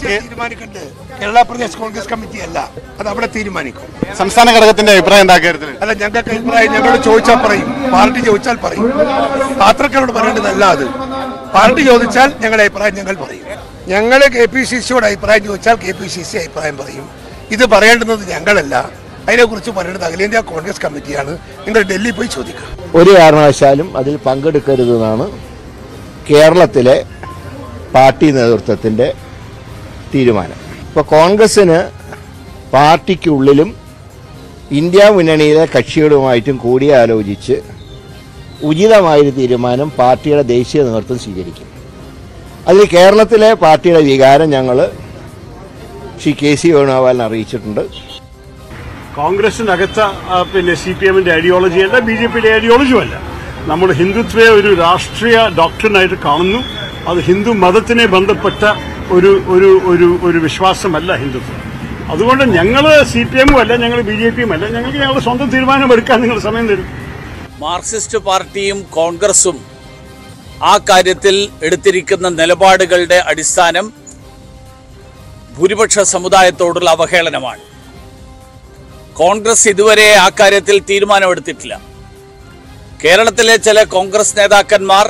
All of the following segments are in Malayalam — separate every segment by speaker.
Speaker 1: തീരുമാനിക്കേണ്ടത് കേരള പ്രദേശ് കോൺഗ്രസ് കമ്മിറ്റി അല്ല അത് അവിടെ തീരുമാനിക്കും
Speaker 2: സംസ്ഥാന ഘടകത്തിന്റെ അഭിപ്രായം എന്താ കാര്യത്തിൽ
Speaker 1: അല്ല ഞങ്ങൾക്ക് അഭിപ്രായം ഞങ്ങളോട് ചോദിച്ചാൽ പറയും പാർട്ടി ചോദിച്ചാൽ പറയും പാത്രക്കാരോട് പറയേണ്ടതല്ല അത് പാർട്ടി ചോദിച്ചാൽ ഞങ്ങളുടെ അഭിപ്രായം ഞങ്ങൾ പറയും ഞങ്ങൾ കെ പി സി സിയോട് അഭിപ്രായം ചോദിച്ചാൽ കെ പി സി സി അഭിപ്രായം പറയും ഇത് പറയേണ്ടുന്നത് ഞങ്ങളല്ല അതിനെക്കുറിച്ച് പറയേണ്ടത് അഖിലേന്ത്യാ കോൺഗ്രസ് കമ്മിറ്റിയാണ് നിങ്ങൾ ഡൽഹി പോയി ചോദിക്കുക
Speaker 3: ഒരു കാരണവശാലും അതിൽ പങ്കെടുക്കരുതെന്നാണ് കേരളത്തിലെ പാർട്ടി നേതൃത്വത്തിൻ്റെ തീരുമാനം ഇപ്പോൾ കോൺഗ്രസ്സിന് പാർട്ടിക്കുള്ളിലും ഇന്ത്യ മുന്നണിയിലെ കക്ഷികളുമായിട്ടും കൂടിയാലോചിച്ച് ഉചിതമായൊരു തീരുമാനം പാർട്ടിയുടെ ദേശീയ നേതൃത്വം സ്വീകരിക്കും അതിൽ കേരളത്തിലെ പാർട്ടിയുടെ വികാരം ഞങ്ങൾ ശ്രീ കെ സി വേണുഗോപാലിനെ അറിയിച്ചിട്ടുണ്ട്
Speaker 4: കോൺഗ്രസിനകത്ത ആ, പിന്നെ സി പി എമ്മിന്റെ ഐഡിയോളജി അല്ല ബി ജെ പിയുടെ ഐഡിയോളജിയും അല്ല നമ്മൾ ഹിന്ദുത്വയെ ഒരു രാഷ്ട്രീയ ഡോക്ടറിനായിട്ട് കാണുന്നു അത് ഹിന്ദു മതത്തിനെ ബന്ധപ്പെട്ട ഒരു ഒരു ഒരു ഒരു വിശ്വാസമല്ല ഹിന്ദുത്വം അതുകൊണ്ട് ഞങ്ങൾ സി പി എമ്മും അല്ല ഞങ്ങൾ ബി ജെ പിയും അല്ല ഞങ്ങൾക്ക് ഞങ്ങളുടെ സ്വന്തം തീരുമാനം എടുക്കാൻ നിങ്ങൾ സമയം തരും
Speaker 5: മാർക്സിസ്റ്റ് പാർട്ടിയും കോൺഗ്രസും ആ കാര്യത്തിൽ എടുത്തിരിക്കുന്ന നിലപാടുകളുടെ അടിസ്ഥാനം ഭൂരിപക്ഷ സമുദായത്തോടുള്ള അവഹേളനമാണ് കോൺഗ്രസ് ഇതുവരെ ആ കാര്യത്തിൽ തീരുമാനമെടുത്തിട്ടില്ല കേരളത്തിലെ ചില കോൺഗ്രസ് നേതാക്കന്മാർ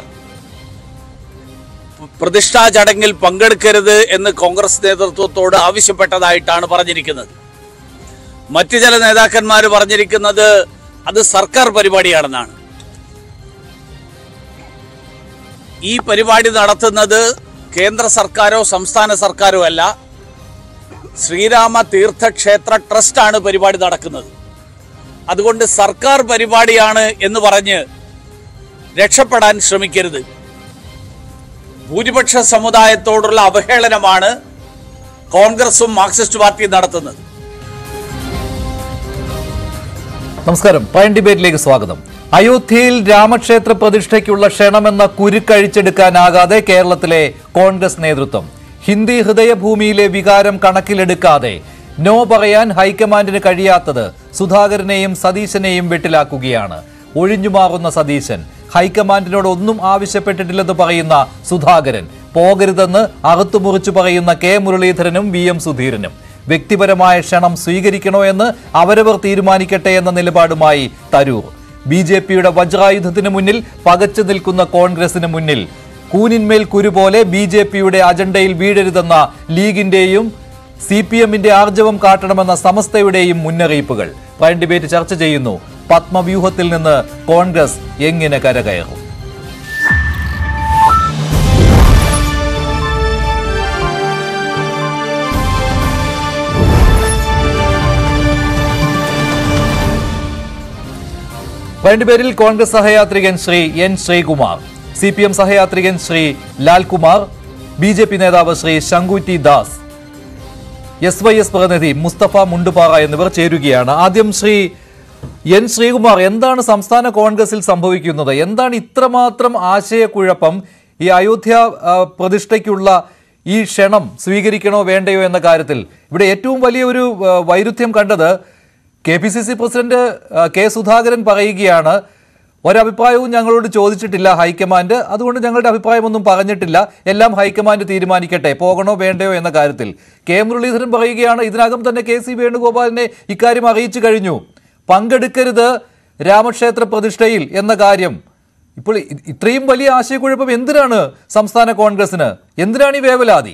Speaker 5: പ്രതിഷ്ഠാ ചടങ്ങിൽ പങ്കെടുക്കരുത് എന്ന് കോൺഗ്രസ് നേതൃത്വത്തോട് ആവശ്യപ്പെട്ടതായിട്ടാണ് പറഞ്ഞിരിക്കുന്നത് മറ്റു ചില നേതാക്കന്മാർ പറഞ്ഞിരിക്കുന്നത് അത് സർക്കാർ പരിപാടിയാണെന്നാണ് ഈ പരിപാടി നടത്തുന്നത് കേന്ദ്ര സർക്കാരോ സംസ്ഥാന സർക്കാരോ അല്ല ശ്രീരാമ തീർത്ഥക്ഷേത്ര ട്രസ്റ്റാണ് പരിപാടി നടക്കുന്നത് അതുകൊണ്ട് സർക്കാർ പരിപാടിയാണ് എന്ന് പറഞ്ഞ് രക്ഷപ്പെടാൻ ശ്രമിക്കരുത് ഭൂരിപക്ഷ സമുദായത്തോടുള്ള അവഹേളനമാണ് കോൺഗ്രസും മാർക്സിസ്റ്റ് പാർട്ടിയും നടത്തുന്നത്
Speaker 6: നമസ്കാരം പ്രൈം ഡിബേറ്റിലേക്ക് സ്വാഗതം അയോധ്യയിൽ രാമക്ഷേത്ര പ്രതിഷ്ഠയ്ക്കുള്ള ക്ഷണമെന്ന കുരുക്കഴിച്ചെടുക്കാനാകാതെ കേരളത്തിലെ കോൺഗ്രസ് നേതൃത്വം ഹിന്ദി ഹൃദയഭൂമിയിലെ വികാരം കണക്കിലെടുക്കാതെ നോ പറയാൻ ഹൈക്കമാൻഡിന് കഴിയാത്തത് സുധാകരനെയും സതീശനെയും വെട്ടിലാക്കുകയാണ് ഒഴിഞ്ഞുമാറുന്ന സതീശൻ ഹൈക്കമാൻഡിനോട് ഒന്നും ആവശ്യപ്പെട്ടിട്ടില്ലെന്ന് പറയുന്ന സുധാകരൻ പോകരുതെന്ന് അറുത്തുമുറിച്ചു പറയുന്ന കെ മുരളീധരനും വി എം സുധീരനും വ്യക്തിപരമായ ക്ഷണം സ്വീകരിക്കണോ എന്ന് അവരവർ തീരുമാനിക്കട്ടെ എന്ന നിലപാടുമായി തരൂർ ബി ജെ പിയുടെ വജ്രായുധത്തിന് മുന്നിൽ പകച്ചു നിൽക്കുന്ന കോൺഗ്രസിന് മുന്നിൽ കൂനിന്മേൽ കുരു പോലെ ബി ജെ പിയുടെ അജണ്ടയിൽ വീഴരുതെന്ന ലീഗിന്റെയും സി പി എമ്മിന്റെ ആർജവം കാട്ടണമെന്ന സമസ്തയുടെയും മുന്നറിയിപ്പുകൾ പ്രൈം ഡിബേറ്റ് ചർച്ച ചെയ്യുന്നു പത്മവ്യൂഹത്തിൽ നിന്ന് കോൺഗ്രസ് എങ്ങനെ കരകയറും രണ്ടുപേരിൽ കോൺഗ്രസ് സഹയാത്രികൻ Shri N Sreekumar C P M സഹയാത്രികൻ Shri Lalkumar B J P നേതാവ് Shri Shankutty Das S Y S പ്രതിനിധി മുസ്തഫ മുണ്ടുപാറ എന്നിവർ ചേരുകയാണ് ആദ്യം ശ്രീ എൻ ശ്രീകുമാർ എന്താണ് സംസ്ഥാന കോൺഗ്രസിൽ സംഭവിക്കുന്നത് എന്താണ് ഇത്രമാത്രം ആശയക്കുഴപ്പം ഈ അയോധ്യ ആ, പ്രതിഷ്ഠയ്ക്കുള്ള ഈ ക്ഷണം സ്വീകരിക്കണോ വേണ്ടയോ എന്ന കാര്യത്തിൽ ഇവിടെ ഏറ്റവും വലിയ ഒരു ആ, വൈരുദ്ധ്യം കണ്ടത് K P C C president ആ, കെ സുധാകരൻ പറയുകയാണ് ഒരഭിപ്രായവും ഞങ്ങളോട് ചോദിച്ചിട്ടില്ല ഹൈക്കമാൻഡ് അതുകൊണ്ട് ഞങ്ങളുടെ അഭിപ്രായമൊന്നും പറഞ്ഞിട്ടില്ല എല്ലാം ഹൈക്കമാൻഡ് തീരുമാനിക്കട്ടെ പോകണോ വേണ്ടയോ എന്ന കാര്യത്തിൽ കെ മുരളീധരൻ പറയുകയാണ് ഇതിനകം തന്നെ കെ സി വേണുഗോപാലിനെ ഇക്കാര്യം അറിയിച്ചു കഴിഞ്ഞു പങ്കെടുക്കരുത് രാമക്ഷേത്ര പ്രതിഷ്ഠയിൽ എന്ന കാര്യം ഇപ്പോൾ ഇ- ഇത്രയും വലിയ ആശയക്കുഴപ്പം എന്തിനാണ് സംസ്ഥാന കോൺഗ്രസിന് എന്തിനാണ് ഈ വേവലാതി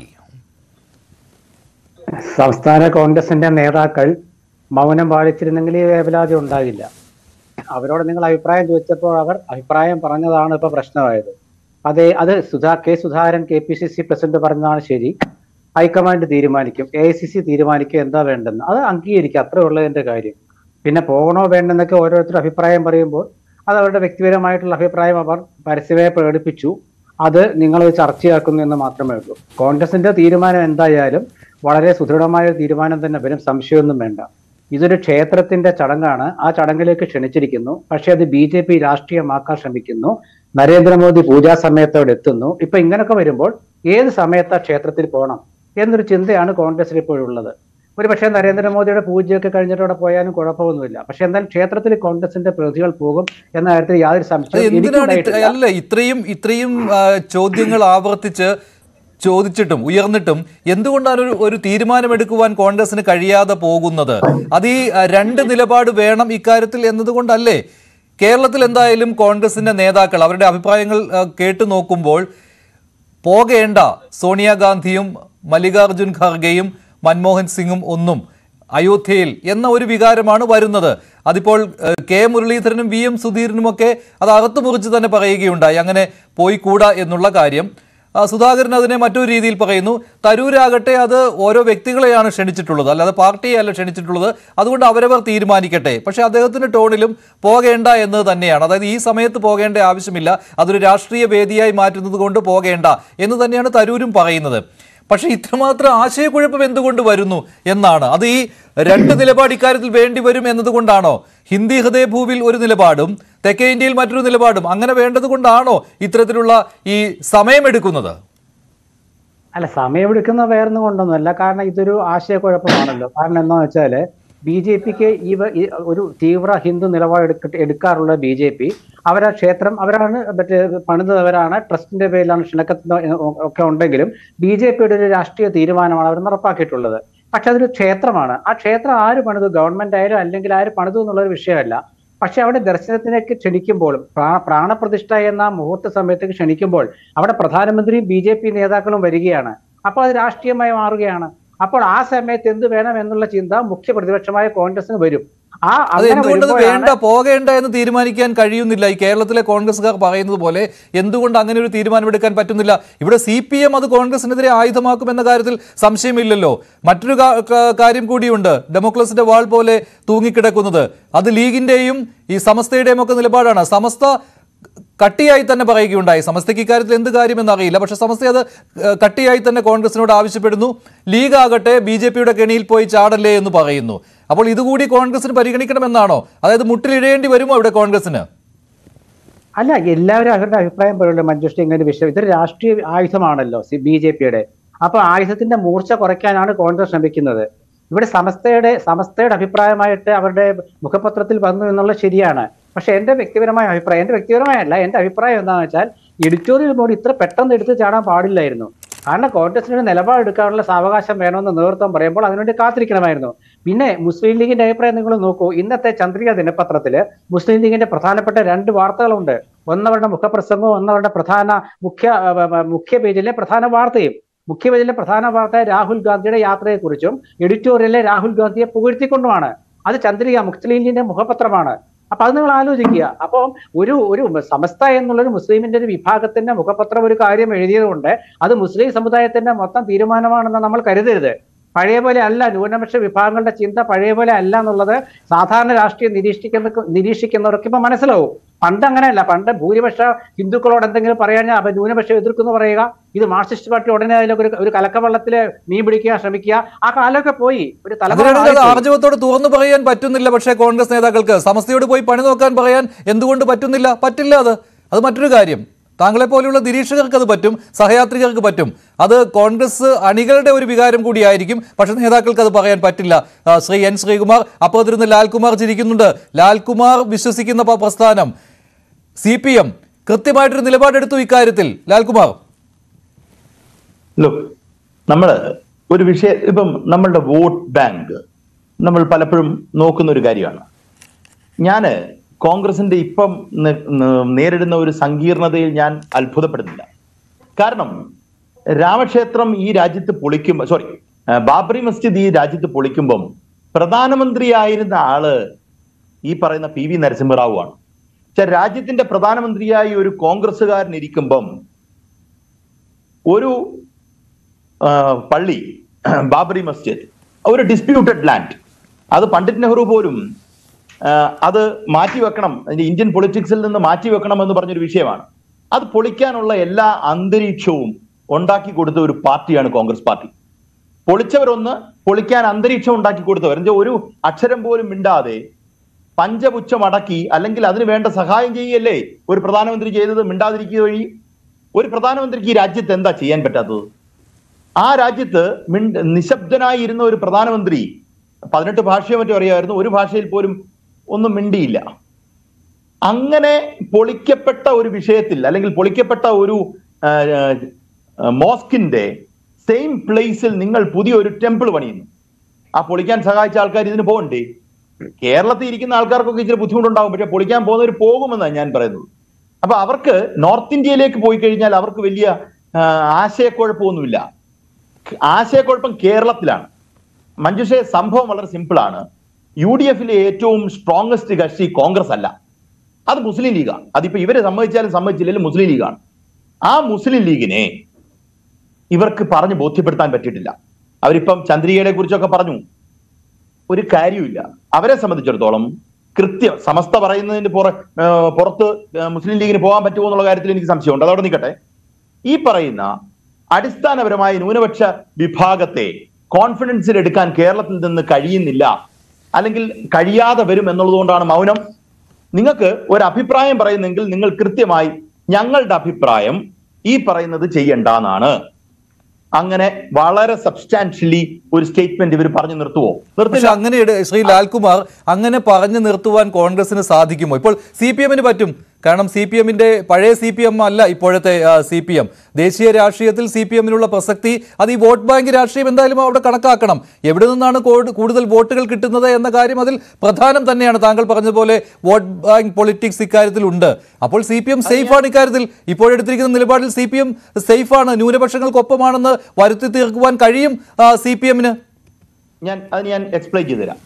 Speaker 7: സംസ്ഥാന കോൺഗ്രസിന്റെ നേതാക്കൾ മൗനം പാലിച്ചിരുന്നെങ്കിൽ ഈ വേവലാതി ഉണ്ടാകില്ല അവരോട് നിങ്ങൾ അഭിപ്രായം ചോദിച്ചപ്പോൾ അവർ അഭിപ്രായം പറഞ്ഞതാണ് ഇപ്പൊ പ്രശ്നമായത് അതെ അത് Sudha K Sudhakaran K P C C president പറഞ്ഞതാണ് ശരി ഹൈക്കമാൻഡ് തീരുമാനിക്കും എ ഐ സി സി തീരുമാനിക്കും എന്താ വേണ്ടെന്ന് അത് അംഗീകരിക്കുക അത്രേ ഉള്ളതിന്റെ കാര്യം പിന്നെ പോകണോ വേണ്ടെന്നൊക്കെ ഓരോരുത്തരും അഭിപ്രായം പറയുമ്പോൾ അത് അവരുടെ വ്യക്തിപരമായിട്ടുള്ള അഭിപ്രായം അവർ പരസ്യമായി പ്രകടിപ്പിച്ചു അത് നിങ്ങൾ ചർച്ചയാക്കുന്നു എന്ന് മാത്രമേ ഉള്ളൂ കോൺഗ്രസിന്റെ തീരുമാനം എന്തായാലും വളരെ സുദൃഢമായ ഒരു തീരുമാനം തന്നെ വരും സംശയമൊന്നും വേണ്ട ഇതൊരു ക്ഷേത്രത്തിന്റെ ചടങ്ങാണ് ആ ചടങ്ങിലേക്ക് ക്ഷണിച്ചിരിക്കുന്നു പക്ഷെ അത് ബി ജെ പി രാഷ്ട്രീയമാക്കാൻ ശ്രമിക്കുന്നു നരേന്ദ്രമോദി പൂജാ സമയത്തോടെ എത്തുന്നു ഇപ്പൊ ഇങ്ങനൊക്കെ വരുമ്പോൾ ഏത് സമയത്താ ക്ഷേത്രത്തിൽ പോകണം എന്നൊരു ചിന്തയാണ് കോൺഗ്രസിൽ ഇപ്പോഴുള്ളത് ഒരു പക്ഷേ നരേന്ദ്രമോദിയുടെ പൂജയൊക്കെ കഴിഞ്ഞിട്ട് അവിടെ പോയാലും കുഴപ്പമൊന്നുമില്ല പക്ഷെ എന്തായാലും ക്ഷേത്രത്തിൽ കോൺഗ്രസിന്റെ പ്രതികൾ പോകും എന്ന കാര്യത്തിൽ യാതൊരു
Speaker 6: അത്
Speaker 7: സംശയവും
Speaker 6: എന്തിനാണ് ഇത്ര-
Speaker 7: എനിക്കുണ്ടായിട്ടില്ല
Speaker 6: അല്ല ഇത്രയും ഇത്രയും ആ, ചോദ്യങ്ങൾ ആവർത്തിച്ച് ചോദിച്ചിട്ടും ഉയർന്നിട്ടും എന്തുകൊണ്ടാണ് ഒരു ഒരു തീരുമാനമെടുക്കുവാൻ കോൺഗ്രസിന് കഴിയാതെ പോകുന്നത് അത് ഈ അഹ്, രണ്ട് നിലപാട് വേണം ഇക്കാര്യത്തിൽ എന്നതുകൊണ്ടല്ലേ കേരളത്തിൽ എന്തായാലും കോൺഗ്രസിന്റെ നേതാക്കൾ അവരുടെ അഭിപ്രായങ്ങൾ അഹ്, കേട്ടു നോക്കുമ്പോൾ പോകേണ്ട സോണിയാഗാന്ധിയും മല്ലികാർജുൻ ഖാർഗെയും മൻമോഹൻ സിംഗും ഒന്നും അയോധ്യയിൽ എന്ന ഒരു വികാരമാണ് വരുന്നത് അതിപ്പോൾ ഏഹ്, കെ മുരളീധരനും വി എം സുധീരനുമൊക്കെ അത് അകത്തു മുറിച്ച് തന്നെ പറയുകയുണ്ടായി അങ്ങനെ പോയി കൂടാ എന്നുള്ള കാര്യം ആ, സുധാകരൻ അതിനെ മറ്റൊരു രീതിയിൽ പറയുന്നു തരൂരാകട്ടെ അത് ഓരോ വ്യക്തികളെയാണ് ക്ഷണിച്ചിട്ടുള്ളത് അല്ലാതെ പാർട്ടിയെയല്ല ക്ഷണിച്ചിട്ടുള്ളത് അതുകൊണ്ട് അവരവർ തീരുമാനിക്കട്ടെ പക്ഷേ അദ്ദേഹത്തിന്റെ ടോണിലും പോകേണ്ട എന്നത് തന്നെയാണ് അതായത് ഈ സമയത്ത് പോകേണ്ട ആവശ്യമില്ല അതൊരു രാഷ്ട്രീയ വേദിയായി മാറ്റുന്നത് കൊണ്ട് പോകേണ്ട എന്ന് തന്നെയാണ് തരൂരും പറയുന്നത് പക്ഷേ ഇത്രമാത്രം ആശയക്കുഴപ്പം എന്തുകൊണ്ട് വരുന്നു എന്നാണ് അത് ഈ രണ്ട് നിലപാട് ഇക്കാര്യത്തിൽ വേണ്ടി വരും എന്നതുകൊണ്ടാണോ ഹിന്ദി ഹൃദയഭൂവിൽ ഒരു നിലപാടും തെക്കേ ഇന്ത്യയിൽ മറ്റൊരു നിലപാടും അങ്ങനെ വേണ്ടത് കൊണ്ടാണോ ഇത്തരത്തിലുള്ള ഈ സമയമെടുക്കുന്നത്
Speaker 7: അല്ല സമയമെടുക്കുന്ന വേറൊന്നും കൊണ്ടൊന്നുമല്ല കാരണം ഇതൊരു ആശയക്കുഴപ്പമാണല്ലോ കാരണം എന്താണെന്ന് വെച്ചാല് ബി ജെ പിക്ക് ഈ വ- ഈ ഒരു തീവ്ര ഹിന്ദു നിലപാട് എടുക്ക എടുക്കാറുള്ള ബി ജെ പി അവരാ ക്ഷേത്രം അവരാണ് മറ്റേ പണിതവരാണ് ട്രസ്റ്റിന്റെ പേരിലാണ് ക്ഷണക്കത്ത് ഒക്കെ ഉണ്ടെങ്കിലും ബി ജെ പിയുടെ ഒരു രാഷ്ട്രീയ തീരുമാനമാണ് അവർ നടപ്പാക്കിയിട്ടുള്ളത് പക്ഷെ അതൊരു ക്ഷേത്രമാണ് ആ ക്ഷേത്രം ആര് പണിതു ഗവൺമെന്റ് ആയാലും അല്ലെങ്കിൽ ആര് പണിതു എന്നുള്ളൊരു വിഷയമല്ല പക്ഷെ അവിടെ ദർശനത്തിലേക്ക് ക്ഷണിക്കുമ്പോൾ പ്രാ- പ്രാണപ്രതിഷ്ഠ എന്ന മുഹൂർത്ത സമയത്തേക്ക് ക്ഷണിക്കുമ്പോൾ അവിടെ പ്രധാനമന്ത്രിയും ബി ജെ പി നേതാക്കളും വരികയാണ് അപ്പോൾ അത് രാഷ്ട്രീയമായി മാറുകയാണ് അപ്പോൾ ആ സമയത്ത് എന്ത് വേണം എന്നുള്ള ചിന്ത മുഖ്യ പ്രതിപക്ഷമായ കോൺഗ്രസിന് വരും ആ
Speaker 6: അത്
Speaker 7: അങ്ങനെ
Speaker 6: എന്തുകൊണ്ട് അത്
Speaker 7: വരുമ്പോഴാണ്
Speaker 6: വേണ്ട പോകേണ്ട എന്ന് തീരുമാനിക്കാൻ കഴിയുന്നില്ല ഈ കേരളത്തിലെ കോൺഗ്രസ്സുകാർ പറയുന്നത് പോലെ എന്തുകൊണ്ട് അങ്ങനെ ഒരു തീരുമാനമെടുക്കാൻ പറ്റുന്നില്ല ഇവിടെ സി പി എം അത് കോൺഗ്രസിനെതിരെ ആയുധമാക്കുമെന്ന കാര്യത്തിൽ സംശയമില്ലല്ലോ മറ്റൊരു കാ- കാ- കാര്യം കൂടിയുണ്ട് ഡെമോക്രസിന്റെ വാൾ പോലെ തൂങ്ങിക്കിടക്കുന്നത് അത് ലീഗിന്റെയും ഈ സമസ്തയുടെയും ഒക്കെ നിലപാടാണ് സമസ്ത കട്ടിയായി തന്നെ പറയുകയുണ്ടായി സമസ്തയ്ക്ക് ഇക്കാര്യത്തിൽ എന്ത് കാര്യമെന്ന് അറിയില്ല പക്ഷെ സമസ്ത അത് ഏഹ്, കട്ടിയായി തന്നെ കോൺഗ്രസിനോട് ആവശ്യപ്പെടുന്നു ലീഗ് ആകട്ടെ ബി ജെ പിയുടെ കെണിയിൽ പോയി ചാടല്ലേ എന്ന് പറയുന്നു അപ്പോൾ ഇതുകൂടി കോൺഗ്രസിന് പരിഗണിക്കണമെന്നാണോ അതായത് മുട്ടിലിഴയേണ്ടി വരുമോ ഇവിടെ കോൺഗ്രസിന്
Speaker 7: അല്ല എല്ലാവരും അവരുടെ അഭിപ്രായം പറയുള്ളൂ മഞ്ജുഷ്ടി ഇങ്ങനെ ഒരു വിഷയം ഇതൊരു രാഷ്ട്രീയ ആയുധമാണല്ലോ ബി ജെ പിയുടെ അപ്പൊ ആയുധത്തിന്റെ മൂർച്ച കുറയ്ക്കാനാണ് കോൺഗ്രസ് ശ്രമിക്കുന്നത് ഇവിടെ സമസ്തയുടെ സമസ്തയുടെ അഭിപ്രായമായിട്ട് അവരുടെ മുഖപത്രത്തിൽ വന്നു എന്നുള്ളത് ശരിയാണ് പക്ഷെ എന്റെ വ്യക്തിപരമായ അഭിപ്രായം എന്റെ വ്യക്തിപരമായല്ല എന്റെ അഭിപ്രായം എന്താണെന്ന് വെച്ചാൽ എഡിറ്റോറിയൽ ബോർഡ് ഇത്ര പെട്ടെന്ന് എടുത്ത് ചാടാൻ പാടില്ലായിരുന്നു കാരണം കോൺഗ്രസിന് നിലപാടെടുക്കാനുള്ള സാവകാശം വേണമെന്ന് നേതൃത്വം പറയുമ്പോൾ അതിനുവേണ്ടി കാത്തിരിക്കണമായിരുന്നു പിന്നെ മുസ്ലിം ലീഗിന്റെ അഭിപ്രായം നിങ്ങൾ നോക്കൂ ഇന്നത്തെ ചന്ദ്രിക ദിനപത്രത്തില് മുസ്ലിം ലീഗിന്റെ പ്രധാനപ്പെട്ട രണ്ട് വാർത്തകളുണ്ട് ഒന്നവരുടെ മുഖപ്രസംഗവും ഒന്നവരുടെ പ്രധാന മുഖ്യ ആ, ആ, ആ, മുഖ്യ പേജിലെ പ്രധാന വാർത്തയും മുഖ്യ പേജിലെ പ്രധാന വാർത്ത രാഹുൽ ഗാന്ധിയുടെ യാത്രയെക്കുറിച്ചും എഡിറ്റോറിയലിലെ രാഹുൽ ഗാന്ധിയെ പുകഴ്ത്തിക്കൊണ്ടുമാണ് അത് ചന്ദ്രിക മുസ്ലിം ലീഗിന്റെ മുഖപത്രമാണ് അപ്പൊ അത് നിങ്ങൾ ആലോചിക്കുക അപ്പോൾ ഒരു ഒരു സമസ്ത എന്നുള്ളൊരു മുസ്ലിമിന്റെ ഒരു വിഭാഗത്തിന്റെ മുഖപത്രം ഒരു കാര്യം എഴുതിയതുകൊണ്ട് അത് മുസ്ലിം സമുദായത്തിന്റെ മൊത്തം തീരുമാനമാണെന്ന് നമ്മൾ കരുതരുത് പഴയ പോലെ അല്ല ന്യൂനപക്ഷ വിഭാഗങ്ങളുടെ ചിന്ത പഴയ പോലെ അല്ല എന്നുള്ളത് സാധാരണ രാഷ്ട്രീയം നിരീക്ഷിക്കുന്ന നിരീക്ഷിക്കുന്നവർക്ക് ഇപ്പൊ മനസ്സിലാവും പണ്ട് അങ്ങനെയല്ല പണ്ട് ഭൂരിപക്ഷ ഹിന്ദുക്കളോട് എന്തെങ്കിലും പറയാൻ അപ്പൊ ന്യൂനപക്ഷം എതിർക്കുന്നു പറയുക ഇത് മാർക്സിസ്റ്റ് പാർട്ടി ഉടനെ അതിലൊക്കെ ഒരു ഒരു കലക്കവെള്ളത്തില് മീൻ പിടിക്കാൻ ശ്രമിക്കുക ആ കാലമൊക്കെ പോയി ഒരു തലമുറ
Speaker 6: അതിനിടയിൽ അത്
Speaker 7: മാറിപ്പോയി.
Speaker 6: ആർജവത്തോട് തുറന്നു പറയാൻ പറ്റുന്നില്ല പക്ഷേ കോൺഗ്രസ് നേതാക്കൾക്ക് സമസ്തയോട് പോയി പണി നോക്കാൻ പറയാൻ എന്തുകൊണ്ട് പറ്റുന്നില്ല പറ്റില്ല അത് അത് മറ്റൊരു കാര്യം താങ്കളെ പോലെയുള്ള നിരീക്ഷകർക്ക് അത് പറ്റും സഹയാത്രികർക്ക് പറ്റും അത് കോൺഗ്രസ് അണികളുടെ ഒരു വികാരം കൂടിയായിരിക്കും പക്ഷെ നേതാക്കൾക്ക് അത് പറയാൻ പറ്റില്ല ആ, ശ്രീ എൻ ശ്രീകുമാർ അപ്പുറത്തിരുന്ന് ലാൽകുമാർ ചിരിക്കുന്നുണ്ട് ലാൽകുമാർ വിശ്വസിക്കുന്ന പ- പ്രസ്ഥാനം സി പി എം കൃത്യമായിട്ടൊരു നിലപാടെടുത്തു ഇക്കാര്യത്തിൽ ലാൽകുമാർ
Speaker 8: ലുക്ക് നമ്മൾ ഒരു വിഷയം ഇപ്പം നമ്മളുടെ വോട്ട് ബാങ്ക് നമ്മൾ പലപ്പോഴും നോക്കുന്ന ഒരു കാര്യമാണ് ഞാന് കോൺഗ്രസിന്റെ ഇപ്പം ന- ന- നേരിടുന്ന ഒരു സങ്കീർണതയിൽ ഞാൻ അത്ഭുതപ്പെടുന്നില്ല കാരണം രാമക്ഷേത്രം ഈ രാജ്യത്ത് പൊളിക്കുമ്പോൾ സോറി ബാബറി മസ്ജിദ് ഈ രാജ്യത്ത് പൊളിക്കുമ്പം പ്രധാനമന്ത്രിയായിരുന്ന ആള് ഈ പറയുന്ന പി വി നരസിംഹറാവു ആണ് പക്ഷെ രാജ്യത്തിന്റെ പ്രധാനമന്ത്രിയായി ഒരു കോൺഗ്രസ്സുകാരൻ ഇരിക്കുമ്പം ഒരു ആ, പള്ളി ബാബറി മസ്ജിദ് ഒരു ഡിസ്പ്യൂട്ടഡ് ലാൻഡ് അത് പണ്ഡിറ്റ് നെഹ്റു പോലും ആ, അത് മാറ്റിവെക്കണം അതിന്റെ ഇന്ത്യൻ പൊളിറ്റിക്സിൽ നിന്ന് മാറ്റിവെക്കണം എന്ന് പറഞ്ഞൊരു വിഷയമാണ് അത് പൊളിക്കാനുള്ള എല്ലാ അന്തരീക്ഷവും ഉണ്ടാക്കി കൊടുത്ത ഒരു പാർട്ടിയാണ് കോൺഗ്രസ് പാർട്ടി പൊളിച്ചവരൊന്ന് പൊളിക്കാൻ അന്തരീക്ഷം ഉണ്ടാക്കി കൊടുത്തവർ എന്നുവെച്ചാൽ ഒരു അക്ഷരം പോലും മിണ്ടാതെ പഞ്ചപുച്ഛം അടക്കി അല്ലെങ്കിൽ അതിന് വേണ്ട സഹായം ചെയ്യല്ലേ ഒരു പ്രധാനമന്ത്രി ചെയ്തത് മിണ്ടാതിരിക്കുക വഴി ഒരു പ്രധാനമന്ത്രിക്ക് ഈ രാജ്യത്ത് എന്താ ചെയ്യാൻ പറ്റാത്തത് ആ രാജ്യത്ത് മിണ്ട് നിശബ്ദനായി ഇരുന്ന ഒരു പ്രധാനമന്ത്രി പതിനെട്ട് ഭാഷയോ മറ്റോ അറിയാമായിരുന്നു ഒരു ഭാഷയിൽ പോലും ഒന്നും മിണ്ടിയില്ല അങ്ങനെ പൊളിക്കപ്പെട്ട ഒരു വിഷയത്തിൽ അല്ലെങ്കിൽ പൊളിക്കപ്പെട്ട ഒരു ആ, മോസ്കിന്റെ സെയിം പ്ലേസിൽ നിങ്ങൾ പുതിയൊരു ടെമ്പിൾ പണിയുന്നു ആ പൊളിക്കാൻ സഹായിച്ച ആൾക്കാർ ഇതിന് പോകണ്ടേ കേരളത്തിൽ ഇരിക്കുന്ന ആൾക്കാർക്കൊക്കെ ഇച്ചിരി ബുദ്ധിമുട്ടുണ്ടാകും പക്ഷെ പൊളിക്കാൻ പോകുന്നവർ പോകുമെന്നാണ് ഞാൻ പറയുന്നത് അപ്പൊ അവർക്ക് നോർത്ത് ഇന്ത്യയിലേക്ക് പോയി കഴിഞ്ഞാൽ അവർക്ക് വലിയ ആ, ആശയക്കുഴപ്പമൊന്നുമില്ല ആശയക്കുഴപ്പം കേരളത്തിലാണ് മഞ്ജുഷെ സംഭവം വളരെ സിമ്പിൾ ആണ് യു ഡി എഫിലെ ഏറ്റവും സ്ട്രോങ്സ്റ്റ് കക്ഷി കോൺഗ്രസ് അല്ല അത് മുസ്ലിം ലീഗാണ് അതിപ്പോ ഇവരെ സമ്മതിച്ചാലും സമ്മതിച്ചില്ലെങ്കിലും മുസ്ലിം ലീഗാണ് ആ മുസ്ലിം ലീഗിനെ ഇവർക്ക് പറഞ്ഞ് ബോധ്യപ്പെടുത്താൻ പറ്റിയിട്ടില്ല അവരിപ്പം ചന്ദ്രികയെ കുറിച്ചൊക്കെ പറഞ്ഞു ഒരു കാര്യമില്ല അവരെ സംബന്ധിച്ചിടത്തോളം കൃത്യം സമസ്ത പറയുന്നതിന്റെ പുറ ആ, പുറത്ത് ആ, മുസ്ലിം ലീഗിന് പോകാൻ പറ്റുമോ എന്നുള്ള കാര്യത്തിൽ എനിക്ക് സംശയമുണ്ട് അതവിടെ നിൽക്കട്ടെ ഈ പറയുന്ന അടിസ്ഥാനപരമായ ന്യൂനപക്ഷ വിഭാഗത്തെ കോൺഫിഡൻസിൽ എടുക്കാൻ കേരളത്തിൽ നിന്ന് കഴിയുന്നില്ല അല്ലെങ്കിൽ കഴിയാതെ വരും എന്നുള്ളതുകൊണ്ടാണ് മൗനം നിങ്ങൾക്ക് ഒരു അഭിപ്രായം പറയുന്നെങ്കിൽ നിങ്ങൾ കൃത്യമായി ഞങ്ങളുടെ അഭിപ്രായം ഈ പറയുന്നത് ചെയ്യണ്ടെന്നാണ് അങ്ങനെ വളരെ സബ്സ്റ്റാൻഷ്യലി ഒരു സ്റ്റേറ്റ്മെന്റ് ഇവർ പറഞ്ഞു നിർത്തുവോ
Speaker 6: പക്ഷെ
Speaker 8: നിർത്തില്ല
Speaker 6: അങ്ങനെ ഇട- ശ്രീ ലാൽകുമാർ അങ്ങനെ പറഞ്ഞു നിർത്തുവാൻ കോൺഗ്രസിന് സാധിക്കുമോ ഇപ്പോൾ സി പി എമ്മിന് പറ്റും കാരണം സി പി എമ്മിന്റെ പഴയ സി പി എം അല്ല ഇപ്പോഴത്തെ സി പി എം ദേശീയ രാഷ്ട്രീയത്തിൽ സി പി എമ്മിനുള്ള പ്രസക്തി അത് ഈ വോട്ട് ബാങ്ക് രാഷ്ട്രീയം എന്തായാലും അവിടെ കണക്കാക്കണം എവിടെ നിന്നാണ് കോഡ് കൂടുതൽ വോട്ടുകൾ കിട്ടുന്നത് എന്ന കാര്യം അതിൽ പ്രധാനം തന്നെയാണ് താങ്കൾ പറഞ്ഞതുപോലെ വോട്ട് ബാങ്ക് പൊളിറ്റിക്സ് ഇക്കാര്യത്തിൽ ഉണ്ട് അപ്പോൾ സി പി എം സേഫാണ് ഇക്കാര്യത്തിൽ ഇപ്പോഴെടുത്തിരിക്കുന്ന നിലപാടിൽ സി പി എം സേഫാണ് ന്യൂനപക്ഷങ്ങൾക്കൊപ്പമാണെന്ന് വരുത്തി തീർക്കുവാൻ കഴിയും സി പി എമ്മിന്
Speaker 8: ഞാൻ അത് ഞാൻ എക്സ്പ്ലെയിൻ ചെയ്തുതരാം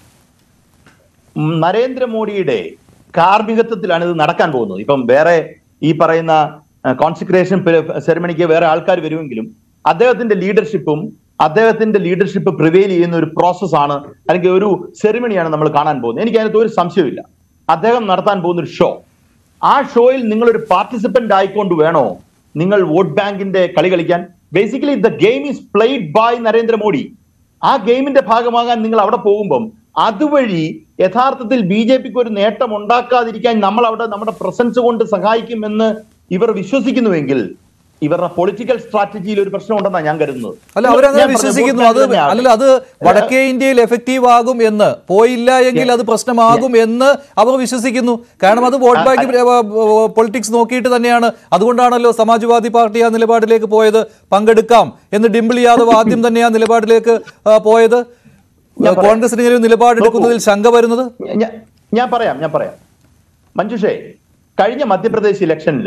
Speaker 8: ഉം, നരേന്ദ്രമോദിയുടെ കാർമ്മികത്വത്തിലാണ് ഇത് നടക്കാൻ പോകുന്നത് ഇപ്പം വേറെ ഈ പറയുന്ന കോൺസിക്രേഷൻ സെറമണിക്ക് വേറെ ആൾക്കാർ വരുമെങ്കിലും അദ്ദേഹത്തിന്റെ ലീഡർഷിപ്പും അദ്ദേഹത്തിന്റെ ലീഡർഷിപ്പ് പ്രിവെയിൽ ചെയ്യുന്ന ഒരു പ്രോസസ്സാണ് അല്ലെങ്കിൽ ഒരു സെറിമണിയാണ് നമ്മൾ കാണാൻ പോകുന്നത് എനിക്ക് അതിനകത്ത് ഒരു സംശയമില്ല അദ്ദേഹം നടത്താൻ പോകുന്ന ഒരു ഷോ ആ ഷോയിൽ നിങ്ങൾ ഒരു പാർട്ടിസിപ്പന്റ് ആയിക്കൊണ്ട് വേണോ നിങ്ങൾ വോട്ട് ബാങ്കിന്റെ കളി കളിക്കാൻ basically the game is played by Narendra Modi ആ ഗെയിമിന്റെ ഭാഗമാകാൻ നിങ്ങൾ അവിടെ പോകുമ്പം അതുവഴി യഥാർത്ഥത്തിൽ ബി ജെ പിക്ക് ഒരു നേട്ടം ഉണ്ടാക്കാതിരിക്കാൻ നമ്മൾ അവിടെ നമ്മുടെ പ്രസൻസ് കൊണ്ട് സഹായിക്കുമെന്ന് ഇവർ വിശ്വസിക്കുന്നുവെങ്കിൽ ഇവരുടെ പൊളിറ്റിക്കൽ സ്ട്രാറ്റജിയിൽ ഒരു പ്രശ്നം ഉണ്ടെന്നാണ് ഞാൻ കരുതുന്നത്
Speaker 6: അല്ല അവരങ്ങനെ
Speaker 8: ഞാൻ പറഞ്ഞ
Speaker 6: വിശ്വസിക്കുന്നു
Speaker 8: വോട്ട്
Speaker 6: അത്
Speaker 8: ബാങ്ക് തന്നെയാണ്.
Speaker 6: അല്ലല്ല അത് വടക്കേ ഇന്ത്യയിൽ എഫക്റ്റീവ് ആകും എന്ന് പോയില്ല എങ്കിൽ അത് പ്രശ്നമാകും എന്ന് അവർ വിശ്വസിക്കുന്നു കാരണം അത് വോട്ട് ബാങ്ക് പൊളിറ്റിക്സ് നോക്കിയിട്ട് തന്നെയാണ് അതുകൊണ്ടാണല്ലോ സമാജ്വാദി പാർട്ടി ആ നിലപാടിലേക്ക് പോയത് പങ്കെടുക്കാം എന്ന് ഡിംപിൾ യാദവ് ആദ്യം തന്നെ ആ നിലപാടിലേക്ക് ആ, പോയത്
Speaker 8: ഞാൻ പറയാം.
Speaker 6: കോൺഗ്രസിന് ഇങ്ങനെ ഒരു നിലപാടെടുക്കുന്നതിൽ ശങ്ക വരുന്നത്
Speaker 8: ഞാ- ഞാൻ പറയാം ഞാൻ പറയാം മഞ്ജുഷേ കഴിഞ്ഞ മധ്യപ്രദേശ് ഇലക്ഷനിൽ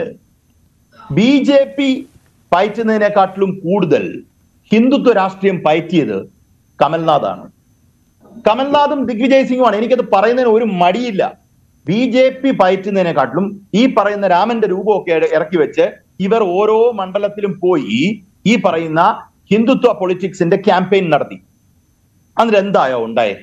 Speaker 8: ബി ജെ പി പയറ്റുന്നതിനെക്കാട്ടിലും കൂടുതൽ ഹിന്ദുത്വ രാഷ്ട്രീയം പയറ്റിയത് കമൽനാഥാണ് കമൽനാഥും ദിഗ്വിജയ് സിംഗുമാണ് എനിക്കത് പറയുന്നതിന് ഒരു മടിയില്ല ബി ജെ പി പയറ്റുന്നതിനെക്കാട്ടിലും ഈ പറയുന്ന രാമന്റെ രൂപമൊക്കെ ഇട- ഇറക്കി വെച്ച് ഇവർ ഓരോ മണ്ഡലത്തിലും പോയി ഈ പറയുന്ന ഹിന്ദുത്വ പൊളിറ്റിക്സിന്റെ ക്യാമ്പയിൻ നടത്തി എന്നിട്ട് എന്തായോ ഉണ്ടായേ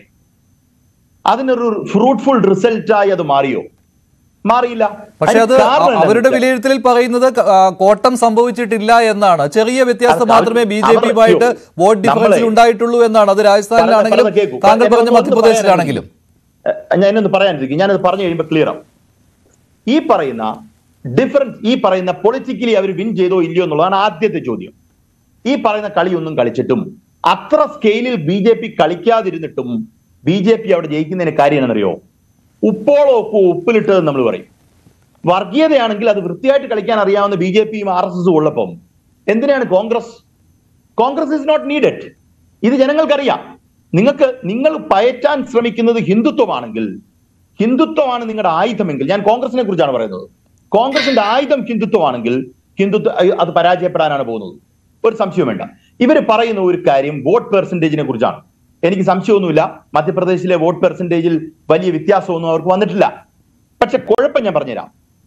Speaker 8: അതിനൊരു ഫ്രൂട്ട്ഫുൾ റിസൾട്ടായി അത് മാറിയോ മാറിയില്ല
Speaker 6: പക്ഷെ അത്
Speaker 8: അതിന് കാരണം
Speaker 6: അ- അവരുടെ
Speaker 8: എന്താണെന്ന് വെച്ചാൽ-
Speaker 6: വിലയിരുത്തലിൽ പറയുന്നത് ക- ആ, കോട്ടം സംഭവിച്ചിട്ടില്ല എന്നാണ് ചെറിയ വ്യത്യാസം
Speaker 8: അത്
Speaker 6: മാത്രമേ
Speaker 8: അവർ-
Speaker 6: ബി ജെ പിയുമായിട്ട്
Speaker 8: അവർ-
Speaker 6: വോട്ട് ഡിഫറൻസിൽ
Speaker 8: നമ്മളെ-
Speaker 6: ഉണ്ടായിട്ടുള്ളൂ എന്നാണ് അത് രാജസ്ഥാനിലാണെങ്കിലും
Speaker 8: പറഞ്ഞത് കേൾക്കൂ.
Speaker 6: താങ്കൾ
Speaker 8: ഞാൻ
Speaker 6: പറഞ്ഞ
Speaker 8: ഒന്ന്
Speaker 6: മധ്യപ്രദേശിലാണെങ്കിലും
Speaker 8: പറയാനിരിക്കും. ഞാൻ എന്നൊന്ന് പറയാനിരിക്കും ഞാനത് പറഞ്ഞു കഴിയുമ്പോൾ ക്ലിയർ ആവും ഈ പറയുന്ന ഡിഫറൻസ് ഈ പറയുന്ന പൊളിറ്റിക്കലി അവർ വിൻ ചെയ്തോ ഇല്ലയോ എന്നുള്ളതാണ് ആദ്യത്തെ ചോദ്യം ഈ പറയുന്ന കളിയൊന്നും കളിച്ചിട്ടും അത്ര സ്കെയിലിൽ ബി ജെ പി കളിക്കാതിരുന്നിട്ടും ബി ജെ പി അവിടെ ജയിക്കുന്നതിന് കാര്യം എന്നറിയോ ഉപ്പോളോ ഉപ്പോ ഉപ്പിലിട്ടതെന്ന് നമ്മൾ പറയും വർഗീയതയാണെങ്കിൽ അത് വൃത്തിയായിട്ട് കളിക്കാൻ അറിയാവുന്ന ബി ജെ പിയും ആർ എസ് എസും ഉള്ളപ്പം എന്തിനാണ് Congress Congress is not needed ഇത് ജനങ്ങൾക്കറിയാം നിങ്ങൾക്ക് നിങ്ങൾ പയറ്റാൻ ശ്രമിക്കുന്നത് ഹിന്ദുത്വമാണെങ്കിൽ ഹിന്ദുത്വമാണ് നിങ്ങളുടെ ആയുധമെങ്കിൽ ഞാൻ കോൺഗ്രസിനെ കുറിച്ചാണ് പറയുന്നത് കോൺഗ്രസിന്റെ ആയുധം ഹിന്ദുത്വമാണെങ്കിൽ ഹിന്ദുത്വ അയ്യോ, അത് പരാജയപ്പെടാനാണ് പോകുന്നത് ഒരു സംശയവും വേണ്ട ഇവർ പറയുന്ന ഒരു കാര്യം വോട്ട് പെർസെന്റേജിനെ കുറിച്ചാണ് എനിക്ക് സംശയമൊന്നുമില്ല മധ്യപ്രദേശിലെ വോട്ട് പെർസെന്റേജിൽ വലിയ വ്യത്യാസമൊന്നും അവർക്ക് വന്നിട്ടില്ല പക്ഷെ കുഴപ്പം ഞാൻ പറഞ്ഞുതരാം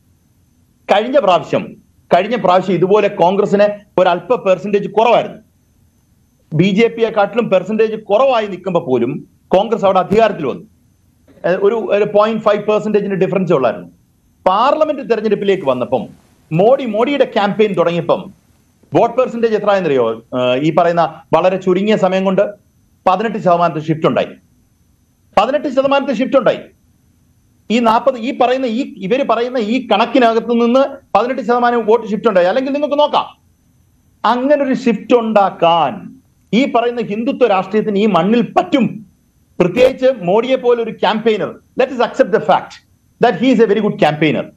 Speaker 8: കഴിഞ്ഞ പ്രാവശ്യം കഴിഞ്ഞ പ്രാവശ്യം ഇതുപോലെ കോൺഗ്രസിന് ഒരു അല്പ പെർസെന്റേജ് കുറവായിരുന്നു ബി ജെ പിയെക്കാട്ടിലും പെർസെന്റേജ് കുറവായി നിൽക്കുമ്പോൾ പോലും കോൺഗ്രസ് അവിടെ അധികാരത്തിൽ വന്നു ഏഹ് ഒരു ഒരു പോയിന്റ് ഫൈവ് പെർസെന്റേജിന്റെ ഡിഫറൻസ് ഉള്ളായിരുന്നു പാർലമെന്റ് തെരഞ്ഞെടുപ്പിലേക്ക് വന്നപ്പം മോഡി മോഡിയുടെ ക്യാമ്പയിൻ തുടങ്ങിയപ്പം വോട്ട് പെർസെന്റേജ് എത്ര എന്നറിയോ ഏഹ് ഈ പറയുന്ന വളരെ ചുരുങ്ങിയ സമയം കൊണ്ട് പതിനെട്ട് ശതമാനത്തെ ഷിഫ്റ്റ് ഉണ്ടായി പതിനെട്ട് ശതമാനത്തെ ഷിഫ്റ്റ് ഉണ്ടായി ഈ നാൽപ്പത് ഈ പറയുന്ന ഈ ഇവര് പറയുന്ന ഈ കണക്കിനകത്ത് നിന്ന് പതിനെട്ട് ശതമാനം വോട്ട് ഷിഫ്റ്റ് ഉണ്ടായി അല്ലെങ്കിൽ നിങ്ങൾക്ക് നോക്കാം അങ്ങനെ ഒരു ഷിഫ്റ്റ് ഉണ്ടാക്കാൻ ഈ പറയുന്ന ഹിന്ദുത്വ രാഷ്ട്രീയത്തിന് ഈ മണ്ണിൽ പറ്റും പ്രത്യേകിച്ച് മോഡിയെ പോലെ ഒരു campaigner let us accept the fact that he's a very good campaigner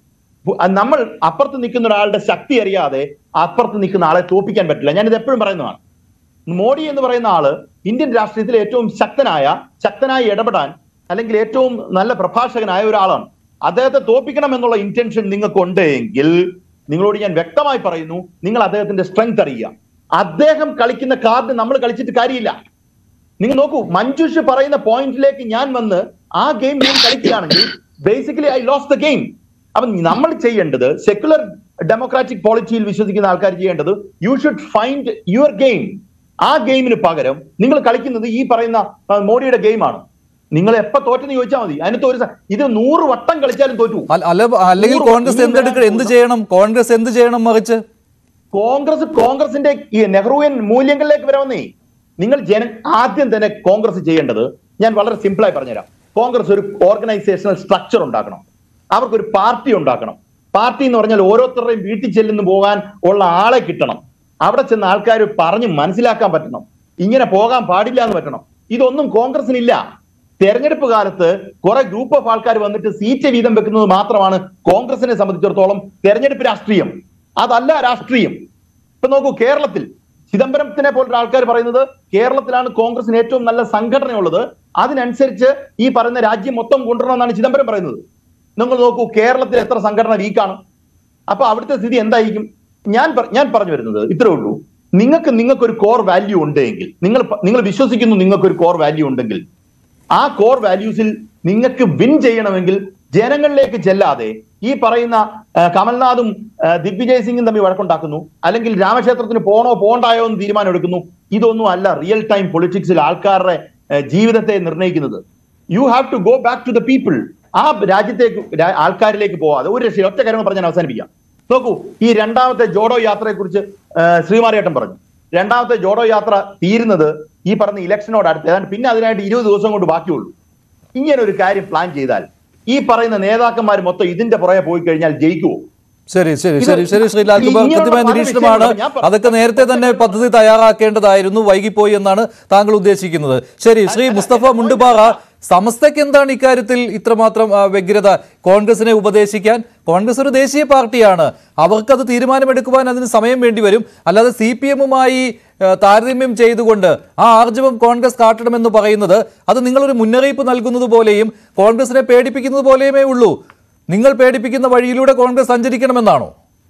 Speaker 8: പു- ആ നമ്മൾ അപ്പുറത്ത് നിൽക്കുന്ന ഒരാളുടെ ശക്തി അറിയാതെ അപ്പുറത്ത് നിൽക്കുന്ന ആളെ തോപ്പിക്കാൻ പറ്റില്ല ഞാനിത് എപ്പോഴും പറയുന്നതാണ് മോഡി എന്ന് പറയുന്ന ആള് ഇന്ത്യൻ രാഷ്ട്രീയത്തിലെ ഏറ്റവും ശക്തനായ ശക്തനായി ഇടപെടാൻ അല്ലെങ്കിൽ ഏറ്റവും നല്ല പ്രഭാഷകനായ ഒരാളാണ് അദ്ദേഹത്തെ തോപ്പിക്കണം എന്നുള്ള ഇന്റൻഷൻ നിങ്ങൾക്കുണ്ട് എങ്കിൽ നിങ്ങളോട് ഞാൻ വ്യക്തമായി പറയുന്നു നിങ്ങൾ അദ്ദേഹത്തിന്റെ സ്ട്രെങ്ത് അറിയുക അദ്ദേഹം കളിക്കുന്ന കാർഡ് നമ്മൾ കളിച്ചിട്ട് കാര്യമില്ല നിങ്ങൾ നോക്കൂ മഞ്ജുഷ് പറയുന്ന പോയിന്റിലേക്ക് ഞാൻ വന്ന് ആ ഗെയിം ഞാൻ കളിക്കുകയാണെങ്കിൽ basically I lose the game അപ്പൊ നമ്മൾ ചെയ്യേണ്ടത് സെക്യുലർ ഡെമോക്രാറ്റിക് പോളിറ്റിയിൽ വിശ്വസിക്കുന്ന ആൾക്കാർ ചെയ്യേണ്ടത് you should find your game ആ ഗെയിമിന് പകരം നിങ്ങൾ കളിക്കുന്നത് ഈ പറയുന്ന ആ, മോഡിയുടെ ഗെയിമാണ് നിങ്ങൾ എപ്പോ തോറ്റെന്ന് ചോദിച്ചാൽ മതി അതിനകത്ത് ഒരു സ- ഇത് നൂറ് വട്ടം കളിച്ചാലും തോറ്റു
Speaker 6: അല്ല- അല്ല അല്ലെങ്കിൽ
Speaker 8: നൂറ്
Speaker 6: കോൺഗ്രസ്
Speaker 8: വട്ടം
Speaker 6: എന്തെടുക്ക എന്ത്
Speaker 8: ഇനി
Speaker 6: ചെയ്യണം കോൺഗ്രസ് എന്ത് ചെയ്യണം മറിച്ച്
Speaker 8: കോൺഗ്രസ് കോൺഗ്രസിന്റെ ഈ നെഹ്റുവിയൻ മൂല്യങ്ങളിലേക്ക് വരാമെന്നേ നിങ്ങൾ ജന ആദ്യം തന്നെ കോൺഗ്രസ് ചെയ്യേണ്ടത് ഞാൻ വളരെ സിമ്പിളായി പറഞ്ഞുതരാം കോൺഗ്രസ് ഒരു ഓർഗനൈസേഷണൽ സ്ട്രക്ചർ ഉണ്ടാക്കണം അവർക്കൊരു പാർട്ടി ഉണ്ടാക്കണം പാർട്ടി എന്ന് പറഞ്ഞാൽ ഓരോരുത്തരുടെയും വീട്ടിൽ ചെല്ലുന്നു പോകാൻ ഉള്ള ആളെ കിട്ടണം അവിടെ ചെന്ന് ആൾക്കാർ പറഞ്ഞ് മനസ്സിലാക്കാൻ പറ്റണം ഇങ്ങനെ പോകാൻ പാടില്ല എന്ന് പറ്റണം ഇതൊന്നും കോൺഗ്രസിനില്ല തെരഞ്ഞെടുപ്പ് കാലത്ത് കുറെ ഗ്രൂപ്പ് ഓഫ് ആൾക്കാർ വന്നിട്ട് സീറ്റ് വീതം വെക്കുന്നത് മാത്രമാണ് കോൺഗ്രസിനെ സംബന്ധിച്ചിടത്തോളം തെരഞ്ഞെടുപ്പ് രാഷ്ട്രീയം അതല്ല രാഷ്ട്രീയം ഇപ്പൊ നോക്കൂ കേരളത്തിൽ ചിദംബരത്തിനെ പോലുള്ള ആൾക്കാർ പറയുന്നത് കേരളത്തിലാണ് കോൺഗ്രസിന് ഏറ്റവും നല്ല സംഘടനയുള്ളത് അതിനനുസരിച്ച് ഈ പറയുന്ന രാജ്യം മൊത്തം കൊണ്ടുവരണമെന്നാണ് ചിദംബരം പറയുന്നത് നിങ്ങൾ നോക്കൂ കേരളത്തിൽ എത്ര സംഘടന വീക്കാണ് അപ്പൊ അവിടുത്തെ സ്ഥിതി എന്തായിരിക്കും ഞാൻ പ- ഞാൻ പറഞ്ഞു വരുന്നത് ഇത്രേ ഉള്ളൂ നിങ്ങൾക്ക് നിങ്ങൾക്ക് ഒരു കോർ വാല്യൂ ഉണ്ടെങ്കിൽ നിങ്ങൾ പ- നിങ്ങൾ വിശ്വസിക്കുന്നു നിങ്ങൾക്ക് ഒരു കോർ വാല്യൂ ഉണ്ടെങ്കിൽ ആ കോർ വാല്യൂസിൽ നിങ്ങൾക്ക് വിൻ ചെയ്യണമെങ്കിൽ ജനങ്ങളിലേക്ക് ചെല്ലാതെ ഈ പറയുന്ന ആ, കമൽനാഥും ആ, ദിഗ്വിജയ് സിംഗും തമ്മിൽ വഴക്കുണ്ടാക്കുന്നു അല്ലെങ്കിൽ രാമക്ഷേത്രത്തിന് പോണോ പോണ്ടായോ എന്ന് തീരുമാനം എടുക്കുന്നു ഇതൊന്നും അല്ല റിയൽ ടൈം പൊളിറ്റിക്സിൽ ആൾക്കാരുടെ ആ, ജീവിതത്തെ നിർണ്ണയിക്കുന്നത് you have to go back to the people ആ രാജ്യത്തേക്ക് രാ- ആൾക്കാരിലേക്ക് പോവാതെ ഒരു രക്ഷ ഒറ്റ കാര്യം പറഞ്ഞ് ഞാൻ അവസാനിപ്പിക്കാം നോക്കൂ ഈ രണ്ടാമത്തെ ജോഡോ യാത്രയെ കുറിച്ച് ശ്രീമാരിയേട്ടൻ പറഞ്ഞു രണ്ടാമത്തെ ജോഡോ യാത്ര തീരുന്നത് ഈ പറഞ്ഞ ഇലക്ഷനോട് അടുത്ത് ഏതാണ്ട് പിന്നെ അതിനായിട്ട് ഇരുപത് ദിവസം കൊണ്ട് ബാക്കിയുള്ളൂ ഇങ്ങനെ ഒരു കാര്യം പ്ലാൻ ചെയ്താൽ ഈ പറയുന്ന നേതാക്കന്മാർ മൊത്തം ഇതിന്റെ പുറകെ പോയി കഴിഞ്ഞാൽ ജയിക്കുമോ
Speaker 6: ശരി ശരി
Speaker 8: ഇത്
Speaker 6: ശരി ശരി ശ്രീ ലാൽകുമാർ
Speaker 8: ഇങ്ങനെയുള്ള
Speaker 6: കൃത്യമായ
Speaker 8: പല
Speaker 6: നിരീക്ഷണമാണ്
Speaker 8: വിഷയങ്ങളും ഞാൻ പറഞ്ഞു.
Speaker 6: അതൊക്കെ നേരത്തെ തന്നെ പദ്ധതി തയ്യാറാക്കേണ്ടതായിരുന്നു വൈകിപ്പോയി എന്നാണ് താങ്കൾ ഉദ്ദേശിക്കുന്നത് ശരി ശ്രീ മുസ്തഫ മുണ്ടുപാറ സമസ്തയ്ക്ക് എന്താണ് ഇക്കാര്യത്തിൽ ഇത്രമാത്രം ആ, വ്യഗ്രത കോൺഗ്രസിനെ ഉപദേശിക്കാൻ കോൺഗ്രസ് ഒരു ദേശീയ പാർട്ടിയാണ് അവർക്കത് തീരുമാനമെടുക്കുവാൻ അതിന് സമയം വേണ്ടി വരും അല്ലാതെ സി പി എമ്മുമായി താരതമ്യം ചെയ്തുകൊണ്ട് ആ ആർജവം കോൺഗ്രസ് കാട്ടണമെന്ന് പറയുന്നത് അത് നിങ്ങളൊരു മുന്നറിയിപ്പ് നൽകുന്നത് പോലെയും കോൺഗ്രസിനെ പേടിപ്പിക്കുന്നത് പോലെയുമേ ഉള്ളൂ നിങ്ങൾ പേടിപ്പിക്കുന്ന വഴിയിലൂടെ കോൺഗ്രസ് സഞ്ചരിക്കണമെന്നാണോ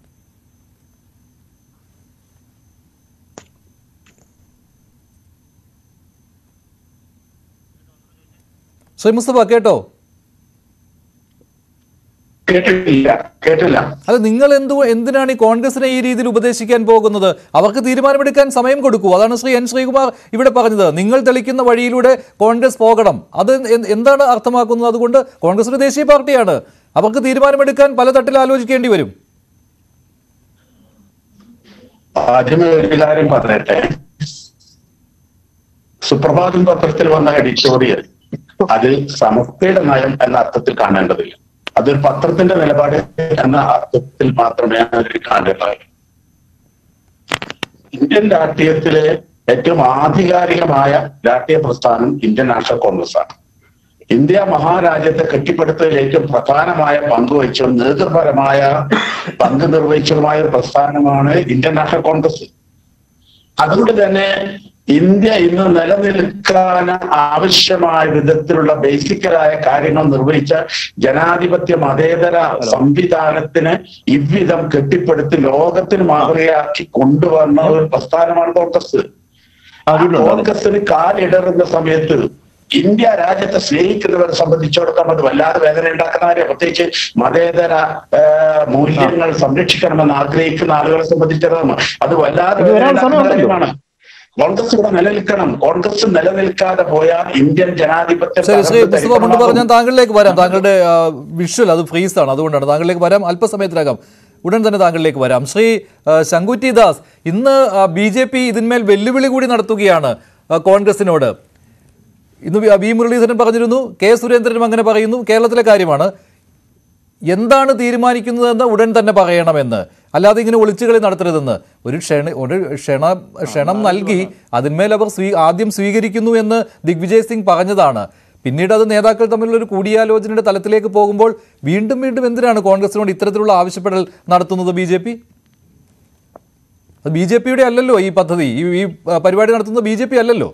Speaker 6: ശ്രീ മുസ്തഫ കേട്ടോ
Speaker 9: കേട്ടില്ല കേട്ടില്ല
Speaker 6: അത് നിങ്ങൾ എന്തു എന്തിനാണ് ഈ കോൺഗ്രസിനെ ഈ രീതിയിൽ ഉപദേശിക്കാൻ പോകുന്നത് അവർക്ക് തീരുമാനമെടുക്കാൻ സമയം കൊടുക്കൂ അതാണ് ശ്രീ എൻ ശ്രീകുമാർ ഇവിടെ പറഞ്ഞത് നിങ്ങൾ തെളിക്കുന്ന വഴിയിലൂടെ കോൺഗ്രസ് പോകണം അത് എന്ത് എന്താണ് അർത്ഥമാക്കുന്നത് അതുകൊണ്ട് കോൺഗ്രസ് ഒരു ദേശീയ പാർട്ടിയാണ് അവർക്ക് തീരുമാനമെടുക്കാൻ പല തട്ടിൽ ആലോചിക്കേണ്ടി വരും
Speaker 9: ആദ്യമേ ഒരു കാര്യം പറയട്ടെ സുപ്രഭാതം പത്രത്തിൽ വന്ന എഡിറ്റോറിയൽ അതിൽ സമസ്തയുടെ നയം എന്ന അർത്ഥത്തിൽ കാണേണ്ടതില്ല അതൊരു പത്രത്തിന്റെ നിലപാട് എന്ന അർത്ഥത്തിൽ മാത്രമേ അതിൽ കാണേണ്ടത് ഇന്ത്യൻ രാഷ്ട്രീയത്തിലെ ഏറ്റവും ആധികാരികമായ രാഷ്ട്രീയ പ്രസ്ഥാനം ഇന്ത്യൻ നാഷണൽ കോൺഗ്രസ് ആണ് ഇന്ത്യ മഹാരാജ്യത്തെ കെട്ടിപ്പടുത്തതിൽ ഏറ്റവും പ്രധാനമായ പങ്ക് വഹിച്ചതും നേതൃപരമായ പങ്ക് നിർവഹിച്ചതുമായ ഒരു പ്രസ്ഥാനമാണ് ഇന്ത്യൻ നാഷണൽ കോൺഗ്രസ് അതുകൊണ്ട് തന്നെ ഇന്ത്യ ഇന്ന് നിലനിൽക്കാൻ ആവശ്യമായ വിധത്തിലുള്ള ബേസിക്കലായ കാര്യങ്ങൾ നിർവഹിച്ച ജനാധിപത്യ മതേതര സംവിധാനത്തിന് ഇவ்விധം കെട്ടിപ്പടുത്തി ലോകത്തിന് മാതൃകയാക്കി കൊണ്ടുവന്ന ഒരു പ്രസ്ഥാനമാണ് കോൺഗ്രസ് ആ കോൺഗ്രസിന് കാലിടറുന്ന സമയത്ത് ഇന്ത്യ രാജ്യത്തെ സ്നേഹിക്കുന്നവരെ സംബന്ധിച്ചിടത്തോളം അത് വല്ലാതെ വേദന ഉണ്ടാക്കുന്ന കാര്യം പ്രത്യേകിച്ച് മതേതര ആ, മൂല്യങ്ങൾ സംരക്ഷിക്കണമെന്ന് ആഗ്രഹിക്കുന്ന ആളുകളെ സംബന്ധിച്ചിടത്തോളം അത് വല്ലാതെ
Speaker 8: ഇത്
Speaker 9: വേദന
Speaker 8: വരാൻ
Speaker 9: ഉണ്ടാക്കുന്ന
Speaker 8: സമയമുണ്ടല്ലോ.
Speaker 9: കാര്യമാണ് കോൺഗ്രസ് ഇവിടെ നിലനിൽക്കണം കോൺഗ്രസ് നിലനിൽക്കാതെ പോയാൽ ഇന്ത്യൻ ജനാധിപത്യം
Speaker 6: ശരി ശ്രീ
Speaker 9: തകർന്ന്
Speaker 6: മുസ്തഫ മുണ്ട്
Speaker 9: തരിപ്പണമാകും.
Speaker 6: ഞാൻ താങ്കളിലേക്ക് വരാം താങ്കളുടെ വിഷ്വൽ അത് ഫ്രീസ് ആണ് അതുകൊണ്ടാണ് താങ്കളിലേക്ക് വരാം അല്പസമയത്തിനകം ഉടൻ തന്നെ താങ്കളിലേക്ക് വരാം ശ്രീ ആ, ശങ്കുറ്റി ദാസ് ഇന്ന് ബി ജെ പി ഇതിന്മേൽ വെല്ലുവിളി കൂടി നടത്തുകയാണ് ആ, കോൺഗ്രസിനോട് ഇന്ന് വി- വി മുരളീധരൻ പറഞ്ഞിരുന്നു കെ സുരേന്ദ്രനും അങ്ങനെ പറയുന്നു കേരളത്തിലെ കാര്യമാണ് എന്താണ് തീരുമാനിക്കുന്നതെന്ന് ഉടൻ തന്നെ പറയണമെന്ന് അല്ലാതെ ഇങ്ങനെ ഒളിച്ചുകളി നടത്തരുതെന്ന് ഒരു ക്ഷണ ഒരു ക്ഷണ ക്ഷണം നൽകി അതിന്മേൽ അവർ സ്വീ ആദ്യം സ്വീകരിക്കുന്നു എന്ന് ദിഗ്വിജയ് സിംഗ് പറഞ്ഞതാണ് പിന്നീട് അത് നേതാക്കൾ തമ്മിലുള്ള ഒരു കൂടിയാലോചനയുടെ തലത്തിലേക്ക് പോകുമ്പോൾ വീണ്ടും വീണ്ടും എന്തിനാണ് കോൺഗ്രസിനോട് ഇത്തരത്തിലുള്ള ആവശ്യപ്പെടൽ നടത്തുന്നത് B J P B J പിയുടെ അല്ലല്ലോ ഈ പദ്ധതി ഈ ഈ പരിപാടി നടത്തുന്നത് ബി ജെ പി അല്ലല്ലോ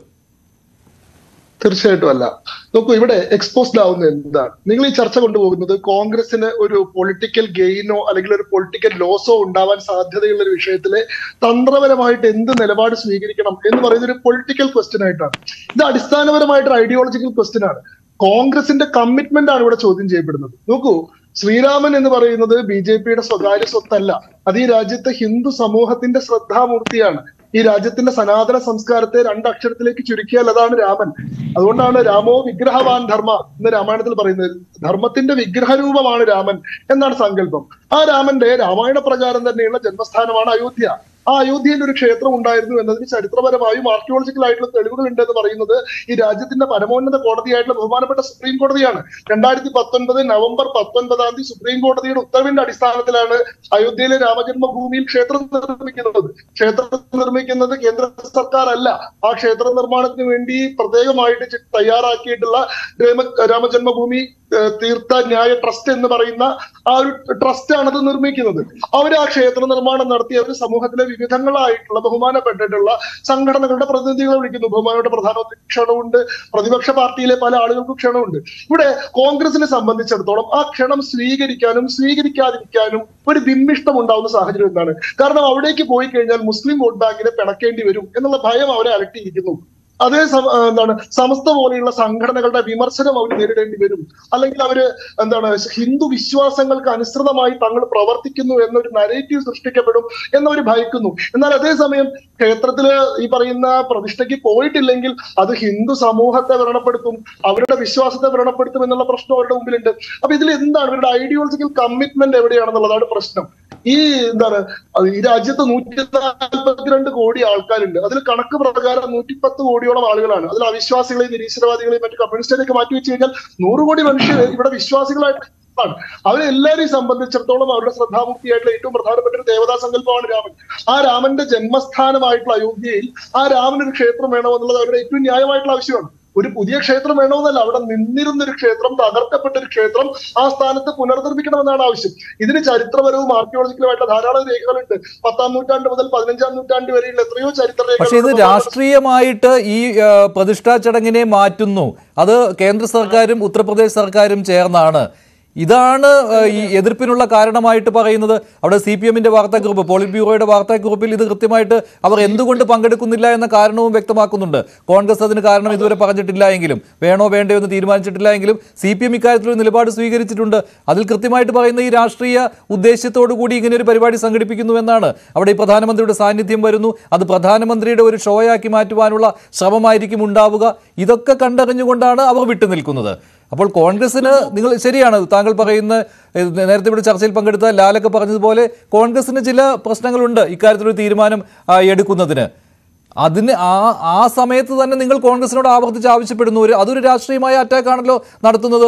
Speaker 10: തീർച്ചയായിട്ടും അല്ല നോക്കൂ ഇവിടെ എക്സ്പോസ്ഡ് ആവുന്നത് എന്താണ് നിങ്ങൾ ഈ ചർച്ച കൊണ്ടുപോകുന്നത് കോൺഗ്രസിന് ഒരു പൊളിറ്റിക്കൽ ഗെയിനോ അല്ലെങ്കിൽ ഒരു പൊളിറ്റിക്കൽ ലോസോ ഉണ്ടാവാൻ സാധ്യതയുള്ള ഒരു വിഷയത്തിലെ തന്ത്രപരമായിട്ട് എന്ത് നിലപാട് സ്വീകരിക്കണം എന്ന് പറയുന്ന ഒരു പൊളിറ്റിക്കൽ ക്വസ്റ്റ്യൻ ആയിട്ടാണ് ഇത് അടിസ്ഥാനപരമായിട്ട് ഐഡിയോളജിക്കൽ ക്വസ്റ്റ്യൻ ആണ് കോൺഗ്രസിന്റെ കമ്മിറ്റ്മെന്റ് ആണ് ഇവിടെ ചോദ്യം ചെയ്യപ്പെടുന്നത് നോക്കൂ ശ്രീരാമൻ എന്ന് പറയുന്നത് ബി ജെ പിയുടെ സ്വകാര്യ സ്വത്തല്ല അത് ഈ രാജ്യത്തെ ഹിന്ദു സമൂഹത്തിന്റെ ശ്രദ്ധാമൂർത്തിയാണ് ഈ രാജ്യത്തിന്റെ സനാതന സംസ്കാരത്തെ രണ്ടക്ഷരത്തിലേക്ക് ചുരുക്കിയാൽ അതാണ് രാമൻ അതുകൊണ്ടാണ് രാമോ വിഗ്രഹവാൻ ധർമ്മ എന്ന് രാമായണത്തിൽ പറയുന്നത് ധർമ്മത്തിന്റെ വിഗ്രഹരൂപമാണ് രാമൻ എന്നാണ് സങ്കല്പം ആ രാമന്റെ രാമായണ പ്രകാരം തന്നെയുള്ള ജന്മസ്ഥാനമാണ് അയോധ്യ ആ അയോധ്യയിൽ ഒരു ക്ഷേത്രം ഉണ്ടായിരുന്നു എന്നതിന് ചരിത്രപരമായും ആർക്കിയോളജിക്കൽ ആയിട്ടുള്ള തെളിവുകൾ ഉണ്ട് എന്ന് പറയുന്നത് ഈ രാജ്യത്തിന്റെ പരമോന്നത കോടതിയായിട്ടുള്ള ബഹുമാനപ്പെട്ട സുപ്രീം കോടതിയാണ് രണ്ടായിരത്തി പത്തൊൻപത് നവംബർ പത്തൊൻപതാം തീയതി സുപ്രീം കോടതിയുടെ ഉത്തരവിന്റെ അടിസ്ഥാനത്തിലാണ് അയോധ്യയിലെ രാമജന്മഭൂമിയിൽ ക്ഷേത്രം നിർമ്മിക്കുന്നത് ക്ഷേത്രം നിർമ്മിക്കുന്നത് കേന്ദ്ര സർക്കാർ അല്ല ആ ക്ഷേത്ര നിർമ്മാണത്തിന് വേണ്ടി പ്രത്യേകമായിട്ട് ചി- തയ്യാറാക്കിയിട്ടുള്ള രാമ രാമജന്മഭൂമി ഏഹ്, തീർത്ഥ ന്യായ ട്രസ്റ്റ് എന്ന് പറയുന്ന ആ ഒരു ട്രസ്റ്റ് ആണ് അത് നിർമ്മിക്കുന്നത് അവർ ആ ക്ഷേത്ര നിർമ്മാണം നടത്തി അവർ സമൂഹത്തിലെ വിവിധങ്ങളായിട്ടുള്ള ബഹുമാനപ്പെട്ടിട്ടുള്ള സംഘടനകളുടെ പ്രതിനിധികളെ വിളിക്കുന്നു ബഹുമാനപ്പെട്ട പ്രധാനമന്ത്രി ക്ഷണമുണ്ട് പ്രതിപക്ഷ പാർട്ടിയിലെ പല ആളുകൾക്കും ക്ഷണമുണ്ട് ഇവിടെ കോൺഗ്രസിനെ സംബന്ധിച്ചിടത്തോളം ആ ക്ഷണം സ്വീകരിക്കാനും സ്വീകരിക്കാതിരിക്കാനും ഒരു ബിംബിഷ്ടം ഉണ്ടാവുന്ന സാഹചര്യം എന്താണ് കാരണം അവിടേക്ക് പോയി കഴിഞ്ഞാൽ മുസ്ലിം വോട്ട് ബാങ്കിനെ പിണക്കേണ്ടി വരും എന്നുള്ള ഭയം അവരെ അലട്ടിയിരിക്കുന്നു അതേ സമ- ആ, എന്താണ് സമസ്ത പോലെയുള്ള സംഘടനകളുടെ വിമർശനം അവർ നേരിടേണ്ടി വരും അല്ലെങ്കിൽ അവര് എന്താണ് ഹിന്ദു വിശ്വാസങ്ങൾക്ക് അനുസൃതമായി തങ്ങൾ പ്രവർത്തിക്കുന്നു എന്നൊരു നരേറ്റീവ് സൃഷ്ടിക്കപ്പെടും എന്നവർ ഭയക്കുന്നു എന്നാൽ അതേസമയം ക്ഷേത്രത്തില് ഈ പറയുന്ന പ്രതിഷ്ഠയ്ക്ക് പോയിട്ടില്ലെങ്കിൽ അത് ഹിന്ദു സമൂഹത്തെ വ്രണപ്പെടുത്തും അവരുടെ വിശ്വാസത്തെ വ്രണപ്പെടുത്തും എന്നുള്ള പ്രശ്നം അവരുടെ മുമ്പിലുണ്ട് അപ്പൊ ഇതിൽ എന്താണ് ഇവരുടെ ഐഡിയോളജിക്കൽ കമ്മിറ്റ്മെന്റ് എവിടെയാണെന്നുള്ളതാണ് പ്രശ്നം ഈ എന്താണ് അത് ഈ രാജ്യത്ത് നൂറ്റി നാൽപ്പത്തിരണ്ട് കോടി ആൾക്കാരുണ്ട് അതിൽ കണക്ക് പ്രകാരം നൂറ്റിപ്പത്ത് കോടിയോളം ആളുകളാണ് അതിൽ അവിശ്വാസികളെയും നിരീശ്വരവാദികളെയും മറ്റു കമ്മ്യൂണിസ്റ്റിനെയൊക്കെ മാറ്റി വെച്ച് കഴിഞ്ഞാൽ നൂറ് കോടി മനുഷ്യർ ഇവിടെ വിശ്വാസികളായിട്ട് ആണ് അവരെല്ലാരെയും സംബന്ധിച്ചിടത്തോളം അവരുടെ ശ്രദ്ധാമുക്തിയായിട്ടുള്ള ഏറ്റവും പ്രധാനപ്പെട്ട ഒരു ദേവതാ സങ്കല്പമാണ് രാമൻ ആ രാമന്റെ ജന്മസ്ഥാനമായിട്ടുള്ള അയോധ്യയിൽ ആ രാമന് ഒരു ക്ഷേത്രം വേണമെന്നുള്ളത് അവരുടെ ഏറ്റവും ന്യായമായിട്ടുള്ള ആവശ്യമാണ് ഒരു പുതിയ ക്ഷേത്രം വേണമെന്നല്ല അവിടെ നിന്നിരുന്ന ഒരു ക്ഷേത്രം തകർക്കപ്പെട്ട ഒരു ക്ഷേത്രം ആ സ്ഥാനത്ത് പുനർനിർമ്മിക്കണമെന്നാണ് ആവശ്യം ഇതിന് ചരിത്രപരവും ആർക്കിയോളജിക്കലുമായിട്ടുള്ള ധാരാളം രേഖകളുണ്ട് പത്താം നൂറ്റാണ്ട് മുതൽ പതിനഞ്ചാം നൂറ്റാണ്ട് വരെയുള്ള എത്രയോ ചരിത്ര
Speaker 6: പക്ഷേ ഇത്
Speaker 10: രേഖകൾ
Speaker 6: രാഷ്ട്രീയമായിട്ട് ഈ ആ, പ്രതിഷ്ഠാ ചടങ്ങിനെ മാറ്റുന്നു അത് കേന്ദ്ര സർക്കാരും ഉത്തർപ്രദേശ് സർക്കാരും ചേർന്നാണ് ഇതാണ് ആ, ഈ എതിർപ്പിനുള്ള കാരണമായിട്ട് പറയുന്നത് അവിടെ സി പി എമ്മിന്റെ വാർത്താക്കുറിപ്പ് പോളിറ്റ് ബ്യൂറോയുടെ വാർത്താക്കുറിപ്പിൽ ഇത് കൃത്യമായിട്ട് അവർ എന്തുകൊണ്ട് പങ്കെടുക്കുന്നില്ല എന്ന കാരണവും വ്യക്തമാക്കുന്നുണ്ട് കോൺഗ്രസ് അതിന് കാരണം ഇതുവരെ പറഞ്ഞിട്ടില്ല എങ്കിലും വേണോ വേണ്ടയോ എന്ന് തീരുമാനിച്ചിട്ടില്ല എങ്കിലും സി പി എം ഇക്കാര്യത്തിൽ ഒരു നിലപാട് സ്വീകരിച്ചിട്ടുണ്ട് അതിൽ കൃത്യമായിട്ട് പറയുന്ന ഈ രാഷ്ട്രീയ ഉദ്ദേശത്തോടു കൂടി ഇങ്ങനെ ഒരു പരിപാടി സംഘടിപ്പിക്കുന്നു എന്നാണ് അവിടെ ഈ പ്രധാനമന്ത്രിയുടെ സാന്നിധ്യം വരുന്നു അത് പ്രധാനമന്ത്രിയുടെ ഒരു ഷോയാക്കി മാറ്റുവാനുള്ള ശ്രമമായിരിക്കും ഉണ്ടാവുക ഇതൊക്കെ കണ്ടറിഞ്ഞുകൊണ്ടാണ് അവർ വിട്ടുനിൽക്കുന്നത് അപ്പോൾ കോൺഗ്രസിന് നിങ്ങൾ ശരിയാണ് താങ്കൾ പറയുന്ന ഏഹ്, നേരത്തെ ഇവിടെ ചർച്ചയിൽ പങ്കെടുത്ത ലാലൊക്കെ പറഞ്ഞതുപോലെ കോൺഗ്രസിന് ചില പ്രശ്നങ്ങളുണ്ട് ഇക്കാര്യത്തിലൊരു തീരുമാനം ആ, എടുക്കുന്നതിന് അതിന് ആ ആ സമയത്ത് തന്നെ നിങ്ങൾ കോൺഗ്രസിനോട് ആവർത്തിച്ച് ആവശ്യപ്പെടുന്നു ഒരു അതൊരു രാഷ്ട്രീയമായ അറ്റാക്കാണല്ലോ നടത്തുന്നത്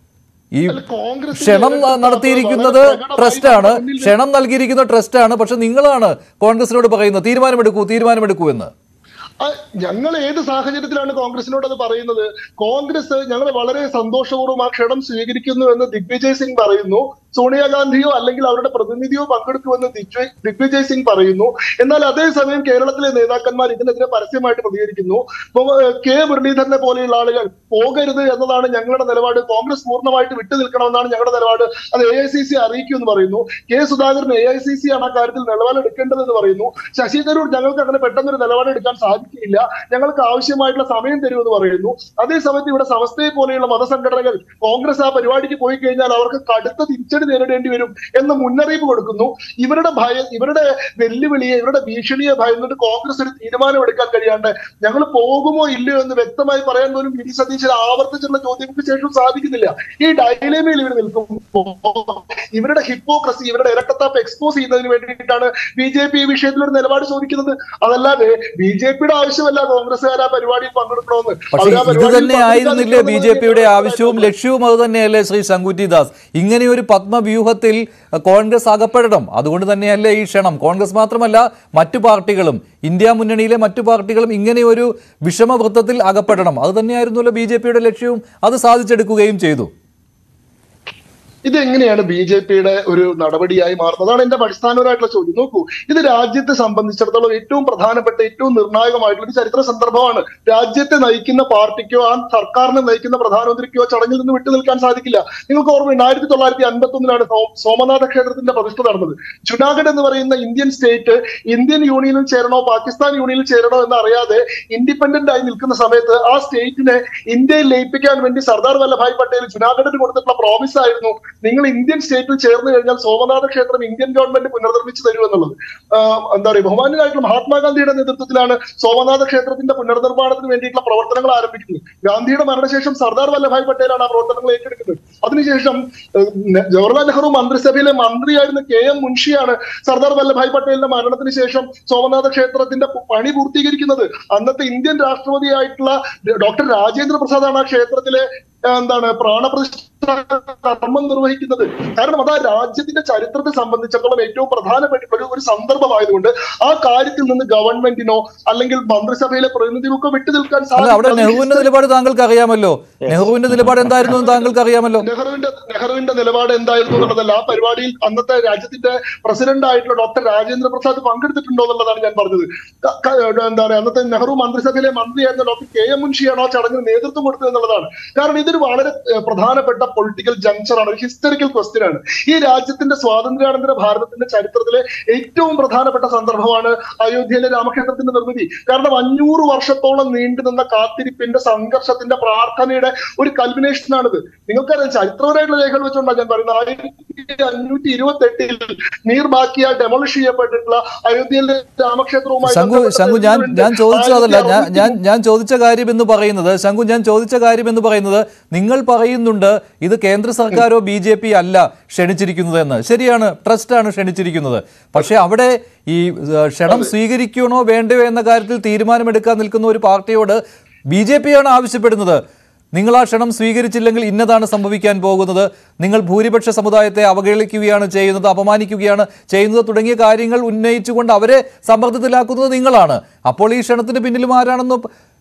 Speaker 6: ഈ
Speaker 10: കോൺഗ്രസിന്റെ
Speaker 6: ക്ഷണം
Speaker 10: നേതൃത്വം
Speaker 6: നടത്തിയിരിക്കുന്നത്
Speaker 10: വളരെ പ്രകടമായി
Speaker 6: ട്രസ്റ്റാണ്
Speaker 10: മുന്നിൽ
Speaker 6: ക്ഷണം നൽകിയിരിക്കുന്ന ട്രസ്റ്റാണ് പക്ഷെ നിങ്ങളാണ് കോൺഗ്രസിനോട് പറയുന്നത് തീരുമാനമെടുക്കൂ തീരുമാനമെടുക്കൂ എന്ന്
Speaker 10: ആ, ഞങ്ങൾ ഏത് സാഹചര്യത്തിലാണ് കോൺഗ്രസിനോട് അത് പറയുന്നത് കോൺഗ്രസ് ഞങ്ങൾ വളരെ സന്തോഷപൂർവ്വം ആ ക്ഷണം സ്വീകരിക്കുന്നു എന്ന് ദിഗ്വിജയ് സിംഗ് പറയുന്നു സോണിയാഗാന്ധിയോ അല്ലെങ്കിൽ അവരുടെ പ്രതിനിധിയോ പങ്കെടുക്കുമെന്ന് ദിഗ്വിജയ് ദിഗ്വിജയ് സിംഗ് പറയുന്നു എന്നാൽ അതേസമയം കേരളത്തിലെ നേതാക്കന്മാർ ഇതിനെതിരെ പരസ്യമായിട്ട് പ്രതികരിക്കുന്നു ഇപ്പൊ, ഏഹ്, കെ മുരളീധരനെ പോലെയുള്ള ആളുകൾ പോകരുത് എന്നതാണ് ഞങ്ങളുടെ നിലപാട് കോൺഗ്രസ് പൂർണ്ണമായിട്ട് വിട്ടു നിൽക്കണമെന്നാണ് ഞങ്ങളുടെ നിലപാട് അത് എ ഐ സി സി അറിയിക്കുമെന്ന് പറയുന്നു K Sudhakaran A I C C ആണ് ആ കാര്യത്തിൽ നിലപാടെടുക്കേണ്ടതെന്ന് പറയുന്നു ശശി തരൂർ ഞങ്ങൾക്ക് അങ്ങനെ പെട്ടെന്നൊരു നിലപാടെടുക്കാൻ സാധിക്കില്ല ഞങ്ങൾക്ക് ആവശ്യമായിട്ടുള്ള സമയം തരുമെന്ന് പറയുന്നു അതേസമയത്ത് ഇവിടെ സമസ്തയെ പോലെയുള്ള മതസംഘടനകൾ കോൺഗ്രസ് ആ പരിപാടിക്ക് പോയി കഴിഞ്ഞാൽ അവർക്ക് കടുത്ത തിരിച്ചടി നേരിടേണ്ടി വരും എന്ന് മുന്നറിയിപ്പ് കൊടുക്കുന്നു ഇവരുടെ ഭയ ഇവരുടെ വെല്ലുവിളിയെ ഇവരുടെ ഭീഷണിയെ ഭയന്നിട്ട് കോൺഗ്രസ് ഒരു തീരുമാനം എടുക്കാൻ കഴിയാണ്ട് ഞങ്ങൾ പോകുമോ ഇല്ലയോ എന്ന് വ്യക്തമായി പറയാൻ പോലും വി ഡി സതീശൻ ആവർത്തിച്ചുള്ള ചോദ്യങ്ങൾക്ക് ശേഷം സാധിക്കുന്നില്ല ഈ ഡയലേമയിൽ ഇവർ നിൽക്കുമ്പോൾ ഇവരുടെ ഹിപ്പോക്രസി ഇവരുടെ ഇരട്ടത്താപ്പ് എക്സ്പോസ് ചെയ്യുന്നതിന് വേണ്ടിയിട്ടാണ് ബി ജെ പി ഈ വിഷയത്തിൽ ഒരു നിലപാട് ചോദിക്കുന്നത് അതല്ലാതെ ബി ജെ പിയുടെ ആവശ്യമല്ല കോൺഗ്രസ്സുകാർ ആ പരിപാടിയിൽ പങ്കെടുക്കണമെന്ന്
Speaker 6: പക്ഷേ
Speaker 10: അവര് ആ
Speaker 6: ഇത്
Speaker 10: പരിപാടിയിൽ
Speaker 6: തന്നെ ആയിരുന്നില്ലേ ബി ജെ പിയുടെ
Speaker 10: പങ്കെടുക്കാൻ
Speaker 6: ആവശ്യവും ലക്ഷ്യവും അത് തന്നെയല്ലേ ശ്രീ ശങ്കുറ്റി ദാസ് ഇങ്ങനെ ഒരു പത്മവ്യൂഹത്തിൽ അഹ്, കോൺഗ്രസ് അകപ്പെടണം അതുകൊണ്ട് തന്നെയല്ലേ ഈ ക്ഷണം കോൺഗ്രസ് മാത്രമല്ല മറ്റു പാർട്ടികളും ഇന്ത്യ മുന്നണിയിലെ മറ്റു പാർട്ടികളും ഇങ്ങനെ ഒരു വിഷമവൃത്തത്തിൽ അകപ്പെടണം അത് തന്നെയായിരുന്നല്ലോ ബി ജെ പിയുടെ ലക്ഷ്യവും അത് സാധിച്ചെടുക്കുകയും ചെയ്തു
Speaker 10: ഇത് എങ്ങനെയാണ് ബി ജെ പിയുടെ ഒരു നടപടിയായി മാറുന്നത് അതാണ് എന്റെ അടിസ്ഥാനപരമായിട്ടുള്ള ചോദ്യം നോക്കൂ ഇത് രാജ്യത്തെ സംബന്ധിച്ചിടത്തോളം ഏറ്റവും പ്രധാനപ്പെട്ട ഏറ്റവും നിർണായകമായിട്ടുള്ള ഒരു ചരിത്ര സന്ദർഭമാണ് രാജ്യത്തെ നയിക്കുന്ന പാർട്ടിക്കോ ആ സർക്കാരിനെ നയിക്കുന്ന പ്രധാനമന്ത്രിക്കോ ആ ചടങ്ങിൽ നിന്ന് വിട്ടു നിൽക്കാൻ സാധിക്കില്ല നിങ്ങൾക്ക് ഓർമ്മയുണ്ട് ആയിരത്തി തൊള്ളായിരത്തി അൻപത്തി ഒന്നിലാണ് സോമനാഥ ക്ഷേത്രത്തിന്റെ പ്രതിഷ്ഠ നടന്നത് ജുനാഗഡ് എന്ന് പറയുന്ന ഇന്ത്യൻ സ്റ്റേറ്റ് ഇന്ത്യൻ യൂണിയനിൽ ചേരണോ പാകിസ്ഥാൻ യൂണിയനിൽ ചേരണോ എന്ന് അറിയാതെ ഇൻഡിപെൻഡന്റ് ആയി നിൽക്കുന്ന സമയത്ത് ആ സ്റ്റേറ്റിനെ ഇന്ത്യയിൽ ലയിപ്പിക്കാൻ വേണ്ടി സർദാർ വല്ലഭായ് പട്ടേൽ ജുനാഗഡിന് കൊടുത്തിട്ടുള്ള പ്രോമിസ് ആയിരുന്നു നിങ്ങൾ ഇന്ത്യൻ സ്റ്റേറ്റിൽ ചേർന്ന് കഴിഞ്ഞാൽ സോമനാഥ ക്ഷേത്രം ഇന്ത്യൻ ഗവൺമെന്റ് പുനർനിർമ്മിച്ചു തരൂ എന്നുള്ളത് ആഹ് എന്താ പറയുക ബഹുമാനായിട്ടുള്ള മഹാത്മാഗാന്ധിയുടെ നേതൃത്വത്തിലാണ് സോമനാഥ ക്ഷേത്രത്തിന്റെ പുനർനിർമ്മാണത്തിന് വേണ്ടിയിട്ടുള്ള പ്രവർത്തനങ്ങൾ ആരംഭിക്കുന്നത് ഗാന്ധിയുടെ മരണശേഷം സർദാർ വല്ലഭായ് പട്ടേലാണ് ആ പ്രവർത്തനങ്ങൾ ഏറ്റെടുക്കുന്നത് അതിനുശേഷം ഏഹ്, നെ- ജവഹർലാൽ നെഹ്റു മന്ത്രിസഭയിലെ മന്ത്രിയായിരുന്ന കെ എം മുൻഷിയാണ് സർദാർ വല്ലഭായ് പട്ടേലിന്റെ മരണത്തിന് ശേഷം സോമനാഥ ക്ഷേത്രത്തിന്റെ പ- പണി പൂർത്തീകരിക്കുന്നത് അന്നത്തെ ഇന്ത്യൻ രാഷ്ട്രപതിയായിട്ടുള്ള ഡോക്ടർ രാജേന്ദ്ര പ്രസാദാണ് ആ ക്ഷേത്രത്തിലെ ആ, എന്താണ് പ്രാണപ്രതിഷ്ഠ കർമ്മം നിർവഹിക്കുന്നത് കാരണം അത് ആ രാജ്യത്തിന്റെ ചരിത്രത്തെ സംബന്ധിച്ചിടത്തോളം ഏറ്റവും പ്രധാനപ്പെട്ട ഒരു ഒരു സന്ദർഭമായതുകൊണ്ട് ആ കാര്യത്തിൽ നിന്ന് ഗവൺമെന്റിനോ അല്ലെങ്കിൽ മന്ത്രിസഭയിലെ പ്രതിനിധികൾക്കോ വിട്ടു നിൽക്കാൻ
Speaker 6: അല്ല അവിടെ
Speaker 10: സാധിക്കും.
Speaker 6: നെഹ്റുവിന്റെ നിലപാട് താങ്കൾക്ക് അറിയാമല്ലോ നെഹ്റുവിന്റെ നിലപാട് എന്തായിരുന്നു എന്ന് താങ്കൾക്ക് അറിയാമല്ലോ
Speaker 10: നെഹ്റുവിന്റെ നെഹ്റുവിന്റെ നിലപാട് എന്തായിരുന്നു എന്നുള്ളതല്ല ആ പരിപാടിയിൽ അന്നത്തെ രാജ്യത്തിന്റെ പ്രസിഡന്റ് ആയിട്ടുള്ള ഡോക്ടർ രാജേന്ദ്ര പ്രസാദ് പങ്കെടുത്തിട്ടുണ്ടോ എന്നുള്ളതാണ് ഞാൻ പറഞ്ഞത് ക- ക- എന്താ പറയുക അന്നത്തെ നെഹ്റു മന്ത്രിസഭയിലെ മന്ത്രിയായിരുന്ന ഡോക്ടർ കെ എം മുൻഷിയാണ് ആ ചടങ്ങിന് നേതൃത്വം കൊടുത്തത് എന്നുള്ളതാണ് കാരണം ഇതൊരു വളരെ ഏഹ്, പ്രധാനപ്പെട്ട പൊളിറ്റിക്കൽ ജങ്ചർ ആണ് ഒരു ഹിസ്റ്ററിക്കൽ ക്വസ്റ്റ്യൻ ആണ് ഈ രാജ്യത്തിന്റെ സ്വാതന്ത്ര്യാനന്തര ഭാരതത്തിന്റെ ചരിത്രത്തിലെ ഏറ്റവും പ്രധാനപ്പെട്ട സന്ദർഭമാണ് അയോധ്യയിലെ രാമക്ഷേത്രത്തിന്റെ നിർമ്മിതി കാരണം അഞ്ഞൂറ് വർഷത്തോളം നീണ്ടു നിന്ന കാത്തിരിപ്പിന്റെ സംഘർഷത്തിന്റെ പ്രാർത്ഥനയുടെ ഒരു കൽമിനേഷൻ ആണിത് നിങ്ങൾക്കറിയാം ചരിത്രപരമായിട്ടുള്ള രേഖകൾ വെച്ചുകൊണ്ടാണ് ഞാൻ പറയുന്നത് ആയിരത്തി അഞ്ഞൂറ്റി ഇരുപത്തി എട്ടിൽ നീർ ബാക്കിയ ഡെമോളിഷ് ചെയ്യപ്പെട്ടിട്ടുള്ള അയോധ്യയിലെ രാമക്ഷേത്രവുമായി
Speaker 6: ശംഖു
Speaker 10: ബന്ധപ്പെട്ട
Speaker 6: ശംഖു ഞാൻ
Speaker 10: തെളിവുകളുണ്ട്.
Speaker 6: ഞാൻ ചോദിച്ചത് അതല്ല ഞാൻ
Speaker 10: ആയിരത്തി
Speaker 6: ഞാൻ ഞാൻ ചോദിച്ച കാര്യം എന്ന് പറയുന്നത് ശംഖു ഞാൻ ചോദിച്ച കാര്യം എന്ന് പറയുന്നത് നിങ്ങൾ പറയുന്നുണ്ട് ഇത് കേന്ദ്ര സർക്കാരോ ബി ജെ പി അല്ല ക്ഷണിച്ചിരിക്കുന്നത് എന്ന് ശരിയാണ് ട്രസ്റ്റാണ് ക്ഷണിച്ചിരിക്കുന്നത് പക്ഷേ അവിടെ ഈ ഏഹ്, ക്ഷണം സ്വീകരിക്കണോ വേണ്ടയോ എന്ന കാര്യത്തിൽ തീരുമാനമെടുക്കാൻ നിൽക്കുന്ന ഒരു പാർട്ടിയോട് ബി ജെ പിയാണ് ആവശ്യപ്പെടുന്നത് നിങ്ങൾ ആ ക്ഷണം സ്വീകരിച്ചില്ലെങ്കിൽ ഇന്നതാണ് സംഭവിക്കാൻ പോകുന്നത് നിങ്ങൾ ഭൂരിപക്ഷ സമുദായത്തെ അവഹേളിക്കുകയാണ് ചെയ്യുന്നത് അപമാനിക്കുകയാണ് ചെയ്യുന്നത് തുടങ്ങിയ കാര്യങ്ങൾ ഉന്നയിച്ചുകൊണ്ട് അവരെ സമ്മർദ്ദത്തിലാക്കുന്നത് നിങ്ങളാണ് അപ്പോൾ ഈ ക്ഷണത്തിന് പിന്നിലും ആരാണെന്ന്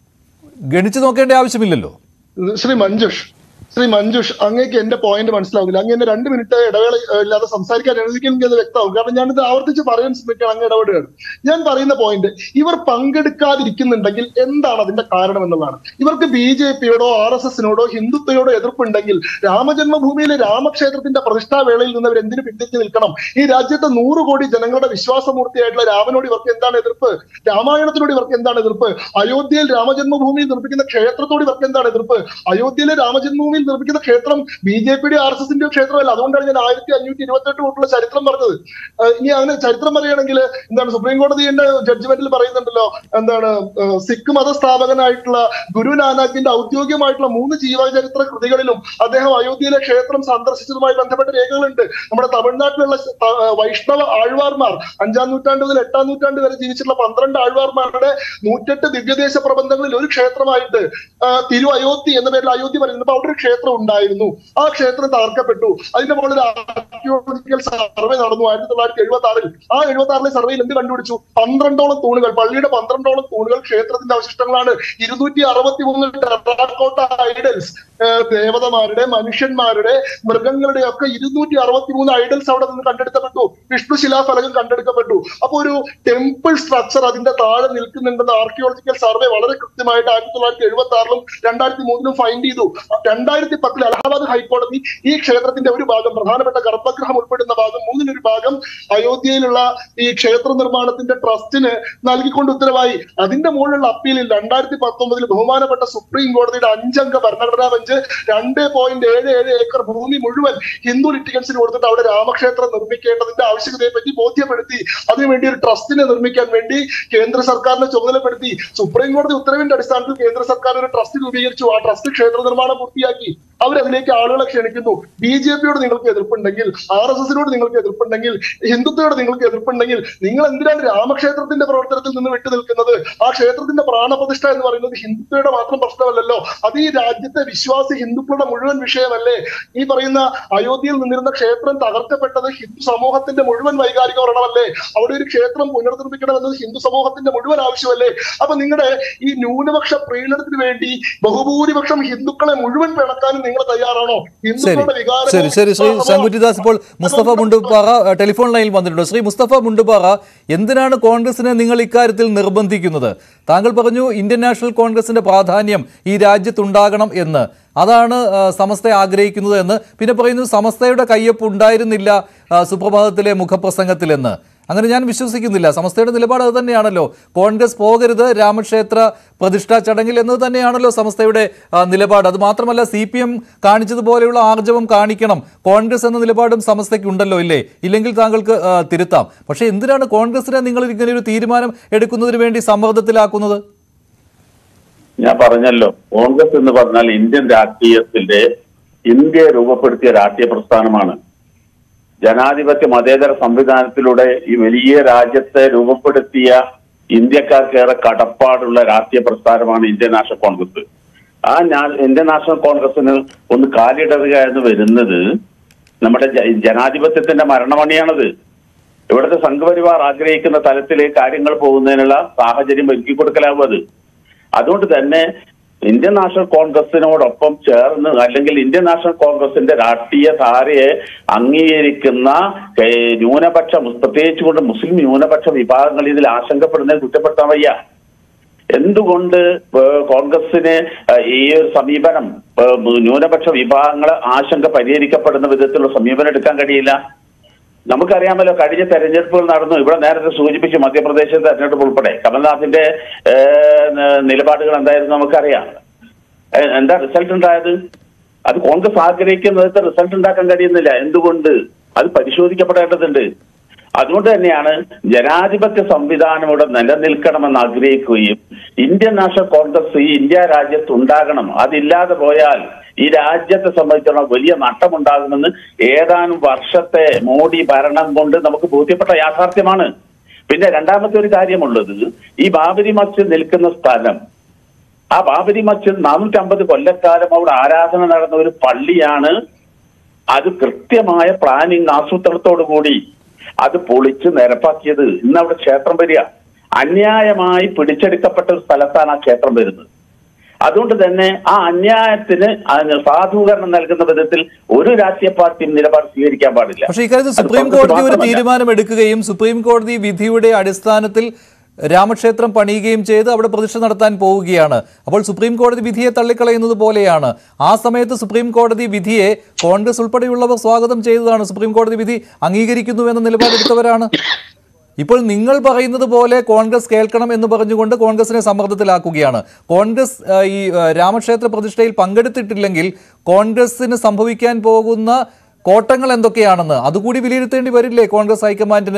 Speaker 6: ഗണിച്ചു നോക്കേണ്ട ആവശ്യമില്ലല്ലോ
Speaker 10: ശ്രീ മഞ്ജുഷ് ശ്രീ മഞ്ജുഷ് അങ്ങേക്ക് എന്റെ പോയിന്റ് മനസ്സിലാവുന്നില്ല അങ്ങ് എന്നെ രണ്ട് മിനിറ്റ് ഇടവേള ഏഹ്, ഇല്ലാതെ സംസാരിക്കാൻ അനുവദിക്കുമെങ്കിൽ അത് വ്യക്തമാവും കാരണം ഞാനിത് ആവർത്തിച്ച് പറയാൻ ശ്രമിക്കാൻ അങ്ങ് ഇടപെടുകയാണ് ഞാൻ പറയുന്ന പോയിന്റ് ഇവർ പങ്കെടുക്കാതിരിക്കുന്നുണ്ടെങ്കിൽ എന്താണ് അതിന്റെ കാരണം എന്നുള്ളതാണ് ഇവർക്ക് ബി ജെ പിയോടോ ആർ എസ് എസിനോടോ ഹിന്ദുത്വയോടോ എതിർപ്പുണ്ടെങ്കിൽ രാമജന്മഭൂമിയിലെ രാമക്ഷേത്രത്തിന്റെ പ്രതിഷ്ഠാവേളയിൽ നിന്ന് അവർ എന്തിനു പിന്തിരിഞ്ഞു നിൽക്കണം ഈ രാജ്യത്തെ നൂറ് കോടി ജനങ്ങളുടെ വിശ്വാസമൂർത്തിയായിട്ടുള്ള രാമനോട് ഇവർക്ക് എന്താണ് എതിർപ്പ് രാമായണത്തിനോട് ഇവർക്ക് എന്താണ് എതിർപ്പ് അയോധ്യയിൽ രാമജന്മഭൂമിയിൽ നിർമ്മിക്കുന്ന ക്ഷേത്രത്തോട് ഇവർക്ക് എന്താണ് എതിർപ്പ് അയോധ്യയിലെ രാമജന്മഭൂമിയിൽ നിർമ്മിക്കുന്ന ക്ഷേത്രം ബി ജെ പിയുടെ ആർ എസ് എസിന്റെ ക്ഷേത്രമല്ല അതുകൊണ്ടാണ് ഞാൻ ആയിരത്തി അഞ്ഞൂറ്റി ഇരുപത്തി എട്ട് തൊട്ടുള്ള ചരിത്രം പറഞ്ഞത് ആഹ് ഇനി അങ്ങനെ ചരിത്രം പറയുകയാണെങ്കിൽ എന്താണ് സുപ്രീം കോടതിയുടെ ജഡ്ജ്മെന്റിൽ പറയുന്നുണ്ടല്ലോ എന്താണ് ആഹ് സിഖ് മതസ്ഥാപകനായിട്ടുള്ള ഗുരു നാനാക്കിന്റെ ഔദ്യോഗികമായിട്ടുള്ള മൂന്ന് ജീവചരിത്ര കൃതികളിലും അദ്ദേഹം അയോധ്യയിലെ ക്ഷേത്രം സന്ദർശിച്ചതുമായി ബന്ധപ്പെട്ട രേഖകളുണ്ട് നമ്മുടെ തമിഴ്നാട്ടിലുള്ള ത- വൈഷ്ണവ ആഴ്വാർമാർ അഞ്ചാം നൂറ്റാണ്ട് മുതൽ എട്ടാം നൂറ്റാണ്ട് വരെ ജീവിച്ചിട്ടുള്ള പന്ത്രണ്ട് ആഴ്വാർമാരുടെ നൂറ്റെട്ട് ദിവ്യദേശ പ്രബന്ധങ്ങളിൽ ഒരു ക്ഷേത്രമായിട്ട് ആ, തിരു അയോധ്യ എന്ന പേരിൽ അയോധ്യ പറയുന്നത് അപ്പൊ അവിടെ ഒരു ക്ഷേത്രം ഉണ്ടായിരുന്നു ആ ക്ഷേത്രം തകർക്കപ്പെട്ടു അതിന്റെ മുകളിൽ ആർക്കിയോളജിക്കൽ സർവേ നടന്നു ആയിരത്തി തൊള്ളായിരത്തി എഴുപത്തി ആറിൽ ആ എഴുപത്തി ആറിലെ സർവേയിൽ എന്ത് കണ്ടുപിടിച്ചു പന്ത്രണ്ടോളം തൂണുകൾ പള്ളിയുടെ പന്ത്രണ്ടോളം തൂണുകൾ ക്ഷേത്രത്തിന്റെ അവശിഷ്ടങ്ങളാണ് ഇരുന്നൂറ്റി അറുപത്തി മൂന്ന് ടെറാക്കോട്ട ഐഡൽസ് ദേവതമാരുടെ മനുഷ്യന്മാരുടെ മൃഗങ്ങളുടെ ഒക്കെ ഇരുന്നൂറ്റി അറുപത്തി മൂന്ന് ഐഡൽസ് അവിടെ നിന്ന് കണ്ടെടുക്കപ്പെട്ടു വിഷ്ണു ശിലാഫലകം കണ്ടെടുക്കപ്പെട്ടു അപ്പൊ ഒരു ടെമ്പിൾ സ്ട്രക്ചർ അതിന്റെ താഴെ നിൽക്കുന്നുണ്ടെന്ന് ആർക്കിയോളജിക്കൽ സർവേ വളരെ കൃത്യമായിട്ട് ആയിരത്തി തൊള്ളായിരത്തി എഴുപത്തി ആറിലും രണ്ടായിരത്തി മൂന്നിലും ഫൈൻഡ് ചെയ്തു രണ്ടായിരത്തി പത്തിൽ അലഹാബാദ് ഹൈക്കോടതി ഈ ക്ഷേത്രത്തിന്റെ ഒരു ഭാഗം പ്രധാനപ്പെട്ട ഗർഭഗൃഹം ഉൾപ്പെടുന്ന ഭാഗം മൂന്നിലൊരു ഭാഗം അയോധ്യയിലുള്ള ഈ ക്ഷേത്ര നിർമ്മാണത്തിന്റെ ട്രസ്റ്റിന് നൽകിക്കൊണ്ട് ഉത്തരവായി അതിന്റെ മുകളിലുള്ള അപ്പീലിൽ രണ്ടായിരത്തി പത്തൊമ്പതിൽ ബഹുമാനപ്പെട്ട സുപ്രീം കോടതിയുടെ അഞ്ചംഗ ഭരണഘടനാ ബെഞ്ച് രണ്ട് പോയിന്റ് ഏഴ് ഏഴ് ഏക്കർ ഭൂമി മുഴുവൻ ഹിന്ദു ലിറ്റിഗൻസിന് കൊടുത്തിട്ട് അവിടെ രാമക്ഷേത്രം നിർമ്മിക്കേണ്ടതിന്റെ ആവശ്യകതയെ പറ്റി ബോധ്യപ്പെടുത്തി അതിനുവേണ്ടി ഒരു ട്രസ്റ്റിനെ നിർമ്മിക്കാൻ വേണ്ടി കേന്ദ്ര സർക്കാരിനെ ചുമതലപ്പെടുത്തി സുപ്രീം കോടതി ഉത്തരവിന്റെ അടിസ്ഥാനത്തിൽ കേന്ദ്ര സർക്കാർ ഒരു ട്രസ്റ്റ് രൂപീകരിച്ചു ആ ട്രസ്റ്റ് ക്ഷേത്ര നിർമ്മാണം പൂർത്തിയാക്കി അവരതിലേക്ക് ആളുകളെ ക്ഷണിക്കുന്നു ബി ജെ പിയോട് നിങ്ങൾക്ക് എതിർപ്പുണ്ടെങ്കിൽ ആർ എസ് എസിനോട് നിങ്ങൾക്ക് എതിർപ്പുണ്ടെങ്കിൽ ഹിന്ദുത്വയോട് നിങ്ങൾക്ക് എതിർപ്പുണ്ടെങ്കിൽ നിങ്ങൾ എന്തിനാണ് രാമക്ഷേത്രത്തിന്റെ പ്രവർത്തനത്തിൽ നിന്ന് വിട്ടു നിൽക്കുന്നത് ആ ക്ഷേത്രത്തിന്റെ പ്രാണപ്രതിഷ്ഠ എന്ന് പറയുന്നത് ഹിന്ദുത്വയുടെ മാത്രം പ്രശ്നമല്ലല്ലോ അത് ഈ രാജ്യത്തെ വിശ്വാസി ഹിന്ദുക്കളുടെ മുഴുവൻ വിഷയമല്ലേ ഈ പറയുന്ന അയോധ്യയിൽ നിന്നിരുന്ന ക്ഷേത്രം തകർക്കപ്പെട്ടത് ഹിന്ദു സമൂഹത്തിന്റെ മുഴുവൻ വൈകാരിക വ്രണമല്ലേ അവിടെ ഒരു ക്ഷേത്രം പുനർനിർമ്മിക്കണമെന്നത് ഹിന്ദു സമൂഹത്തിന്റെ മുഴുവൻ ആവശ്യമല്ലേ അപ്പൊ നിങ്ങളുടെ ഈ ന്യൂനപക്ഷ പ്രീണനത്തിന് വേണ്ടി ബഹുഭൂരിപക്ഷം ഹിന്ദുക്കളെ മുഴുവൻ പിണക്കാനും നിങ്ങൾ തയ്യാറാണോ
Speaker 6: ശരി
Speaker 10: ഹിന്ദുക്കളുടെ വികാരം
Speaker 6: ശരി ശരി ശ്രീ ശങ്കുറ്റിദാസ് ഇപ്പോൾ മുസ്തഫ മുണ്ടുപാറ ഏഹ്, ടെലിഫോൺ ലൈനിൽ വന്നിട്ടുണ്ട് ശ്രീ മുസ്തഫ മുണ്ടുപാറ എന്തിനാണ് കോൺഗ്രസിനെ നിങ്ങൾ ഇക്കാര്യത്തിൽ നിർബന്ധിക്കുന്നത് താങ്കൾ പറഞ്ഞു ഇന്ത്യൻ നാഷണൽ കോൺഗ്രസിന്റെ പ്രാധാന്യം ഈ രാജ്യത്തുണ്ടാകണം എന്ന് അതാണ് ആ, സമസ്ത ആഗ്രഹിക്കുന്നത് എന്ന് പിന്നെ പറയുന്നു സമസ്തയുടെ കയ്യൊപ്പ് ഉണ്ടായിരുന്നില്ല ആ, സുപ്രഭാതത്തിലെ മുഖപ്രസംഗത്തിലെന്ന് അങ്ങനെ ഞാൻ വിശ്വസിക്കുന്നില്ല സമസ്തയുടെ നിലപാട് അത് തന്നെയാണല്ലോ കോൺഗ്രസ് പോകരുത് രാമക്ഷേത്ര പ്രതിഷ്ഠാ ചടങ്ങിൽ എന്നത് തന്നെയാണല്ലോ സമസ്തയുടെ ആ, നിലപാട് അത് മാത്രമല്ല സി പി എം കാണിച്ചതുപോലെയുള്ള ആർജവം കാണിക്കണം കോൺഗ്രസ് എന്ന നിലപാടും സമസ്തയ്ക്ക് ഉണ്ടല്ലോ ഇല്ലേ ഇല്ലെങ്കിൽ താങ്കൾക്ക് ആ, തിരുത്താം പക്ഷേ എന്തിനാണ് കോൺഗ്രസിനെ നിങ്ങൾ ഇങ്ങനെ ഒരു തീരുമാനം എടുക്കുന്നതിന് വേണ്ടി സമ്മർദ്ദത്തിലാക്കുന്നത്
Speaker 9: ഞാൻ പറഞ്ഞല്ലോ കോൺഗ്രസ് എന്ന് പറഞ്ഞാൽ ഇന്ത്യൻ രാഷ്ട്രീയത്തിന്റെ ഇന്ത്യയെ രൂപപ്പെടുത്തിയ രാഷ്ട്രീയ പ്രസ്ഥാനമാണ് ജനാധിപത്യ മതേതര സംവിധാനത്തിലൂടെ ഈ വലിയ രാജ്യത്തെ രൂപപ്പെടുത്തിയ ഇന്ത്യക്കാർക്കേറെ കടപ്പാടുള്ള രാഷ്ട്രീയ പ്രസ്ഥാനമാണ് ഇന്ത്യൻ നാഷണൽ കോൺഗ്രസ് ആ ഞാൻ ഇന്ത്യൻ നാഷണൽ കോൺഗ്രസിന് ഒന്ന് കാലിടറുക എന്ന് വരുന്നത് നമ്മുടെ ജ- ജനാധിപത്യത്തിന്റെ മരണമണിയാണത് ഇവിടുത്തെ സംഘപരിവാർ ആഗ്രഹിക്കുന്ന തലത്തിലേക്ക് കാര്യങ്ങൾ പോകുന്നതിനുള്ള സാഹചര്യം ഒരുക്കി കൊടുക്കലാവും അത് അതുകൊണ്ട് തന്നെ ഇന്ത്യൻ നാഷണൽ കോൺഗ്രസിനോടൊപ്പം ചേർന്ന് അല്ലെങ്കിൽ ഇന്ത്യൻ നാഷണൽ കോൺഗ്രസിന്റെ രാഷ്ട്രീയ ധാരയെ അംഗീകരിക്കുന്ന ഏഹ്, ന്യൂനപക്ഷ മുസ്- പ്രത്യേകിച്ചുകൊണ്ട് മുസ്ലിം ന്യൂനപക്ഷ വിഭാഗങ്ങൾ ഇതിൽ ആശങ്കപ്പെടുന്നതിൽ കുറ്റപ്പെടുത്താൻ വയ്യ എന്തുകൊണ്ട് ഏഹ്, കോൺഗ്രസിന് ഏഹ്, ഈ ഒരു സമീപനം ഏഹ്, ന്യൂനപക്ഷ വിഭാഗങ്ങളെ ആശങ്ക പരിഹരിക്കപ്പെടുന്ന വിധത്തിലുള്ള സമീപനം എടുക്കാൻ കഴിയില്ല നമുക്കറിയാമല്ലോ കഴിഞ്ഞ തെരഞ്ഞെടുപ്പുകൾ നടന്നു ഇവിടെ നേരത്തെ സൂചിപ്പിച്ചു മധ്യപ്രദേശ് തെരഞ്ഞെടുപ്പ് ഉൾപ്പെടെ കമൽനാഥിന്റെ ഏഹ്, ന- നിലപാടുകൾ എന്തായിരുന്നു നമുക്കറിയാം ഏഹ്, എന്താ റിസൾട്ട് ഉണ്ടായത് അത് കോൺഗ്രസ് ആഗ്രഹിക്കുന്നത് റിസൾട്ട് ഉണ്ടാക്കാൻ കഴിയുന്നില്ല എന്തുകൊണ്ട് അത് പരിശോധിക്കപ്പെടേണ്ടതുണ്ട് അതുകൊണ്ട് തന്നെയാണ് ജനാധിപത്യ സംവിധാനം ഇവിടെ നിലനിൽക്കണമെന്ന് ആഗ്രഹിക്കുകയും ഇന്ത്യൻ നാഷണൽ കോൺഗ്രസ് ഈ ഇന്ത്യ രാജ്യത്ത് ഉണ്ടാകണം അതില്ലാതെ പോയാൽ ഈ രാജ്യത്തെ സംബന്ധിച്ചിടത്തോളം വലിയ നഷ്ടമുണ്ടാകുമെന്ന് ഏതാനും വർഷത്തെ മോഡി ഭരണം കൊണ്ട് നമുക്ക് ബോധ്യപ്പെട്ട യാഥാർത്ഥ്യമാണ് പിന്നെ രണ്ടാമത്തെ ഒരു കാര്യമുള്ളത് ഈ ബാബരി മസ്ജിദ് നിൽക്കുന്ന സ്ഥലം ആ ബാബരി മസ്ജിദ് നാനൂറ്റമ്പത് കൊല്ലക്കാലം അവിടെ ആരാധന നടന്ന ഒരു പള്ളിയാണ് അത് കൃത്യമായ പ്ലാനിങ് ആസൂത്രണത്തോടു കൂടി അത് പൊളിച്ച് നിരപ്പാക്കിയത് ഇന്ന് അവിടെ ക്ഷേത്രം വരിക അന്യായമായി പിടിച്ചെടുക്കപ്പെട്ട ഒരു സ്ഥലത്താണ് ആ ക്ഷേത്രം വരുന്നത് അതുകൊണ്ട് തന്നെ ആ അന്യായത്തിന് അതിന് സാധൂകരണം നൽകുന്ന വിധത്തിൽ ഒരു രാഷ്ട്രീയ പാർട്ടിയും നിലപാട് സ്വീകരിക്കാൻ പാടില്ല
Speaker 6: പക്ഷേ ഇക്കാര്യത്തിൽ
Speaker 9: അത്
Speaker 6: സുപ്രീം
Speaker 9: കോൺഗ്രസ്
Speaker 6: കോടതി ഒരു
Speaker 9: മാത്രമല്ല.
Speaker 6: തീരുമാനം എടുക്കുകയും സുപ്രീം കോടതി വിധിയുടെ അടിസ്ഥാനത്തിൽ രാമക്ഷേത്രം പണിയുകയും ചെയ്ത് അവിടെ പ്രതിഷ്ഠ നടത്താൻ പോവുകയാണ് അപ്പോൾ സുപ്രീം കോടതി വിധിയെ തള്ളിക്കളയുന്നത് പോലെയാണ് ആ സമയത്ത് സുപ്രീം കോടതി വിധിയെ കോൺഗ്രസ് ഉൾപ്പെടെയുള്ളവർ സ്വാഗതം ചെയ്തതാണ് സുപ്രീം കോടതി വിധി അംഗീകരിക്കുന്നു എന്ന നിലപാടെടുത്തവരാണ് ഇപ്പോൾ നിങ്ങൾ പറയുന്നത് പോലെ കോൺഗ്രസ് കേൾക്കണം എന്ന് പറഞ്ഞുകൊണ്ട് കോൺഗ്രസിനെ സമ്മർദ്ദത്തിലാക്കുകയാണ് കോൺഗ്രസ് ആ, ഈ ആ, രാമക്ഷേത്ര പ്രതിഷ്ഠയിൽ പങ്കെടുത്തിട്ടില്ലെങ്കിൽ കോൺഗ്രസിന് സംഭവിക്കാൻ പോകുന്ന കോട്ടങ്ങൾ എന്തൊക്കെയാണെന്ന് അതുകൂടി വിലയിരുത്തേണ്ടി വരില്ലേ കോൺഗ്രസ് ഹൈക്കമാൻഡിന്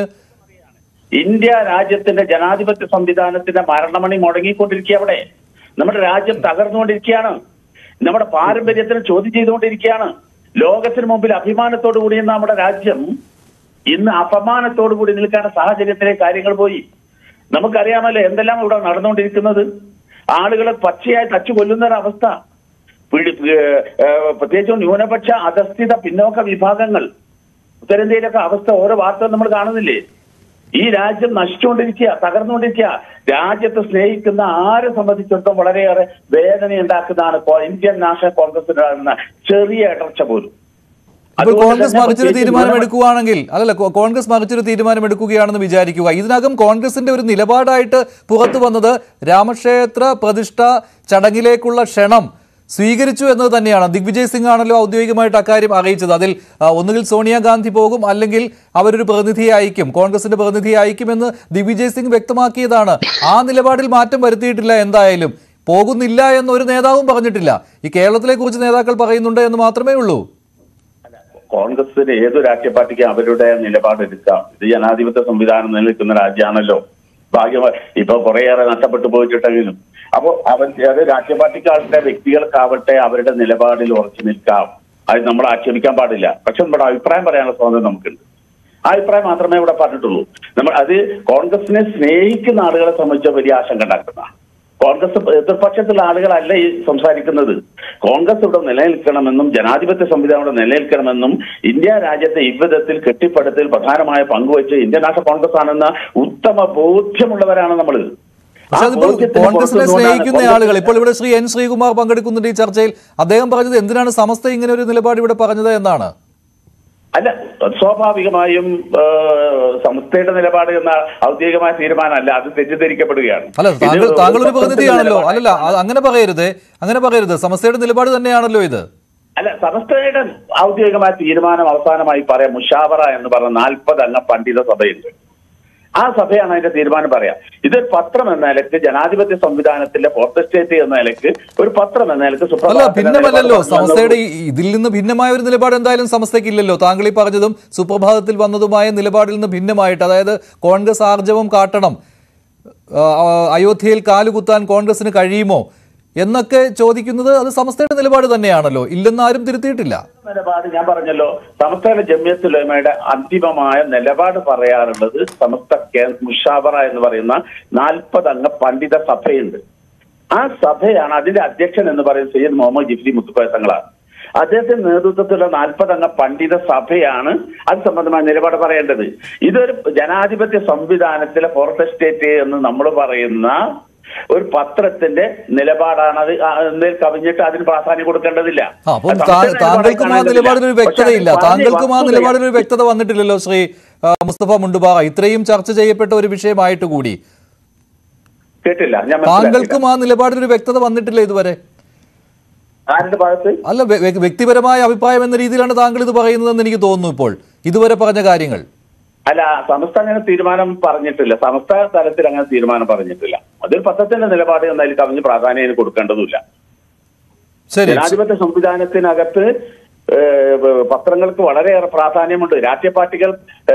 Speaker 9: ഇന്ത്യ രാജ്യത്തിന്റെ ജനാധിപത്യ സംവിധാനത്തിന്റെ മരണമണി മുടങ്ങിക്കൊണ്ടിരിക്കുക അവിടെ നമ്മുടെ രാജ്യം തകർന്നുകൊണ്ടിരിക്കുകയാണ് നമ്മുടെ പാരമ്പര്യത്തിന് ചോദ്യം ചെയ്തുകൊണ്ടിരിക്കുകയാണ് ലോകത്തിന് മുമ്പിൽ അഭിമാനത്തോടു കൂടി നിന്ന നമ്മുടെ രാജ്യം ഇന്ന് അപമാനത്തോടു കൂടി നിൽക്കുന്ന സാഹചര്യത്തിലേക്ക് കാര്യങ്ങൾ പോയി നമുക്കറിയാമല്ലോ എന്തെല്ലാം ഇവിടെ നടന്നുകൊണ്ടിരിക്കുന്നത് ആളുകളെ പച്ചയായി തച്ചു കൊല്ലുന്ന ഒരു അവസ്ഥ പിടി- ഏഹ് ഏഹ് പ്രത്യേകിച്ചും ന്യൂനപക്ഷ അധസ്ഥിത പിന്നോക്ക വിഭാഗങ്ങൾ ഉത്തരേന്ത്യയിലൊക്കെ അവസ്ഥ ഓരോ വാർത്തകൾ നമ്മൾ കാണുന്നില്ലേ ഈ രാജ്യം നശിച്ചുകൊണ്ടിരിക്കുക തകർന്നുകൊണ്ടിരിക്കുക രാജ്യത്തെ സ്നേഹിക്കുന്ന ആരെ സംബന്ധിച്ചിടത്തോളം വളരെയേറെ വേദന ഉണ്ടാക്കുന്നതാണ് കോ- ഇന്ത്യൻ നാഷണൽ കോൺഗ്രസിനുണ്ടാകുന്ന ചെറിയ ഇടർച്ച പോലും
Speaker 6: ഇപ്പോൾ
Speaker 9: അതുകൊണ്ട്
Speaker 6: കോൺഗ്രസ്
Speaker 9: തന്നെ
Speaker 6: മറിച്ചൊരു
Speaker 9: പ്രത്യേകിച്ച്
Speaker 6: തീരുമാനം
Speaker 9: ന്യൂനപക്ഷ-
Speaker 6: എടുക്കുകയാണെങ്കിൽ അല്ലല്ല കോ- കോൺഗ്രസ് മറിച്ചൊരു തീരുമാനം എടുക്കുകയാണെന്ന് വിചാരിക്കുക ഇതിനകം കോൺഗ്രസിന്റെ ഒരു നിലപാടായിട്ട് പുറത്തു വന്നത് രാമക്ഷേത്ര പ്രതിഷ്ഠ ചടങ്ങിലേക്കുള്ള ക്ഷണം സ്വീകരിച്ചു എന്നത് തന്നെയാണ് ദിഗ്വിജയ് സിംഗ് ആണല്ലോ ഔദ്യോഗികമായിട്ട് അക്കാര്യം അറിയിച്ചത് അതിൽ ആ, ഒന്നുകിൽ സോണിയാഗാന്ധി പോകും അല്ലെങ്കിൽ അവരൊരു പ്രതിനിധിയെ അയക്കും കോൺഗ്രസിന്റെ പ്രതിനിധിയെ അയക്കുമെന്ന് ദിഗ്വിജയ് സിംഗ് വ്യക്തമാക്കിയതാണ് ആ നിലപാടിൽ മാറ്റം വരുത്തിയിട്ടില്ല എന്തായാലും പോകുന്നില്ല എന്ന് ഒരു നേതാവും പറഞ്ഞിട്ടില്ല ഈ കേരളത്തിലെ കുറിച്ച് നേതാക്കൾ പറയുന്നുണ്ട് എന്ന് മാത്രമേ ഉള്ളൂ
Speaker 9: കോൺഗ്രസിന് ഏത് രാഷ്ട്രീയ പാർട്ടിക്കും അവരുടെ നിലപാടെടുക്കാം ഇത് ജനാധിപത്യ സംവിധാനം നിലനിൽക്കുന്ന രാജ്യമാണല്ലോ ഭാഗ്യമായി ഇപ്പൊ കുറേയേറെ നഷ്ടപ്പെട്ടു പോയിട്ടുണ്ടെങ്കിലും അപ്പോ അവൻ അത് രാഷ്ട്രീയ പാർട്ടിക്കാരുടെ വ്യക്തികൾക്കാവട്ടെ അവരുടെ നിലപാടിൽ ഉറച്ചു നിൽക്കാം അത് നമ്മൾ ആക്ഷേപിക്കാൻ പാടില്ല പക്ഷെ നമ്മുടെ അഭിപ്രായം പറയാനുള്ള സ്വാതന്ത്ര്യം നമുക്കുണ്ട് ആ അഭിപ്രായം മാത്രമേ ഇവിടെ പറഞ്ഞിട്ടുള്ളൂ നമ്മൾ അത് കോൺഗ്രസിനെ സ്നേഹിക്കുന്ന ആളുകളെ സംബന്ധിച്ച വലിയ ആശങ്ക ഉണ്ടാക്കുന്ന കോൺഗ്രസ് എതിർപക്ഷത്തുള്ള ആളുകളല്ല ഈ സംസാരിക്കുന്നത് കോൺഗ്രസ് ഇവിടെ നിലനിൽക്കണമെന്നും ജനാധിപത്യ സംവിധാനം ഇവിടെ നിലനിൽക്കണമെന്നും ഇന്ത്യ രാജ്യത്തെ ഇவ்விധത്തിൽ കെട്ടിപ്പടുത്തൽ പ്രധാനമായ പങ്കുവച്ച് ഇന്ത്യൻ നാഷണൽ കോൺഗ്രസ് ആണെന്ന ഉത്തമ ബോധ്യമുള്ളവരാണ് നമ്മൾ
Speaker 6: പക്ഷെ അതിപ്പോൾ കോൺഗ്രസിനെ സ്നേഹിക്കുന്ന ആളുകൾ ഇപ്പോൾ ഇവിടെ ശ്രീ എൻ ശ്രീകുമാർ പങ്കെടുക്കുന്നുണ്ട് ഈ ചർച്ചയിൽ അദ്ദേഹം പറഞ്ഞത് എന്തിനാണ് സമസ്ത ഇങ്ങനെ ഒരു നിലപാട് ഇവിടെ പറഞ്ഞത് എന്നാണ്
Speaker 9: അല്ല സ്വാഭാവികമായും ആ, സംസ്ഥയുടെ നിലപാട് എന്ന ഔദ്യോഗികമായ തീരുമാനമല്ല അത് തെറ്റിദ്ധരിക്കപ്പെടുകയാണ്
Speaker 6: അല്ല താങ്കൾ
Speaker 9: ഇത്
Speaker 6: താങ്കൾ ഒരു
Speaker 9: ഒരു
Speaker 6: പ്രതിനിധിയാണല്ലോ
Speaker 9: നിലപാട്.
Speaker 6: അല്ലല്ല അത് അങ്ങനെ പറയരുത് അങ്ങനെ പറയരുത് സമസ്തയുടെ നിലപാട് തന്നെയാണല്ലോ ഇത്
Speaker 9: അല്ല സമസ്തയുടെ ഔദ്യോഗികമായ തീരുമാനം അവസാനമായി പറയാം മുഷാവറ എന്ന് പറഞ്ഞ നാൽപ്പത് അംഗ പണ്ഡിത സഭയുണ്ട് ആ സഭയാണ് അതിന്റെ തീരുമാനം പറയാം ഇതൊരു പത്രം എന്ന നിലക്ക് ജനാധിപത്യ സംവിധാനത്തിലെ ഫോർത്ത് സ്റ്റേറ്റ് എന്ന നിലക്ക് ഒരു പത്രം എന്ന നിലക്ക്
Speaker 6: അല്ല
Speaker 9: സുപ്രഭാതത്തിന്റെ
Speaker 6: ഭിന്നമല്ലല്ലോ
Speaker 9: നിലപാട്
Speaker 6: സമസ്തയുടെ ഈ- ഇതിൽ നിന്ന് ഭിന്നമായ ഒരു നിലപാട് എന്തായാലും സമസ്തയ്ക്ക് ഇല്ലല്ലോ താങ്കൾ ഈ പറഞ്ഞതും സുപ്രഭാതത്തിൽ വന്നതുമായ നിലപാടിൽ നിന്ന് ഭിന്നമായിട്ട് അതായത് കോൺഗ്രസ് ആർജവം കാട്ടണം ആ, ആ, അയോധ്യയിൽ കാലുകുത്താൻ കോൺഗ്രസിന് കഴിയുമോ എന്നൊക്കെ ചോദിക്കുന്നത് അത് സമസ്തയുടെ നിലപാട് തന്നെയാണല്ലോ ഇല്ലെന്ന് ആരും തിരുത്തിയിട്ടില്ല
Speaker 9: നിലപാട് ഞാൻ പറഞ്ഞല്ലോ സമസ്തയുടെ ജമ്യത്തുലമയുടെ അന്തിമമായ നിലപാട് പറയാറുള്ളത് സമസ്ത കേ- മുഷാവറ എന്ന് പറയുന്ന നാൽപ്പത് അംഗ പണ്ഡിത സഭയുണ്ട് ആ സഭയാണ് അതിന്റെ അധ്യക്ഷൻ എന്ന് പറയുന്നത് സയ്യിദ് മുഹമ്മദ് ജിഫ്രി മുത്തുക്കോയ തങ്ങളാണ് അദ്ദേഹത്തിന്റെ നേതൃത്വത്തിലുള്ള നാൽപ്പതംഗ പണ്ഡിത സഭയാണ് അത് സംബന്ധമായ നിലപാട് പറയേണ്ടത് ഇതൊരു ജനാധിപത്യ സംവിധാനത്തിലെ ഫോർത്ത് എസ്റ്റേറ്റ് എന്ന് നമ്മൾ പറയുന്ന ഒരു പത്രത്തിന്റെ നിലപാടാണ് അത് ആ എന്നതിൽ കവിഞ്ഞിട്ട് അതിന് പ്രാധാന്യം കൊടുക്കേണ്ടതില്ല
Speaker 6: ആ, അപ്പം
Speaker 9: അത്
Speaker 6: താ-
Speaker 9: സംസ്ഥാന
Speaker 6: താങ്കൾക്കും ആ
Speaker 9: നിലപാട്
Speaker 6: നിലപാടിലൊരു
Speaker 9: കാണേണ്ടതില്ല.
Speaker 6: വ്യക്തതയില്ല
Speaker 9: പക്ഷേ അത്
Speaker 6: താങ്കൾക്കും ആ
Speaker 9: പറഞ്ഞ
Speaker 6: നിലപാടിലൊരു വ്യക്തത വന്നിട്ടില്ലല്ലോ ശ്രീ ആ, മുസ്തഫ മുണ്ടുബാറ ഇത്രയും ചർച്ച ചെയ്യപ്പെട്ട ഒരു വിഷയമായിട്ട് കൂടി
Speaker 9: കേട്ടില്ല ഞാൻ മനസ്സിലാക്കിയില്ല.
Speaker 6: താങ്കൾക്കും ആ നിലപാടിലൊരു വ്യക്തത വന്നിട്ടില്ല ഇതുവരെ
Speaker 9: ആരുടെ ഭാഗത്ത്
Speaker 6: അല്ല വ്യ- വ്യ- വ്യക്തിപരമായ അഭിപ്രായം എന്ന രീതിയിലാണ് താങ്കൾ ഇത് പറയുന്നതെന്ന് എനിക്ക് തോന്നുന്നു ഇപ്പോൾ ഇതുവരെ പറഞ്ഞ കാര്യങ്ങൾ
Speaker 9: അല്ല സമസ്ത അങ്ങനെ തീരുമാനം പറഞ്ഞിട്ടില്ല സമസ്ത തലത്തിൽ അങ്ങനെ തീരുമാനം പറഞ്ഞിട്ടില്ല അതൊരു പത്രത്തിന്റെ നിലപാട് എന്നതിൽ കവിഞ്ഞ് പ്രാധാന്യം അതിന് കൊടുക്കേണ്ടതില്ല
Speaker 6: ശരി
Speaker 9: ജനാധിപത്യ സംവിധാനത്തിനകത്ത് ഏഹ്, പത്രങ്ങൾക്ക് വളരെയേറെ പ്രാധാന്യമുണ്ട് രാഷ്ട്രീയ പാർട്ടികൾ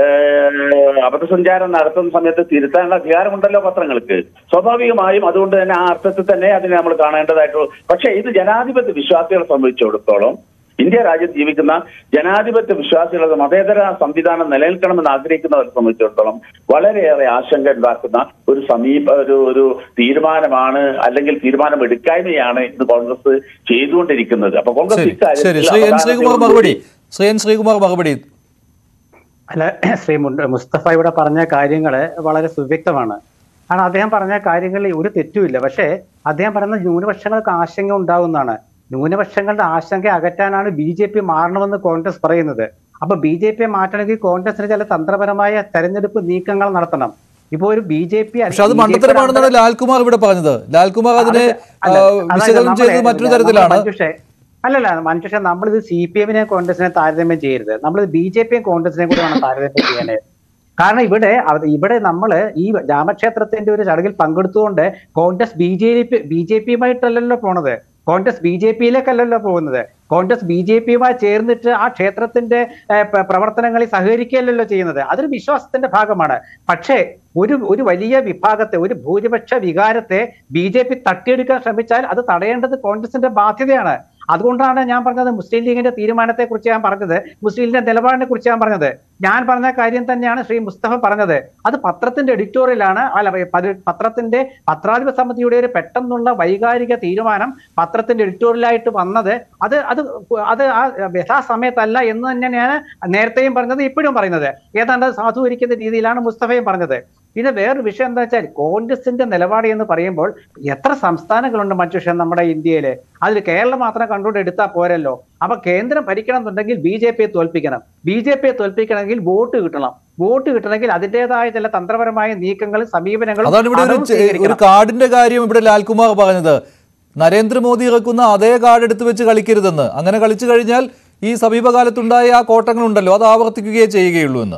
Speaker 9: ഏഹ്, അബദ്ധസഞ്ചാരം നടത്തുന്ന സമയത്ത് തിരുത്താനുള്ള അധികാരമുണ്ടല്ലോ പത്രങ്ങൾക്ക് സ്വാഭാവികമായും അതുകൊണ്ട് തന്നെ ആ അർത്ഥത്തിൽ തന്നെ അതിനെ നമ്മൾ കാണേണ്ടതായിട്ടുള്ളൂ പക്ഷേ ഇത് ജനാധിപത്യ വിശ്വാസികളെ സംബന്ധിച്ചിടത്തോളം ഇന്ത്യ രാജ്യത്ത് ജീവിക്കുന്ന ജനാധിപത്യ വിശ്വാസികളുടെ മതേതര സംവിധാനം നിലനിൽക്കണമെന്ന് ആഗ്രഹിക്കുന്നവരെ സംബന്ധിച്ചിടത്തോളം വളരെയേറെ ആശങ്ക ഉണ്ടാക്കുന്ന ഒരു സമീപ ഒരു ഒരു തീരുമാനമാണ് അല്ലെങ്കിൽ തീരുമാനം എടുക്കായ്മയാണ് ഇന്ന് കോൺഗ്രസ് ചെയ്തുകൊണ്ടിരിക്കുന്നത് അപ്പൊ കോൺഗ്രസ്
Speaker 6: ശരി ശരി
Speaker 9: ഇക്കാര്യത്തിൽ
Speaker 6: ശ്രീ എൻ ശ്രീകുമാർ മറുപടി
Speaker 9: അവധാനതയോടുകൂടി
Speaker 6: ശ്രീ എൻ ശ്രീകുമാർ മറുപടി
Speaker 7: അല്ല ശ്രീ മുണ്ട- മുസ്തഫ ഇവിടെ പറഞ്ഞ കാര്യങ്ങൾ വളരെ സുവ്യക്തമാണ് കാരണം അദ്ദേഹം പറഞ്ഞ കാര്യങ്ങളിൽ ഒരു തെറ്റുമില്ല പക്ഷേ അദ്ദേഹം പറയുന്ന ന്യൂനപക്ഷങ്ങൾക്ക് ആശങ്ക ഉണ്ടാകുന്നതാണ് ന്യൂനപക്ഷങ്ങളുടെ ആശങ്ക അകറ്റാനാണ് ബി ജെ പി മാറണമെന്ന് കോൺഗ്രസ് പറയുന്നത് അപ്പൊ ബി ജെ പിയെ മാറ്റണമെങ്കിൽ കോൺഗ്രസിന് ചില തന്ത്രപരമായ തെരഞ്ഞെടുപ്പ് നീക്കങ്ങൾ നടത്തണം ഇപ്പൊ ഒരു ബി ജെ പി
Speaker 6: പക്ഷെ അത് മണ്ടത്തരമാണെന്നാണ് ലാൽകുമാർ ഇവിടെ പറഞ്ഞത് ലാൽകുമാർ അതിനെ
Speaker 7: അല്ല,
Speaker 6: ആ,
Speaker 7: അതായത്
Speaker 6: വിശകലനം
Speaker 7: നമ്മളെ-
Speaker 6: ചെയ്തത് മറ്റൊരു
Speaker 7: നമ്മളെ
Speaker 6: തരത്തിലാണ്
Speaker 7: മഞ്ജുഷേ, അല്ലല്ല മഞ്ജുഷ നമ്മളിത് സി പി എമ്മിനെ കോൺഗ്രസിനെ താരതമ്യം ചെയ്യരുത് നമ്മളിത് ബി ജെ പിയും കോൺഗ്രസിനെ കൂടെ വേണം താരതമ്യം ചെയ്യാനേ കാരണം ഇവിടെ അവ- ഇവിടെ നമ്മൾ ഈ രാമക്ഷേത്രത്തിന്റെ ഒരു ചടങ്ങിൽ പങ്കെടുത്തുകൊണ്ട് Congress B J P B J പിയുമായിട്ടല്ലല്ലോ പോണത് കോൺഗ്രസ് ബി ജെ പിയിലേക്കല്ലല്ലോ പോകുന്നത് കോൺഗ്രസ് ബി ജെ പിയുമായി ചേർന്നിട്ട് ആ ക്ഷേത്രത്തിന്റെ ഏഹ്, പ്ര- പ്രവർത്തനങ്ങളിൽ സഹകരിക്കുകയല്ലല്ലോ ചെയ്യുന്നത് അതൊരു വിശ്വാസത്തിന്റെ ഭാഗമാണ് പക്ഷേ ഒരു ഒരു വലിയ വിഭാഗത്തെ ഒരു ഭൂരിപക്ഷ വികാരത്തെ ബി ജെ പി തട്ടിയെടുക്കാൻ ശ്രമിച്ചാൽ അത് തടയേണ്ടത് കോൺഗ്രസിന്റെ ബാധ്യതയാണ് അതുകൊണ്ടാണ് ഞാൻ പറഞ്ഞത് മുസ്ലിം ലീഗിന്റെ തീരുമാനത്തെ കുറിച്ച് ഞാൻ പറഞ്ഞത് മുസ്ലിം ലീഗിന്റെ നിലപാടിനെ കുറിച്ച് ഞാൻ പറഞ്ഞത് ഞാൻ പറഞ്ഞ കാര്യം തന്നെയാണ് ശ്രീ മുസ്തഫ പറഞ്ഞത് അത് പത്രത്തിന്റെ എഡിറ്റോറിയലാണ് അല്ല പതി- പത്രത്തിന്റെ പത്രാധിപ സമിതിയുടെ ഒരു പെട്ടെന്നുള്ള വൈകാരിക തീരുമാനം പത്രത്തിന്റെ എഡിറ്റോറിയലായിട്ട് വന്നത് അത് അത് അത് ആ യഥാസമയത്തല്ല എന്ന് തന്നെ ഞാൻ നേരത്തെയും പറഞ്ഞത് ഇപ്പോഴും പറയുന്നത് ഏതാണ്ട് അത് സാധൂകരിക്കുന്ന രീതിയിലാണ് മുസ്തഫയും പറഞ്ഞത് പിന്നെ വേറൊരു വിഷയം എന്താ വെച്ചാൽ കോൺഗ്രസിന്റെ നിലപാട് എന്ന് പറയുമ്പോൾ എത്ര സംസ്ഥാനങ്ങളുണ്ട് മനുഷ്യൻ നമ്മുടെ ഇന്ത്യയിൽ അതിൽ കേരളം മാത്രം കണ്ടുകൊണ്ട് എടുത്താൽ പോരല്ലോ അപ്പൊ കേന്ദ്രം ഭരിക്കണം എന്നുണ്ടെങ്കിൽ ബി ജെ പിയെ തോൽപ്പിക്കണം ബി ജെ പിയെ തോൽപ്പിക്കണമെങ്കിൽ വോട്ട് കിട്ടണം വോട്ട് കിട്ടണമെങ്കിൽ അതിൻ്റെതായ ചില തന്ത്രപരമായ നീക്കങ്ങളും സമീപനങ്ങളും
Speaker 6: അതാണ് ഇവിടെ ഒരു
Speaker 7: അതും
Speaker 6: ചെ- ഒരു
Speaker 7: സ്വീകരിക്കണം.
Speaker 6: കാർഡിന്റെ കാര്യം ഇവിടെ ലാൽകുമാർ പറഞ്ഞത് നരേന്ദ്രമോദി ഇറക്കുന്ന അതേ കാർഡ് എടുത്തു വെച്ച് കളിക്കരുതെന്ന് അങ്ങനെ കളിച്ചു കഴിഞ്ഞാൽ ഈ സമീപകാലത്തുണ്ടായ ആ കോട്ടങ്ങളുണ്ടല്ലോ അത് ആവർത്തിക്കുകയേ ചെയ്യുകയുള്ളൂ എന്ന്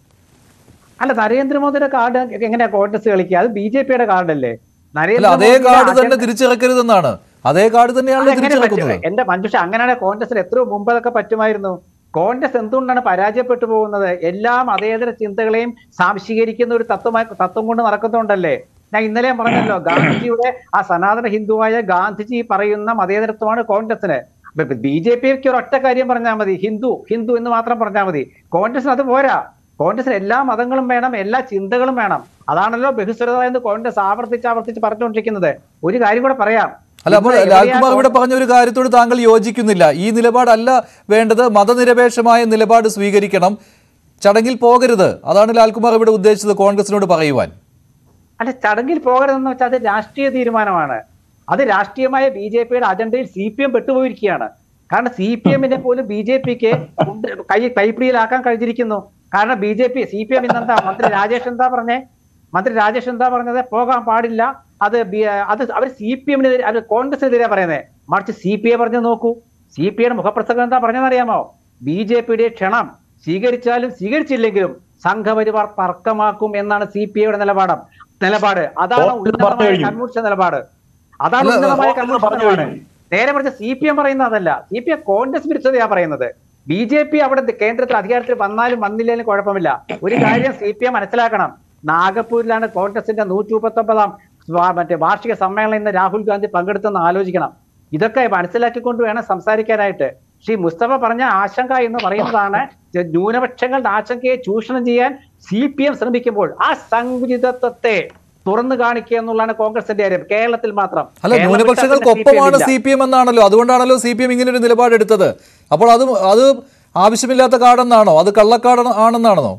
Speaker 7: അല്ല നരേന്ദ്രമോദിയുടെ കാർഡ് എങ്ങനെയാ കോൺഗ്രസ് കളിക്കുക അത് ബി ജെ പിയുടെ കാർഡല്ലേ
Speaker 6: അല്ല അതേ കാർഡ് തന്നെ തിരിച്ചിറക്കരുതെന്നാണ് അതേ കാർഡ് തന്നെയാണല്ലോ
Speaker 7: അതെങ്ങനെ
Speaker 6: തിരിച്ചിറക്കുന്നത്
Speaker 7: പറ്റും? എന്റെ മഞ്ജുഷ അങ്ങനെയാണ് കോൺഗ്രസിൽ എത്രയോ മുമ്പ് അതൊക്കെ പറ്റുമായിരുന്നു കോൺഗ്രസ് എന്തുകൊണ്ടാണ് പരാജയപ്പെട്ടു പോകുന്നത് എല്ലാ മതേതര ചിന്തകളെയും സാംശീകരിക്കുന്ന ഒരു തത്വമായി തത്വം കൊണ്ട് നടക്കുന്നുണ്ടല്ലേ ഞാൻ ഇന്നലെ പറഞ്ഞല്ലോ ഗാന്ധിജിയുടെ ആ സനാതന ഹിന്ദുവായ ഗാന്ധിജി പറയുന്ന മതേതരത്വമാണ് കോൺഗ്രസിന് ബി ജെ പിക്ക് ഒരു ഒറ്റ കാര്യം പറഞ്ഞാൽ മതി ഹിന്ദു ഹിന്ദു എന്ന് മാത്രം പറഞ്ഞാൽ മതി കോൺഗ്രസിന് അത് പോരാ കോൺഗ്രസിന് എല്ലാ മതങ്ങളും വേണം എല്ലാ ചിന്തകളും വേണം അതാണല്ലോ ബഹുസ്വരത എന്ന് കോൺഗ്രസ് ആവർത്തിച്ച് ആവർത്തിച്ച് പറഞ്ഞുകൊണ്ടിരിക്കുന്നത് ഒരു കാര്യം കൂടെ പറയാം
Speaker 6: അല്ല അപ്പോൾ
Speaker 7: ഇന്ന്
Speaker 6: ലാൽകുമാർ
Speaker 7: എവിടെയാ
Speaker 6: ഇവിടെ പറഞ്ഞ ഒരു കാര്യത്തോട് താങ്കൾ യോജിക്കുന്നില്ല ഈ നിലപാടല്ല വേണ്ടത് മതനിരപേക്ഷമായ നിലപാട് സ്വീകരിക്കണം ചടങ്ങിൽ പോകരുത് അതാണ് ലാൽകുമാർ ഇവിടെ ഉദ്ദേശിച്ചത് കോൺഗ്രസിനോട് പറയുവാൻ
Speaker 7: അല്ല ചടങ്ങിൽ പോകരുതെന്ന് വെച്ചാൽ അത് രാഷ്ട്രീയ തീരുമാനമാണ് അത് രാഷ്ട്രീയമായ ബി ജെ പിയുടെ അജണ്ടയിൽ സി പി എം പെട്ടുപോയിരിക്കുകയാണ് കാരണം സി പി എമ്മിനെ പോലും ബി ജെ പിക്ക് കൈ കൈപ്പിടിയിലാക്കാൻ കഴിഞ്ഞിരിക്കുന്നു കാരണം B J P C P M ഇന്നെന്താ മന്ത്രി രാജേഷ് എന്താ പറഞ്ഞേ മന്ത്രി രാജേഷ് എന്താ പറഞ്ഞത് പോകാൻ പാടില്ല അത് ബി- അത് അവർ സി പി എമ്മിനെതിരെ അത് കോൺഗ്രസിനെതിരെ പറയുന്നത് മറിച്ച് സി പി ഐ പറഞ്ഞു നോക്കൂ സി പി ഐയുടെ മുഖപ്രസംഗം എന്താ പറഞ്ഞതെന്നറിയാമോ ബി ജെ പിയുടെ ക്ഷണം സ്വീകരിച്ചാലും സ്വീകരിച്ചില്ലെങ്കിലും സംഘപരിവാർ തർക്കമാക്കും എന്നാണ് സി പി ഐയുടെ നിലപാട് നിലപാട് അതാണ്
Speaker 8: കോൺഗ്രസ് പറഞ്ഞു
Speaker 7: ഉന്നതമായ
Speaker 8: കഴിഞ്ഞു.
Speaker 7: കൺവെൻഷൻ നിലപാട് അതാണ്
Speaker 6: അല്ല,
Speaker 7: ഉന്നതമായ
Speaker 8: കോൺഗ്രസ്
Speaker 7: കൺവെൻഷൻ
Speaker 8: പറഞ്ഞു
Speaker 7: നിലപാട്
Speaker 8: കഴിഞ്ഞു.
Speaker 7: നേരെ മറിച്ച് സി പി എം പറയുന്ന അതല്ല സി പി എം കോൺഗ്രസ് വിരുദ്ധതയാ പറയുന്നത് ബി ജെ പി അവിടെ കേന്ദ്രത്തിൽ അധികാരത്തിൽ വന്നാലും വന്നില്ലെങ്കിലും കുഴപ്പമില്ല ഒരു കാര്യം സി പി എം മനസ്സിലാക്കണം നാഗപ്പൂരിലാണ് കോൺഗ്രസിന്റെ നൂറ്റി മുപ്പത്തി ഒമ്പതാം മറ്റേ വാർഷിക സമ്മേളനം ഇന്ന് രാഹുൽ ഗാന്ധി പങ്കെടുത്തെന്ന് ആലോചിക്കണം ഇതൊക്കെ മനസ്സിലാക്കിക്കൊണ്ട് വേണം സംസാരിക്കാനായിട്ട് ശ്രീ മുസ്തഫ പറഞ്ഞ ആശങ്ക എന്ന് പറയുന്നതാണ് ന്യൂനപക്ഷങ്ങളുടെ ആശങ്കയെ ചൂഷണം ചെയ്യാൻ സി പി എം ശ്രമിക്കുമ്പോൾ ആ സങ്കുചിതത്വത്തെ തുറന്നു കാണിക്കുക എന്നുള്ളതാണ് കോൺഗ്രസിന്റെ കാര്യം കേരളത്തിൽ മാത്രം
Speaker 6: അല്ല
Speaker 7: കേരളം വിട്ടാൽ പിന്നെ
Speaker 6: ന്യൂനപക്ഷങ്ങൾക്കൊപ്പമാണ്
Speaker 7: CPM
Speaker 6: സി
Speaker 7: ഇല്ല.
Speaker 6: പി എം എന്നാണല്ലോ അതുകൊണ്ടാണല്ലോ സി പി എം ഇങ്ങനെ ഒരു നിലപാടെടുത്തത് അപ്പോൾ അത് അത് ആവശ്യമില്ലാത്ത കാർഡെന്നാണോ അത് കള്ളക്കാർഡ് ആണെന്നാണോ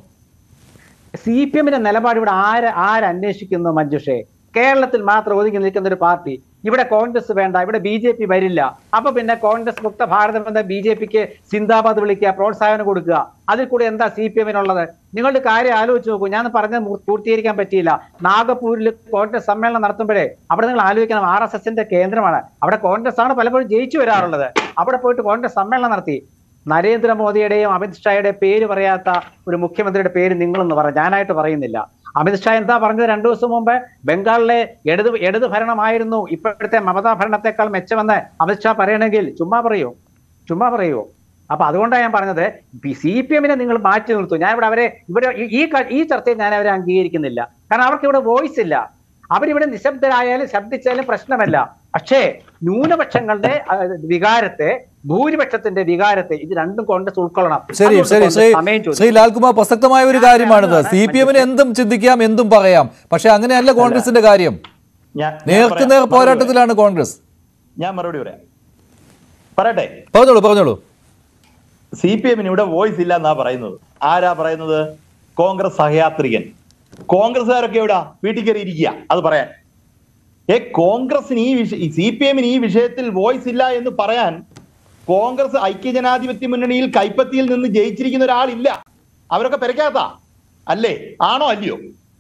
Speaker 7: സി പി എമ്മിന്റെ നിലപാട് ഇവിടെ ആര് ആരന്വേഷിക്കുന്നു മഞ്ജുഷേ കേരളത്തിൽ മാത്രം ഒതുങ്ങി നിൽക്കുന്ന ഒരു പാർട്ടി ഇവിടെ കോൺഗ്രസ് വേണ്ട ഇവിടെ ബി ജെ പി വരില്ല അപ്പൊ പിന്നെ കോൺഗ്രസ് മുക്ത ഭാരതം എന്ന ബി ജെ പിക്ക് സിന്ദാബാദ് വിളിക്കുക പ്രോത്സാഹനം കൊടുക്കുക അതിൽ കൂടെ എന്താ സി പി എമ്മിനുള്ളത് നിങ്ങളുടെ കാര്യം ആലോചിച്ച് നോക്കൂ ഞാൻ പറഞ്ഞത് മൂ- പൂർത്തീകരിക്കാൻ പറ്റിയില്ല നാഗപ്പൂരിൽ കോൺഗ്രസ് സമ്മേളനം നടത്തുമ്പോഴേ അവിടെ നിങ്ങൾ ആലോചിക്കണം ആർ എസ് എസിന്റെ കേന്ദ്രമാണ് അവിടെ കോൺഗ്രസ് ആണ് പലപ്പോഴും ജയിച്ചു വരാറുള്ളത് അവിടെ പോയിട്ട് കോൺഗ്രസ് സമ്മേളനം നടത്തി നരേന്ദ്രമോദിയുടെയും അമിത്ഷായുടെയും പേര് പറയാത്ത ഒരു മുഖ്യമന്ത്രിയുടെ പേര് നിങ്ങളെന്ന് പറ ഞാനായിട്ട് പറയുന്നില്ല അമിത്ഷാ എന്താ പറഞ്ഞത് രണ്ടു ദിവസം മുമ്പ് ബംഗാളിലെ ഇടത് ഇടത് ഭരണമായിരുന്നു ഇപ്പോഴത്തെ മമതാ ഭരണത്തെക്കാൾ മെച്ചമെന്ന് അമിത്ഷാ പറയണമെങ്കിൽ ചുമ്മാ പറയൂ ചുമ്മാ പറയൂ അപ്പൊ അതുകൊണ്ടാണ് ഞാൻ പറഞ്ഞത് സി പി എമ്മിനെ നിങ്ങൾ മാറ്റി നിർത്തൂ ഞാൻ ഇവിടെ അവരെ ഇവിടെ ഈ- ഈ ക- ഈ ചർച്ചയിൽ ഞാൻ അവരെ അംഗീകരിക്കുന്നില്ല കാരണം അവർക്ക് ഇവിടെ വോയിസ് ഇല്ല അവരിവിടെ നിശബ്ദരായാലും ശബ്ദിച്ചാലും പ്രശ്നമല്ല പക്ഷേ ന്യൂനപക്ഷങ്ങളുടെ ആ, വികാരത്തെ ഭൂരിപക്ഷത്തിന്റെ വികാരത്തെ ഇത് രണ്ടും കോൺഗ്രസ് ഉൾക്കൊള്ളണം
Speaker 6: ശരി
Speaker 7: അതുകൊണ്ട്
Speaker 6: ശരി
Speaker 7: കോൺഗ്രസ്
Speaker 6: ശ്രീ
Speaker 7: സമയം ചോദിച്ചു.
Speaker 6: ശ്രീ ലാൽകുമാർ പ്രസക്തമായ ഒരു കാര്യമാണിത് സി പി എമ്മിന് എന്തും ചിന്തിക്കാം എന്തും പറയാം പക്ഷെ അങ്ങനെയല്ല കോൺഗ്രസിന്റെ കാര്യം
Speaker 8: ഞാൻ ഞാൻ
Speaker 6: നേർക്ക്
Speaker 8: പറയാം.
Speaker 6: നേർ
Speaker 8: മറുപടി
Speaker 6: പോരാട്ടത്തിലാണ് കോൺഗ്രസ്
Speaker 8: പറയാം. ഞാൻ മറുപടി പറയാം പറയട്ടെ
Speaker 6: പറഞ്ഞോളൂ പറഞ്ഞോളൂ
Speaker 8: സി പി എമ്മിന് ഇവിടെ വോയിസ് ഇല്ല എന്നാ പറയുന്നത് ആരാ പറയുന്നത് കോൺഗ്രസ് സഹയാത്രികൻ കോൺഗ്രസ്സുകാരൊക്കെ എവിടാ വീട്ടിൽ കയറി ഇരിക്കുക അത് പറയാൻ ഏ കോൺഗ്രസിന് ഈ വിഷയ സി പി എമ്മിന് ഈ വിഷയത്തിൽ വോയിസ് ഇല്ല എന്ന് പറയാൻ കോൺഗ്രസ് ഐക്യജനാധിപത്യ മുന്നണിയിൽ കൈപ്പത്തിയിൽ നിന്ന് ജയിച്ചിരിക്കുന്ന ഒരാളില്ല അവരൊക്കെ പെരക്കാത്ത അല്ലേ ആണോ അല്ലയോ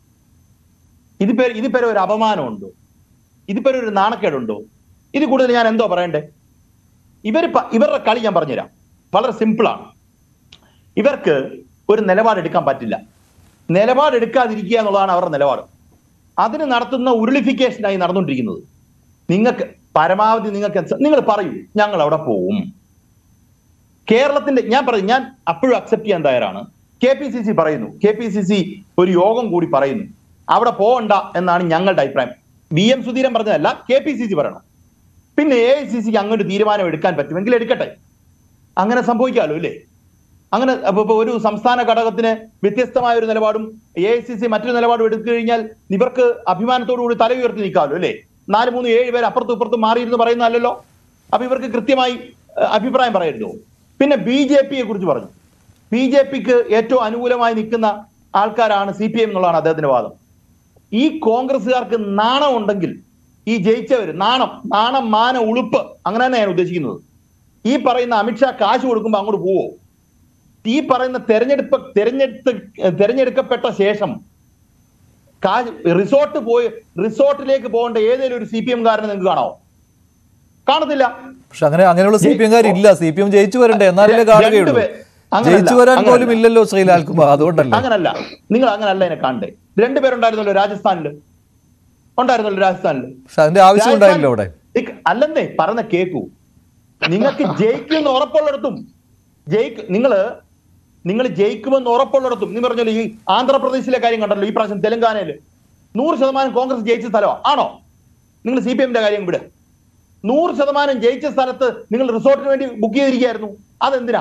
Speaker 8: ഇത് പേര് ഇത് പേര് ഒരു അപമാനമുണ്ടോ ഇത് പേര് ഒരു നാണക്കേടുണ്ടോ ഇത് കൂടുതൽ ഞാൻ എന്തോ പറയണ്ടേ ഇവര് പ- ഇവരുടെ കളി ഞാൻ പറഞ്ഞുതരാം വളരെ സിമ്പിളാണ് ഇവർക്ക് ഒരു നിലപാടെടുക്കാൻ പറ്റില്ല നിലപാടെടുക്കാതിരിക്കുക എന്നുള്ളതാണ് അവരുടെ നിലപാട് അതിന് നടത്തുന്ന ഉരുളിഫിക്കേഷനായി നടന്നുകൊണ്ടിരിക്കുന്നത് നിങ്ങൾക്ക് പരമാവധി നിങ്ങൾക്ക് എന്ത് നിങ്ങൾ പറയൂ ഞങ്ങൾ അവിടെ പോവും കേരളത്തിന്റെ ഞാൻ പറയും ഞാൻ അപ്പോഴും അക്സെപ്റ്റ് ചെയ്യാൻ തയ്യാറാണ് കെ പി സി സി പറയുന്നു കെ പി സി സി ഒരു യോഗം കൂടി പറയുന്നു അവിടെ പോകണ്ട എന്നാണ് ഞങ്ങളുടെ അഭിപ്രായം വി എം സുധീരൻ പറഞ്ഞതല്ല കെ പി സി സി പറയണം പിന്നെ എ ഐ സി സിക്ക് അങ്ങനെ ഒരു തീരുമാനം എടുക്കാൻ പറ്റുമെങ്കിൽ എടുക്കട്ടെ അങ്ങനെ സംഭവിക്കാമല്ലോ അല്ലേ അങ്ങനെ അപ്പൊ ഇപ്പൊ ഒരു സംസ്ഥാന ഘടകത്തിന് വ്യത്യസ്തമായ ഒരു നിലപാടും എ ഐ സി സി മറ്റൊരു നിലപാടും എടുത്തു കഴിഞ്ഞാൽ ഇവർക്ക് അഭിമാനത്തോടു കൂടി തല ഉയർത്തി നിൽക്കാമല്ലോ അല്ലേ നാല് മൂന്ന് ഏഴ് പേര് അപ്പുറത്തും ഇപ്പുറത്തും മാറിയിരുന്ന് പറയുന്നതല്ലോ അപ്പൊ ഇവർക്ക് കൃത്യമായി ഏഹ്, അഭിപ്രായം പറയരുതോ പിന്നെ ബി ജെ പിയെ കുറിച്ച് പറഞ്ഞു ബി ജെ പിക്ക് ഏറ്റവും അനുകൂലമായി നിൽക്കുന്ന ആൾക്കാരാണ് സി പി എം എന്നുള്ളതാണ് അദ്ദേഹത്തിന്റെ വാദം ഈ കോൺഗ്രസ്സുകാർക്ക് നാണം ഉണ്ടെങ്കിൽ ഈ ജയിച്ചവർ നാണം നാണം മാന ഉളുപ്പ് അങ്ങനെ തന്നെ ഞാൻ ഉദ്ദേശിക്കുന്നത് ഈ പറയുന്ന അമിത്ഷാ കാശ് കൊടുക്കുമ്പോൾ അങ്ങോട്ട് പോവോ ഈ പറയുന്ന തെരഞ്ഞെടുപ്പ് തെരഞ്ഞെടുത്ത് തെരഞ്ഞെടുക്കപ്പെട്ട ശേഷം കാശ് റിസോർട്ട് പോയി റിസോർട്ടിലേക്ക് പോകേണ്ട ഏതെങ്കിലും ഒരു സി പി എം കാരനെ നിങ്ങൾക്ക് കാണാമോ കാണത്തില്ല
Speaker 6: പക്ഷെ അങ്ങനെ അങ്ങനെയുള്ള സി പി എംകാർ ഇല്ല സി പി എം ജയിച്ചു വരണ്ടേ എന്നാലേ
Speaker 8: രണ്ട്
Speaker 6: കാണുകയുള്ളൂ
Speaker 8: പേ- അങ്ങനല്ല,
Speaker 6: ജയിച്ചു വരാൻ
Speaker 8: അങ്ങനല്ല.
Speaker 6: പോലും ഇല്ലല്ലോ ശ്രീ ലാൽകുമാർ അതുകൊണ്ടല്ലേ
Speaker 8: അങ്ങനല്ല നിങ്ങൾ അങ്ങനല്ല എന്നെ കാണണ്ടേ രണ്ടുപേരുണ്ടായിരുന്നല്ലോ രാജസ്ഥാനില് ഉണ്ടായിരുന്നല്ലോ രാജസ്ഥാനില്
Speaker 6: പക്ഷെ അതിന്റെ ആവശ്യം ഉണ്ടായില്ലോ അവിടെ
Speaker 8: ഇക്ക് അല്ലെന്നേ പറഞ്ഞ കേക്കൂ നിങ്ങൾക്ക് ജയിക്കുമെന്ന് ഉറപ്പുള്ളിടത്തും ജയിക്ക് നിങ്ങള് നിങ്ങൾ ജയിക്കുമെന്ന് ഉറപ്പുള്ളിടത്തും നീ പറഞ്ഞല്ലോ ഈ ആന്ധ്രാപ്രദേശിലെ കാര്യം കണ്ടല്ലോ ഈ പ്രാവശ്യം തെലങ്കാനയിൽ നൂറ് ശതമാനം കോൺഗ്രസ് ജയിച്ച സ്ഥലമാണ് ആണോ നിങ്ങൾ സി പി എമ്മിന്റെ കാര്യം വിട് നൂറ് ശതമാനം ജയിച്ച സ്ഥലത്ത് നിങ്ങൾ റിസോർട്ടിന് വേണ്ടി ബുക്ക് ചെയ്തിരിക്കുകയായിരുന്നു അതെന്തിനാ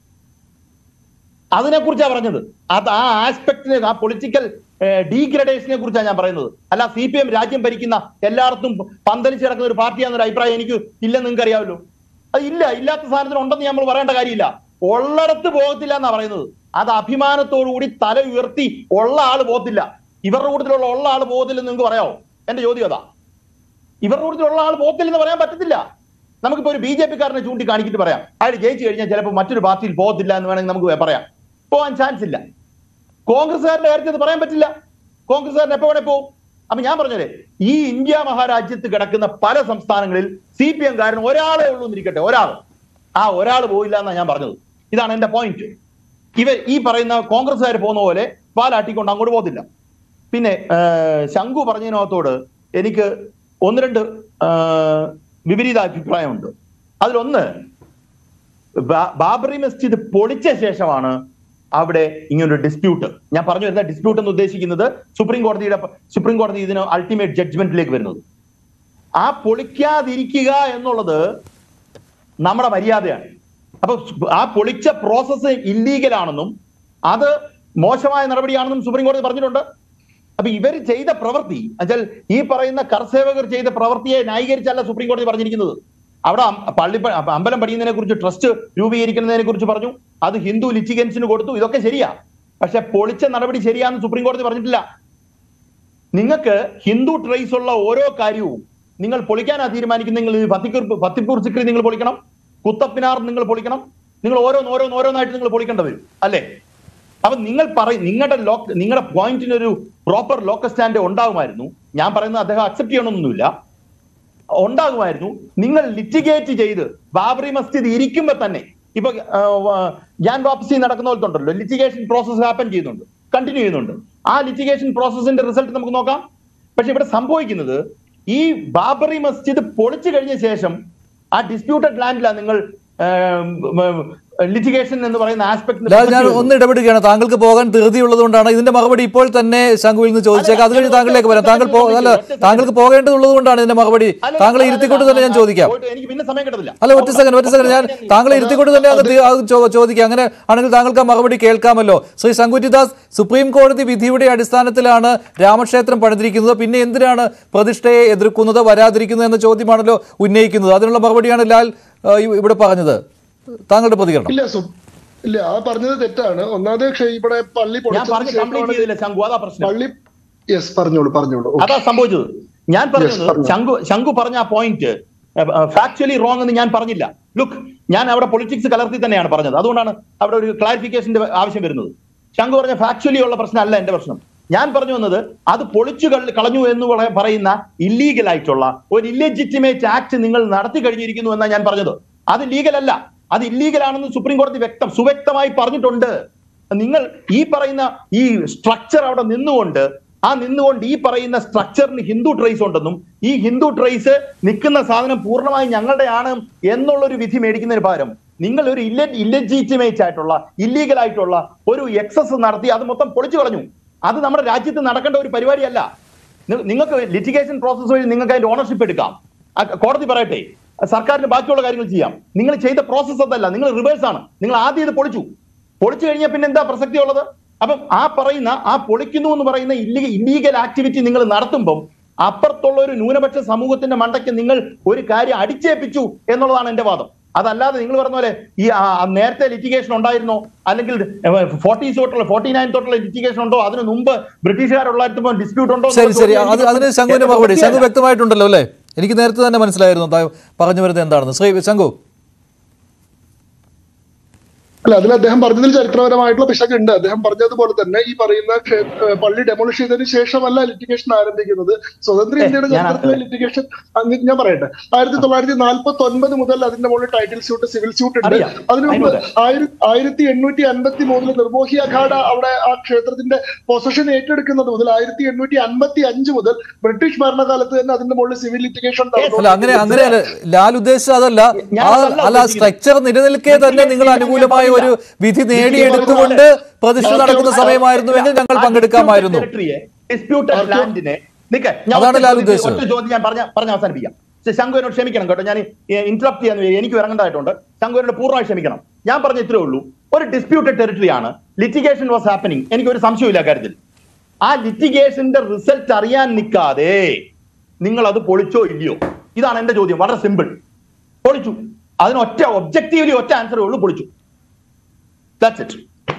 Speaker 8: അതിനെക്കുറിച്ചാണ് പറഞ്ഞത് അത് ആ ആസ്പെക്ടിനെ ആ പൊളിറ്റിക്കൽ ഡീഗ്രഡേഷനെ കുറിച്ചാണ് ഞാൻ പറയുന്നത് അല്ല സി പി എം രാജ്യം ഭരിക്കുന്ന എല്ലായിടത്തും പന്തലിച്ച് കിടക്കുന്ന ഒരു പാർട്ടിയാണെന്നൊരു അഭിപ്രായം എനിക്ക് ഇല്ലെന്ന് നിങ്ങൾക്ക് അറിയാമല്ലോ അത് ഇല്ല ഇല്ലാത്ത സാധനത്തിന് ഉണ്ടെന്ന് നമ്മൾ പറയേണ്ട കാര്യമില്ല ഉള്ളിടത്ത് പോകത്തില്ല എന്നാ പറയുന്നത് അത് അഭിമാനത്തോടു കൂടി തല ഉയർത്തി ഉള്ള ആള് പോകത്തില്ല ഇവരുടെ കൂട്ടത്തിലുള്ള ഉള്ള ആള് പോകത്തില്ലെന്ന് നിങ്ങൾക്ക് പറയാമോ എന്റെ ചോദ്യം അതാ ഇവരുടെ കൂട്ടത്തിലുള്ള ആൾ പോകത്തില്ലെന്ന് പറയാൻ പറ്റത്തില്ല നമുക്കിപ്പോ ഒരു ബി ജെ പിക്കാരനെ ചൂണ്ടിക്കാണിച്ചിട്ട് പറയാം അയാൾ ജയിച്ചു കഴിഞ്ഞാൽ ചിലപ്പോൾ മറ്റൊരു പാർട്ടിയിൽ പോകത്തില്ല എന്ന് വേണമെങ്കിൽ നമുക്ക് പറയാം പോകാൻ ചാൻസ് ഇല്ല കോൺഗ്രസ്സുകാരുടെ കാര്യത്തിൽ അത് പറയാൻ പറ്റില്ല കോൺഗ്രസ്സുകാരൻ എപ്പോ വേണേ പോവും അപ്പൊ ഞാൻ പറഞ്ഞത് ഈ ഇന്ത്യ മഹാരാജ്യത്ത് കിടക്കുന്ന പല സംസ്ഥാനങ്ങളിൽ സി പി എം കാരൻ ഒരാളെ ഉള്ളൂ എന്നിരിക്കട്ടെ ഒരാൾ ആ ഒരാൾ പോയില്ല എന്നാണ് ഞാൻ പറഞ്ഞത് ഇതാണ് എന്റെ പോയിന്റ് ഇവർ ഈ പറയുന്ന കോൺഗ്രസ്സുകാർ പോകുന്ന പോലെ പാലാട്ടിക്കൊണ്ട് അങ്ങോട്ട് പോകത്തില്ല പിന്നെ ആ, ശംഖു പറഞ്ഞതിനകത്തോട് എനിക്ക് ഒന്ന് രണ്ട് ആ, വിപരീത അഭിപ്രായമുണ്ട് അതിലൊന്ന് ബാ- ബാബറി മസ്ജിദ് പൊളിച്ച ശേഷമാണ് അവിടെ ഇങ്ങനൊരു ഡിസ്പ്യൂട്ട് ഞാൻ പറഞ്ഞു വരുന്ന ഡിസ്പ്യൂട്ട് എന്ന് ഉദ്ദേശിക്കുന്നത് സുപ്രീം കോടതിയുടെ സുപ്രീം കോടതി ഇതിന് അൾട്ടിമേറ്റ് ജഡ്ജ്മെന്റിലേക്ക് വരുന്നത് ആ പൊളിക്കാതിരിക്കുക എന്നുള്ളത് നമ്മുടെ മര്യാദയാണ് അപ്പൊ ആ പൊളിച്ച പ്രോസസ്സ് ഇല്ലീഗൽ ആണെന്നും അത് മോശമായ നടപടിയാണെന്നും സുപ്രീം കോടതി പറഞ്ഞിട്ടുണ്ട് അപ്പൊ ഇവർ ചെയ്ത പ്രവൃത്തി എന്നുവെച്ചാൽ ഈ പറയുന്ന കർസേവകർ ചെയ്ത പ്രവൃത്തിയെ ന്യായീകരിച്ചല്ല സുപ്രീം കോടതി പറഞ്ഞിരിക്കുന്നത് അവിടെ അം- പള്ളി പ- അമ്പലം പണിയുന്നതിനെ കുറിച്ച് ട്രസ്റ്റ് രൂപീകരിക്കുന്നതിനെ കുറിച്ച് പറഞ്ഞു അത് ഹിന്ദു ലിറ്റിഗൻസിന് കൊടുത്തു ഇതൊക്കെ ശരിയാ പക്ഷെ പൊളിച്ച നടപടി ശരിയാണെന്ന് സുപ്രീം കോടതി പറഞ്ഞിട്ടില്ല നിങ്ങൾക്ക് ഹിന്ദു ട്രേസ് ഉള്ള ഓരോ കാര്യവും നിങ്ങൾ പൊളിക്കാനാ തീരുമാനിക്കുന്ന നിങ്ങൾ ഈ ഫത്തിക്കൂർ ഫത്തിപ്പൂർ സിക്രി നിങ്ങൾ പൊളിക്കണം കുത്തപ്പിനാർ നിങ്ങൾ പൊളിക്കണം നിങ്ങൾ ഓരോന്ന് ഓരോന്ന് ഓരോന്നായിട്ട് നിങ്ങൾ പൊളിക്കേണ്ടി വരും അല്ലേ അപ്പൊ നിങ്ങൾ പറയും നിങ്ങളുടെ ലോക്ക് നിങ്ങളുടെ പോയിന്റിന് ഒരു പ്രോപ്പർ ലോക്കൽ സ്റ്റാൻഡ് ഉണ്ടാകുമായിരുന്നു ഞാൻ പറയുന്നത് അദ്ദേഹം അക്സെപ്റ്റ് ചെയ്യണമെന്നൊന്നുമില്ല ഉണ്ടാകുമായിരുന്നു നിങ്ങൾ ലിറ്റിഗേറ്റ് ചെയ്ത് ബാബറി മസ്ജിദ് ഇരിക്കുമ്പോ തന്നെ ഇപ്പൊ ആ, വ- ഗ്യാൻ വാപ്പസി നടക്കുന്ന പോലത്തെ ഉണ്ടല്ലോ ലിറ്റിഗേഷൻ പ്രോസസ് ഹാപ്പൻ ചെയ്യുന്നുണ്ട് കണ്ടിന്യൂ ചെയ്യുന്നുണ്ട് ആ ലിറ്റിഗേഷൻ പ്രോസസ്സിന്റെ റിസൾട്ട് നമുക്ക് നോക്കാം പക്ഷെ ഇവിടെ സംഭവിക്കുന്നത് ഈ ബാബറി മസ്ജിദ് പൊളിച്ചു കഴിഞ്ഞ ശേഷം ആ ഡിസ്പ്യൂട്ടഡ് ലാൻഡിലാണ് നിങ്ങൾ ലിറ്റിഗേഷൻ എന്ന് പറയുന്ന ആസ്പെക്ട്
Speaker 6: ലാൽ ഞാൻ ഒന്ന് ഇടപെടുകയാണ് താങ്കൾക്ക് പോകാൻ ധൃതിയുള്ളതുകൊണ്ടാണ് ഇതിന്റെ മറുപടി ഇപ്പോൾ തന്നെ ശംഖുവിൽ നിന്ന് ചോദിച്ചേക്കാം അത് കഴിഞ്ഞ് താങ്കളിലേക്ക് വരാം താങ്കൾ പോ- അല്ല താങ്കൾക്ക് പോകേണ്ടതുള്ളത് കൊണ്ടാണ് ഇതിന്റെ മറുപടി താങ്കളെ ഇരുത്തിക്കൊണ്ട് തന്നെ ഞാൻ ചോദിക്കാം
Speaker 8: എനിക്ക് പിന്നെ സമയം കിട്ടത്തില്ല
Speaker 6: അല്ല ഒറ്റ സെക്കൻഡ് ഒറ്റ സെക്കൻഡ് ഞാൻ താങ്കളെ ഇരുത്തിക്കൊണ്ട് തന്നെ അത് തി- അത് ചോ- ചോദിക്കാം അങ്ങനെ ആണെങ്കിൽ താങ്കൾക്ക് ആ മറുപടി കേൾക്കാമല്ലോ ശ്രീ ശങ്കുറ്റിദാസ് സുപ്രീം കോടതി വിധിയുടെ അടിസ്ഥാനത്തിലാണ് രാമക്ഷേത്രം പണിതിരിക്കുന്നത് പിന്നെ എന്തിനാണ് പ്രതിഷ്ഠയെ എതിർക്കുന്നത് വരാതിരിക്കുന്നത് എന്ന ചോദ്യമാണല്ലോ ഉന്നയിക്കുന്നത് അതിനുള്ള മറുപടിയാണ് ലാൽ ആ, ഇ- ഇവിടെ പറഞ്ഞത് താങ്കളുടെ പ്രതികരണം
Speaker 10: ഇല്ല സു ഇല്ല ആ പറഞ്ഞത് തെറ്റാണ് ഒന്നാമത് ക്ഷേ ഇവിടെ പള്ളി
Speaker 8: ഞാൻ
Speaker 10: പൊളിച്ചതിന്
Speaker 8: പറഞ്ഞ് കംപ്ലീറ്റ്
Speaker 10: ശേഷമാണ്
Speaker 8: ചെയ്തില്ല ശംഖു അതാ പ്രശ്നം
Speaker 10: പള്ളി യെസ് പറഞ്ഞോളൂ പറഞ്ഞോളൂ Okay.
Speaker 8: അതാ സംഭവിച്ചത് ഞാൻ പറഞ്ഞത്
Speaker 10: Yes, പറഞ്ഞോ.
Speaker 8: ശംഖു ശംഖു പറഞ്ഞ ആ പോയിന്റ് ഫാക്ച്വലി റോങ് എന്ന് ഞാൻ പറഞ്ഞില്ല ലുക്ക് ഞാൻ അവിടെ പൊളിറ്റിക്സ് കലർത്തി തന്നെയാണ് പറഞ്ഞത് അതുകൊണ്ടാണ് അവിടെ ഒരു ക്ലാരിഫിക്കേഷന്റെ ആവശ്യം വരുന്നത് ശംഖു പറഞ്ഞ ഫാക്ച്വലി ഉള്ള പ്രശ്നമല്ല എന്റെ പ്രശ്നം ഞാൻ പറഞ്ഞു വന്നത് അത് പൊളിച്ചു കള- കളഞ്ഞു എന്ന് പറ- പറയുന്ന ഇല്ലീഗൽ ആയിട്ടുള്ള ഒരു ഇല്ലെജിറ്റിമേറ്റ് ആക്ട് നിങ്ങൾ നടത്തി കഴിഞ്ഞിരിക്കുന്നു എന്നാണ് ഞാൻ പറഞ്ഞത് അത് ലീഗൽ അല്ല അത് ഇല്ലീഗൽ ആണെന്ന് സുപ്രീം കോടതി വ്യക്തം സുവ്യക്തമായി പറഞ്ഞിട്ടുണ്ട് നിങ്ങൾ ഈ പറയുന്ന ഈ സ്ട്രക്ചർ അവിടെ നിന്നുകൊണ്ട് ആ നിന്നുകൊണ്ട് ഈ പറയുന്ന സ്ട്രക്ചറിന് ഹിന്ദു ട്രേസ് ഉണ്ടെന്നും ഈ ഹിന്ദു ട്രേസ് നിൽക്കുന്ന സാധനം പൂർണ്ണമായും ഞങ്ങളുടെയാണ് എന്നുള്ളൊരു വിധി മേടിക്കുന്നതിന് പകരം നിങ്ങൾ ഒരു ഇല്ല ഇല്ലജീറ്റിമേറ്റ് ആയിട്ടുള്ള ഇല്ലീഗൽ ആയിട്ടുള്ള ഒരു എക്സസ് നടത്തി അത് മൊത്തം പൊളിച്ചു കളഞ്ഞു അത് നമ്മുടെ രാജ്യത്ത് നടക്കേണ്ട ഒരു പരിപാടിയല്ല നി- നിങ്ങൾക്ക് ലിറ്റിഗേഷൻ പ്രോസസ് വഴി നിങ്ങൾക്ക് അതിന്റെ ഓണർഷിപ്പ് എടുക്കാം ആ കോടതി പറയട്ടെ സർക്കാരിന് ബാക്കിയുള്ള കാര്യങ്ങൾ ചെയ്യാം നിങ്ങൾ ചെയ്ത പ്രോസസ് അതല്ല നിങ്ങൾ റിവേഴ്സ് ആണ് നിങ്ങൾ ആദ്യം ഇത് പൊളിച്ചു പൊളിച്ചു കഴിഞ്ഞാൽ പിന്നെ എന്താ പ്രസക്തി ഉള്ളത് അപ്പം ആ പറയുന്ന ആ പൊളിക്കുന്നു എന്ന് പറയുന്ന ഇല്ലീഗൽ ഇല്ലീഗൽ ആക്ടിവിറ്റി നിങ്ങൾ നടത്തുമ്പം അപ്പുറത്തുള്ള ഒരു ന്യൂനപക്ഷ സമൂഹത്തിന്റെ മണ്ടയ്ക്ക് നിങ്ങൾ ഒരു കാര്യം അടിച്ചേൽപ്പിച്ചു എന്നുള്ളതാണ് എന്റെ വാദം അതല്ലാതെ നിങ്ങൾ പറഞ്ഞ പോലെ ഈ ആ, ആ നേരത്തെ ലിറ്റിഗേഷൻ ഉണ്ടായിരുന്നോ അല്ലെങ്കിൽ ഫോർട്ടീസ് തൊട്ടുള്ള ഫോർട്ടി നയൻ തൊട്ടുള്ള ലിറ്റിഗേഷൻ ഉണ്ടോ അതിന് മുമ്പ് ബ്രിട്ടീഷുകാരുള്ള ഡിസ്പ്യൂട്ട് ഉണ്ടോ
Speaker 6: ശരി
Speaker 8: എന്നുള്ള
Speaker 6: ശരി
Speaker 8: ചോദ്യം
Speaker 6: അത്
Speaker 8: എനിക്ക്
Speaker 6: അതിന് ശംഖുവിന്റെ
Speaker 8: എന്റെ
Speaker 6: മറുപടി ശംഖു
Speaker 8: പ്രവൃത്തിയല്ല.
Speaker 6: വ്യക്തമായിട്ടുണ്ടല്ലോ അല്ലേ എനിക്ക് നേരത്തെ തന്നെ മനസ്സിലായിരുന്നു താ- പറഞ്ഞു വരുന്നത് എന്താണെന്ന് ശ്രീ ശംഖു
Speaker 10: അല്ല അതിൽ അദ്ദേഹം പറഞ്ഞതിൽ ചരിത്രപരമായിട്ടുള്ള പിശകുണ്ട് അദ്ദേഹം പറഞ്ഞതുപോലെ തന്നെ ഈ പറയുന്ന ക്ഷേ- ഏഹ് പള്ളി ഡെമോളിഷ് ചെയ്തതിന് ശേഷമല്ല ലിറ്റിഗേഷൻ ആരംഭിക്കുന്നത് സ്വതന്ത്ര
Speaker 8: ഏ,
Speaker 10: ഇന്ത്യയുടെ
Speaker 8: ഞാൻ
Speaker 10: ചരിത്രത്തിലെ ലിറ്റിഗേഷൻ ഞാൻ പറയട്ടെ ആയിരത്തി തൊള്ളായിരത്തി നാൽപ്പത്തി ഒൻപത് മുതൽ അതിന്റെ മുകളിൽ ടൈറ്റിൽ സ്യൂട്ട് സിവിൽ സ്യൂട്ട് ഉണ്ട്
Speaker 8: അറിയാം.
Speaker 10: അതിനു മുമ്പ്
Speaker 8: അതിനുണ്ട്.
Speaker 10: ആയിര- ആയിരത്തി എണ്ണൂറ്റി അൻപത്തി മൂന്നില് നിർമോഹി അഖാഡ അവിടെ ആ ക്ഷേത്രത്തിന്റെ പൊസഷൻ ഏറ്റെടുക്കുന്നത് മുതൽ ആയിരത്തി എണ്ണൂറ്റി അൻപത്തി അഞ്ച് മുതൽ ബ്രിട്ടീഷ് ഭരണകാലത്ത് തന്നെ അതിന്റെ മുകളിൽ സിവിൽ ലിറ്റിഗേഷൻ
Speaker 6: അല്ല അങ്ങനെ അങ്ങനെ ലാൽ ഉദ്ദേശിച്ചത് അതല്ല
Speaker 8: ഞാൻ
Speaker 6: ആ-
Speaker 8: അതല്ല
Speaker 6: അല്ല
Speaker 8: ഉദ്ദേശിക്കുന്നത്.
Speaker 6: സ്ട്രക്ചർ നിലനിൽക്കെ തന്നെ നിങ്ങൾ അനുകൂലമായ ഒരു വിധി നേടിയെടുത്തുകൊണ്ട് പ്രതിഷ്ഠ നടക്കുന്ന സമയമായിരുന്നുവെങ്കിൽ ഞങ്ങൾ പങ്കെടുക്കാമായിരുന്നു
Speaker 8: ഡിസ്പ്യൂട്ടഡ്
Speaker 10: ആർക്കോ-
Speaker 8: ലാൻഡിനെ നിക്ക് ഞാൻ
Speaker 6: അതാണ്
Speaker 8: ഒറ്റ
Speaker 6: ലാൽ
Speaker 8: ചോദ്യം-
Speaker 6: ഉദ്ദേശിച്ചത്.
Speaker 8: ഒറ്റ ചോദ്യം ഞാൻ പറഞ്ഞ പറഞ്ഞ അവസാനിപ്പിക്കാം ശ്ശെ, ശംഖുവിനോട് ക്ഷമിക്കണം കേട്ടോ ഞാൻ ഇന്ററപ്റ്റ് ചെയ്യാൻ എനിക്ക് ഇറങ്ങേണ്ടതായിട്ടുണ്ട് ശംഖുവിനോട് പൂർണ്ണമായി ക്ഷമിക്കണം ഞാൻ പറഞ്ഞ ഇത്രേ ഉള്ളൂ ഒരു ഡിസ്പ്യൂട്ടഡ് ടെറിട്ടറി ആണ് ലിറ്റിഗേഷൻ വാസ് ഹാപ്പനിങ് എനിക്ക് ഒരു സംശയമില്ല കാര്യത്തിൽ ആ ലിറ്റിഗേഷന്റെ റിസൾട്ട് അറിയാൻ നിൽക്കാതെ നിങ്ങൾ അത് പൊളിച്ചോ ഇല്ലയോ ഇതാണ് എന്റെ ചോദ്യം വളരെ സിമ്പിൾ പൊളിച്ചു അതിന് ഒറ്റ ഒബ്ജക്റ്റീവ്ലി ഒറ്റ ആൻസറേ ഉള്ളൂ പൊളിച്ചു ദാറ്റ്സ് ഇറ്റ്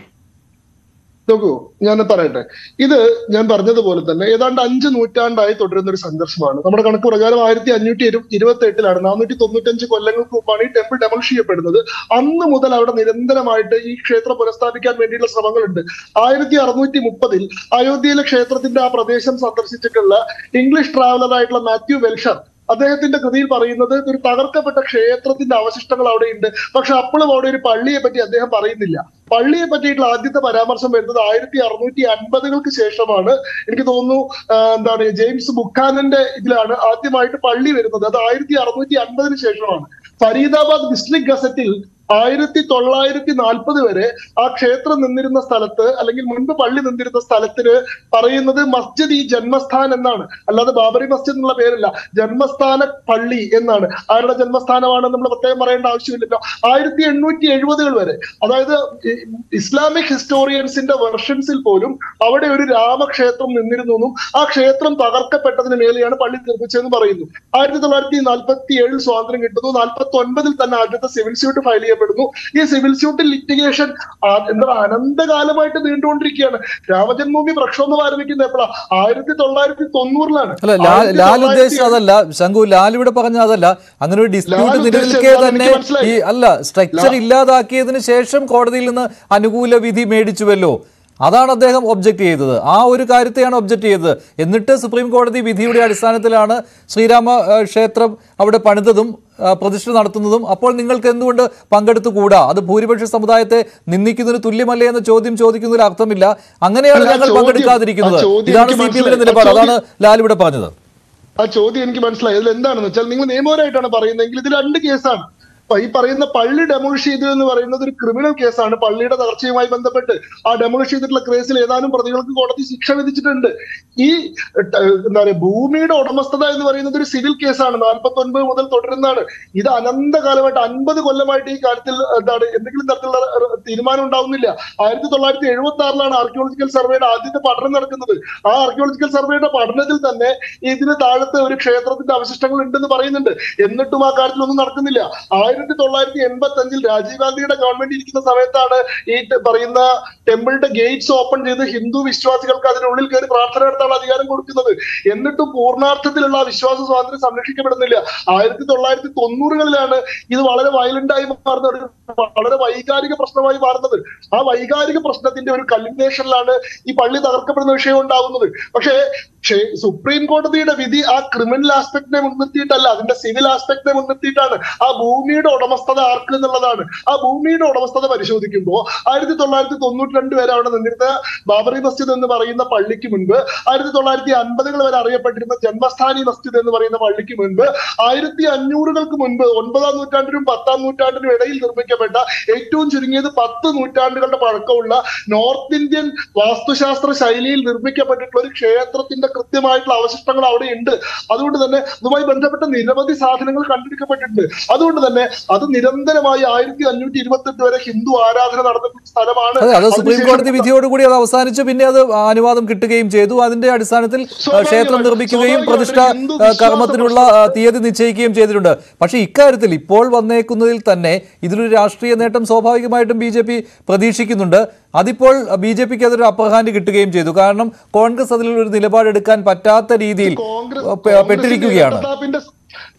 Speaker 10: നോക്കൂ ഞാൻ പറയട്ടെ ഇത് ഞാൻ പറഞ്ഞതുപോലെ തന്നെ ഏതാണ്ട് അഞ്ച് നൂറ്റാണ്ടായി തുടരുന്ന ഒരു സംഘർഷമാണ് നമ്മുടെ കണക്ക് പ്രകാരം ആയിരത്തി അഞ്ഞൂറ്റി ഇരു ഇരുപത്തി എട്ടിലാണ് നാനൂറ്റി തൊണ്ണൂറ്റഞ്ച് കൊല്ലങ്ങൾക്ക് മുമ്പാണ് ഈ ടെമ്പിൾ ഡെമോളിഷ് ചെയ്യപ്പെടുന്നത് അന്ന് മുതൽ അവിടെ നിരന്തരമായിട്ട് ഈ ക്ഷേത്രം പുനഃസ്ഥാപിക്കാൻ വേണ്ടിയുള്ള ശ്രമങ്ങളുണ്ട് ആയിരത്തി അറുന്നൂറ്റി മുപ്പതിൽ അയോധ്യയിലെ ക്ഷേത്രത്തിന്റെ ആ പ്രദേശം സന്ദർശിച്ചിട്ടുള്ള ഇംഗ്ലീഷ് ട്രാവലർ ആയിട്ടുള്ള മാത്യു വെൽഷർ അദ്ദേഹത്തിന്റെ കൃതിയിൽ പറയുന്നത് ഒരു തകർക്കപ്പെട്ട ക്ഷേത്രത്തിന്റെ അവശിഷ്ടങ്ങൾ അവിടെയുണ്ട് പക്ഷെ അപ്പോഴും അവിടെ ഒരു പള്ളിയെ പറ്റി അദ്ദേഹം പറയുന്നില്ല പള്ളിയെ പറ്റിയിട്ടുള്ള ആദ്യത്തെ പരാമർശം വരുന്നത് ആയിരത്തി അറുന്നൂറ്റി അൻപതുകൾക്ക് ശേഷമാണ് എനിക്ക് തോന്നുന്നു ആ, എന്താണ് ജെയിംസ് ബുക്കാനന്റെ ഇതിലാണ് ആദ്യമായിട്ട് പള്ളി വരുന്നത് അത് ആയിരത്തി അറുന്നൂറ്റി അൻപതിന് ശേഷമാണ് ഫരീദാബാദ് ഡിസ്ട്രിക്ട് ഗസറ്റിൽ ആയിരത്തി തൊള്ളായിരത്തി നാൽപ്പത് വരെ ആ ക്ഷേത്രം നിന്നിരുന്ന സ്ഥലത്ത് അല്ലെങ്കിൽ മുൻപ് പള്ളി നിന്നിരുന്ന സ്ഥലത്തിന് പറയുന്നത് മസ്ജിദ് ഈ ജന്മസ്ഥാൻ എന്നാണ് അല്ലാതെ ബാബറി മസ്ജിദ് എന്നുള്ള പേരല്ല ജന്മസ്ഥാന പള്ളി എന്നാണ് ആരുടെ ജന്മസ്ഥാനമാണ് നമ്മൾ പ്രത്യേകം പറയേണ്ട ആവശ്യമില്ലല്ലോ ആയിരത്തി എണ്ണൂറ്റി എഴുപതുകൾ വരെ അതായത് ഈ ഇസ്ലാമിക് ഹിസ്റ്റോറിയൻസിന്റെ വെർഷൻസിൽ പോലും അവിടെ ഒരു രാമക്ഷേത്രം നിന്നിരുന്നു എന്നും ആ ക്ഷേത്രം തകർക്കപ്പെട്ടതിന് മേലെയാണ് പള്ളി നിർമ്മിച്ചതെന്ന് പറയുന്നു ആയിരത്തി തൊള്ളായിരത്തി നാൽപ്പത്തി ഏഴിൽ സ്വാതന്ത്ര്യം കിട്ടുന്നു നാൽപ്പത്തി ഒൻപതിൽ തന്നെ ആദ്യത്തെ സിവിൽ സ്യൂട്ട് ഫയൽ ചെയ്യപ്പെടുന്നു ഈ സിവിൽ സ്യൂട്ട് ലിറ്റിഗേഷൻ എന്താ അനന്തകാലമായിട്ട് നീണ്ടുകൊണ്ടിരിക്കുകയാണ് രാമജന്മഭൂമി പ്രക്ഷോഭം ആരംഭിക്കുന്നത് എപ്പോഴാ ആയിരത്തി തൊള്ളായിരത്തി തൊണ്ണൂറിലാണ്
Speaker 6: അല്ല ലാൽ
Speaker 10: ആയിരത്തി
Speaker 6: ലാൽ
Speaker 10: തൊള്ളായിരത്തി
Speaker 6: ഉദ്ദേശിച്ചത് അതല്ല ശംഖു ലാൽ ഇവിടെ പറഞ്ഞ അതല്ല അങ്ങനെ ഒരു ഡിസ്പ്യൂട്ട്
Speaker 10: ലാൽ ഉദ്ദേശിച്ചത്
Speaker 6: നിലനിൽക്കെ
Speaker 10: എന്താണെന്ന്
Speaker 6: തന്നെ
Speaker 10: എനിക്ക് മനസ്സിലായി.
Speaker 6: ഈ അല്ല സ്ട്രക്ചർ ഇല്ലാതാക്കിയതിന് ശേഷം കോടതിയിൽ നിന്ന് അനുകൂല വിധി മേടിച്ചുവല്ലോ അതാണ് അദ്ദേഹം ഒബ്ജക്ട് ചെയ്തത് ആ ഒരു കാര്യത്തെയാണ് ഒബ്ജക്ട് ചെയ്തത് എന്നിട്ട് സുപ്രീം കോടതി വിധിയുടെ അടിസ്ഥാനത്തിലാണ് ശ്രീരാമ ആ, ക്ഷേത്രം അവിടെ പണിതതും ആ, പ്രതിഷ്ഠ നടത്തുന്നതും അപ്പോൾ നിങ്ങൾക്ക് എന്തുകൊണ്ട് പങ്കെടുത്തുകൂടാ അത് ഭൂരിപക്ഷ സമുദായത്തെ നിന്ദിക്കുന്നതിന് തുല്യമല്ലേ എന്ന ചോദ്യം ചോദിക്കുന്നതിൽ അർത്ഥമില്ല അങ്ങനെയാണ്
Speaker 10: അല്ല, ആ
Speaker 6: ഞങ്ങൾ
Speaker 10: ചോദ്യം-
Speaker 6: പങ്കെടുക്കാതിരിക്കുന്നത്
Speaker 10: ആ ചോദ്യം
Speaker 6: ഇതാണ്
Speaker 10: എനിക്ക്
Speaker 6: സി പി എമ്മിന്റെ
Speaker 10: മനസ്സിലായി. ആ
Speaker 6: നിലപാട്
Speaker 10: ചോദ്യം-
Speaker 6: അതാണ് ലാൽ ഇവിടെ പറഞ്ഞത്
Speaker 10: ആ ചോദ്യം എനിക്ക് മനസ്സിലായി അതിൽ എന്താണെന്ന് വെച്ചാൽ നിങ്ങൾ നിയമപരമായിട്ടാണ് പറയുന്നതെങ്കിൽ ഇത് രണ്ട് കേസാണ് അപ്പൊ ഈ പറയുന്ന പള്ളി ഡെമോളിഷ് ചെയ്തു എന്ന് പറയുന്നത് ഒരു ക്രിമിനൽ കേസാണ് പള്ളിയുടെ തകർച്ചയുമായി ബന്ധപ്പെട്ട് ആ ഡെമോളിഷ് ചെയ്തിട്ടുള്ള കേസിൽ ഏതാനും പ്രതികൾക്ക് കോടതി ശിക്ഷ വിധിച്ചിട്ടുണ്ട് ഈ ഏഹ്, എന്താ പറയുക ഭൂമിയുടെ ഉടമസ്ഥത എന്ന് പറയുന്നത് ഒരു സിവിൽ കേസാണ് നാൽപ്പത്തി ഒൻപത് മുതൽ തുടരുന്നതാണ് ഇത് അനന്തകാലമായിട്ട് അൻപത് കൊല്ലമായിട്ട് ഈ കാര്യത്തിൽ എന്താണ് എന്തെങ്കിലും തരത്തിലുള്ള ഒരു തീരുമാനം ഉണ്ടാവുന്നില്ല ആയിരത്തി തൊള്ളായിരത്തി എഴുപത്തി ആറിലാണ് ആർക്കിയോളജിക്കൽ സർവേയുടെ ആദ്യത്തെ പഠനം നടക്കുന്നത് ആ ആർക്കിയോളജിക്കൽ സർവേയുടെ പഠനത്തിൽ തന്നെ ഇതിന് താഴത്തെ ഒരു ക്ഷേത്രത്തിന്റെ അവശിഷ്ടങ്ങൾ ഉണ്ടെന്ന് പറയുന്നുണ്ട് എന്നിട്ടും ആ കാര്യത്തിൽ ഒന്നും നടക്കുന്നില്ല ആയിരത്തി തൊള്ളായിരത്തി എൺപത്തി അഞ്ചിൽ രാജീവ് ഗാന്ധിയുടെ ഗവൺമെന്റ് ഇരിക്കുന്ന സമയത്താണ് ഈ ടെ- പറയുന്ന ടെമ്പിളിന്റെ ഗേറ്റ്സ് ഓപ്പൺ ചെയ്ത് ഹിന്ദു വിശ്വാസികൾക്ക് അതിനുള്ളിൽ കയറി പ്രാർത്ഥന നടത്താനുള്ള അധികാരം കൊടുക്കുന്നത് എന്നിട്ടും പൂർണ്ണാർത്ഥത്തിലുള്ള ആ വിശ്വാസ സ്വാതന്ത്ര്യം സംരക്ഷിക്കപ്പെടുന്നില്ല ആയിരത്തി തൊള്ളായിരത്തി തൊണ്ണൂറുകളിലാണ് ഇത് വളരെ വയലന്റ് ആയി മാറുന്ന ഒരു വളരെ വൈകാരിക പ്രശ്നമായി മാറുന്നത് ആ വൈകാരിക പ്രശ്നത്തിന്റെ ഒരു കല്ലിനേഷനിലാണ് ഈ പള്ളി തകർക്കപ്പെടുന്ന വിഷയം ഉണ്ടാകുന്നത് പക്ഷേ ക്ഷേ- സുപ്രീം കോടതിയുടെ വിധി ആ ക്രിമിനൽ ആസ്പെക്ടിനെ മുൻനിർത്തിയിട്ടല്ല അതിന്റെ സിവിൽ ആസ്പെക്ടിനെ മുൻനിർത്തിയിട്ടാണ് ആ ഭൂമിയുടെ ഉടമസ്ഥത ആർക്ക് എന്നുള്ളതാണ് ആ ഭൂമിയുടെ ഉടമസ്ഥത പരിശോധിക്കുമ്പോൾ ആയിരത്തി തൊള്ളായിരത്തി തൊണ്ണൂറ്റി രണ്ട് വരെ അവിടെ നിന്നിരുന്ന ബാബറി മസ്ജിദ് എന്ന് പറയുന്ന പള്ളിക്ക് മുൻപ് ആയിരത്തി തൊള്ളായിരത്തി അൻപതുകൾ വരെ അറിയപ്പെട്ടിരുന്ന ജന്മസ്ഥാനി മസ്ജിദ് എന്ന് പറയുന്ന പള്ളിക്ക് മുൻപ് ആയിരത്തി അഞ്ഞൂറുകൾക്ക് മുൻപ് ഒൻപതാം നൂറ്റാണ്ടിനും പത്താം നൂറ്റാണ്ടിനും ഇടയിൽ നിർമ്മിക്കപ്പെട്ട ഏറ്റവും ചുരുങ്ങിയത് പത്ത് നൂറ്റാണ്ടുകളുടെ പഴക്കമുള്ള നോർത്ത് ഇന്ത്യൻ വാസ്തുശാസ്ത്ര ശൈലിയിൽ നിർമ്മിക്കപ്പെട്ടിട്ടുള്ള ഒരു ക്ഷേത്രത്തിന്റെ കൃത്യമായിട്ടുള്ള അവശിഷ്ടങ്ങൾ അവിടെ ഉണ്ട് അതുകൊണ്ട് തന്നെ അതുമായി ബന്ധപ്പെട്ട നിരവധി സാധനങ്ങൾ കണ്ടെടുക്കപ്പെട്ടിട്ടുണ്ട് അതുകൊണ്ട് തന്നെ അത് നിരന്തരമായി ആയിരത്തി അഞ്ഞൂറ്റി ഇരുപത്തി എട്ട് വരെ ഹിന്ദു ആരാധന നടന്നിട്ടുള്ള സ്ഥലമാണ്
Speaker 6: അതെ അത് സുപ്രീം
Speaker 10: അതിനുശേഷം
Speaker 6: കോടതി വിധിയോടുകൂടി അത് അവസാനിച്ചു പിന്നെ അത് അനുവാദം കിട്ടുകയും ചെയ്തു അതിന്റെ അടിസ്ഥാനത്തിൽ ആ, ക്ഷേത്രം
Speaker 10: സ്വാഭാവികമായിട്ടും-
Speaker 6: നിർമ്മിക്കുകയും പ്രതിഷ്ഠ
Speaker 10: സ്വാഭാവികമായിട്ടും ഹിന്ദു
Speaker 6: ആ,
Speaker 10: വിശ്വാസ
Speaker 6: കർമ്മത്തിനുള്ള ആ, തീയതി നിശ്ചയിക്കുകയും ചെയ്തിട്ടുണ്ട് പക്ഷേ ഇക്കാര്യത്തിൽ ഇപ്പോൾ വന്നേക്കുന്നതിൽ തന്നെ ഇതിലൊരു രാഷ്ട്രീയ നേട്ടം സ്വാഭാവികമായിട്ടും ബി ജെ പി പ്രതീക്ഷിക്കുന്നുണ്ട് അതിപ്പോൾ ബി ജെ പിക്ക് അതൊരു അപ്പർ ഹാൻഡ് കിട്ടുകയും ചെയ്തു കാരണം കോൺഗ്രസ് അതിൽ ഒരു നിലപാടെടുക്കാൻ പറ്റാത്ത രീതിയിൽ
Speaker 10: കോൺഗ്രസ്
Speaker 6: ആ, പെ- പെട്ടിരിക്കുകയാണ്
Speaker 10: ഇരട്ടത്താപ്പിന്റെ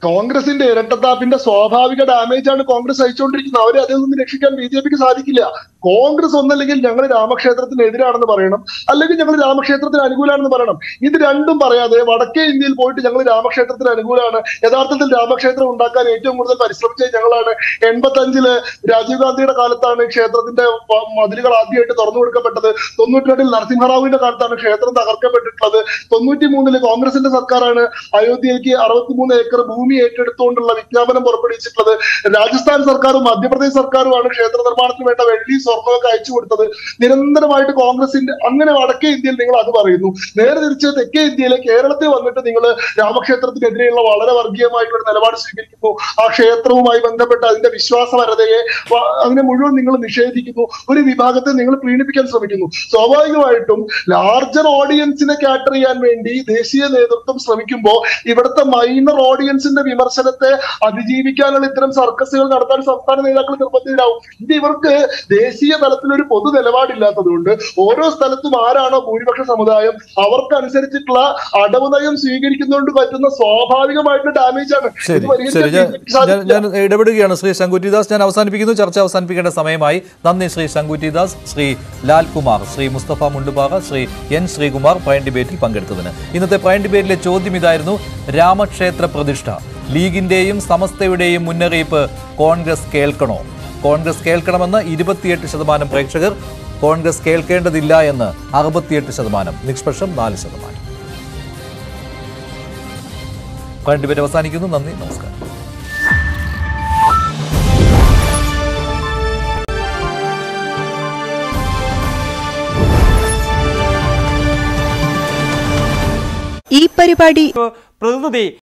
Speaker 10: കോൺഗ്രസിന്റെ ഇരട്ടത്താപ്പിന്റെ സ്വാഭാവിക ഡാമേജ് ആണ് കോൺഗ്രസ് അയച്ചുകൊണ്ടിരിക്കുന്നത് അവരെ അതിൽ നിന്ന് രക്ഷിക്കാൻ ബി ജെ പിക്ക് സാധിക്കില്ല കോൺഗ്രസ് ഒന്നല്ലെങ്കിൽ ഞങ്ങൾ രാമക്ഷേത്രത്തിന് എതിരാണെന്ന് പറയണം അല്ലെങ്കിൽ ഞങ്ങൾ രാമക്ഷേത്രത്തിന് അനുകൂലമാണെന്ന് പറയണം ഇത് രണ്ടും പറയാതെ വടക്കേ ഇന്ത്യയിൽ പോയിട്ട് ഞങ്ങൾ രാമക്ഷേത്രത്തിന് അനുകൂലമാണ് യഥാർത്ഥത്തിൽ രാമക്ഷേത്രം ഉണ്ടാക്കാൻ ഏറ്റവും കൂടുതൽ പരിശ്രമിച്ചത് ഞങ്ങളാണ് എൺപത്തി അഞ്ചില് രാജീവ് ഗാന്ധിയുടെ കാലത്താണ് ക്ഷേത്രത്തിന്റെ പ- മതിലുകൾ ആദ്യമായിട്ട് തുറന്നു കൊടുക്കപ്പെട്ടത് തൊണ്ണൂറ്റി രണ്ടിൽ നരസിംഹറാവുവിന്റെ കാലത്താണ് ക്ഷേത്രം തകർക്കപ്പെട്ടിട്ടുള്ളത് തൊണ്ണൂറ്റി മൂന്നില് കോൺഗ്രസിന്റെ സർക്കാരാണ് അയോധ്യയിലേക്ക് അറുപത്തിമൂന്ന് ഏക്കർ ഭൂമി ഏറ്റെടുത്തുകൊണ്ടുള്ള വിജ്ഞാപനം പുറപ്പെടുവിച്ചിട്ടുള്ളത് രാജസ്ഥാൻ സർക്കാരും മധ്യപ്രദേശ് സർക്കാരുമാണ് ക്ഷേത്ര നിർമ്മാണത്തിന് വേണ്ട വെള്ളി സ്വർണ്ണമൊക്കെ അയച്ചു കൊടുത്തത് നിരന്തരമായിട്ട് കോൺഗ്രസിന്റെ അങ്ങനെ വടക്കേ ഇന്ത്യയിൽ നിങ്ങൾ അത് പറയുന്നു നേരെ തിരിച്ച് തെക്കേ ഇന്ത്യയിലെ കേരളത്തിൽ വന്നിട്ട് നിങ്ങൾ രാമക്ഷേത്രത്തിനെതിരെയുള്ള വളരെ വർഗീയമായിട്ടുള്ള നിലപാട് സ്വീകരിക്കുന്നു ആ ക്ഷേത്രവുമായി ബന്ധപ്പെട്ട അതിന്റെ വിശ്വാസപരതയെ വ- അതിനെ മുഴുവൻ നിങ്ങൾ നിഷേധിക്കുന്നു ഒരു വിഭാഗത്തെ നിങ്ങൾ പ്രീണിപ്പിക്കാൻ ശ്രമിക്കുന്നു സ്വാഭാവികമായിട്ടും ലാർജർ ഓഡിയൻസിനെ കാറ്റർ ചെയ്യാൻ വേണ്ടി ദേശീയ നേതൃത്വം ശ്രമിക്കുമ്പോൾ ഇവിടുത്തെ മൈനർ ഓഡിയൻസിന്റെ വിമർശനത്തെ അതിജീവിക്കാനുള്ള ഇത്തരം സർക്കസുകൾ നടത്താൻ സംസ്ഥാന നേതാക്കൾ നിർബന്ധിതരാകും ഇത് ഇവർക്ക് ദേശീയ തലത്തിൽ ഒരു പൊതു നിലപാടില്ലാത്തതുകൊണ്ട് ഓരോ സ്ഥലത്തും ആരാണോ ഭൂരിപക്ഷ സമുദായം അവർക്കനുസരിച്ചിട്ടുള്ള അടവ് നയം സ്വീകരിക്കുന്നതുകൊണ്ട് പറ്റുന്ന സ്വാഭാവികമായിട്ടുള്ള ഡാമേജ് ആണ് ഇത്
Speaker 6: ശരി
Speaker 10: പരിഹരിക്കാൻ
Speaker 6: ശരി ഞാൻ
Speaker 10: BJP ക്ക് സാധിക്കില്ല.
Speaker 6: ഞാൻ- ഞാൻ ഇടപെടുകയാണ് ശ്രീ ശങ്കുറ്റിദാസ് ഞാൻ അവസാനിപ്പിക്കുന്നു ചർച്ച അവസാനിപ്പിക്കേണ്ട സമയമായി നന്ദി ശ്രീ ശങ്കുറ്റിദാസ് ശ്രീ ലാൽകുമാർ ശ്രീ മുസ്തഫ മുണ്ടുപാറ ശ്രീ എൻ ശ്രീകുമാർ പ്രൈം ഡിബേറ്റിൽ പങ്കെടുത്തതിന് ഇന്നത്തെ പ്രൈം ഡിബേറ്റിലെ ചോദ്യം ഇതായിരുന്നു രാമക്ഷേത്ര പ്രതിഷ്ഠ ലീഗിന്റെയും സമസ്തയുടെയും മുന്നറിയിപ്പ് കോൺഗ്രസ് കേൾക്കണോ കോൺഗ്രസ് കേൾക്കണമെന്ന് ഇരുപത്തിയെട്ട് ശതമാനം പ്രേക്ഷകർ കോൺഗ്രസ് കേൾക്കേണ്ടതില്ല എന്ന് അറുപത്തിയെട്ട് ശതമാനം നിഷ്പക്ഷം നാല് ശതമാനം പ്രൈം ഡിബേറ്റ് അവസാനിക്കുന്നു നന്ദി നമസ്കാരം
Speaker 11: ഈ പരിപാടി
Speaker 12: പ്രതിനിധി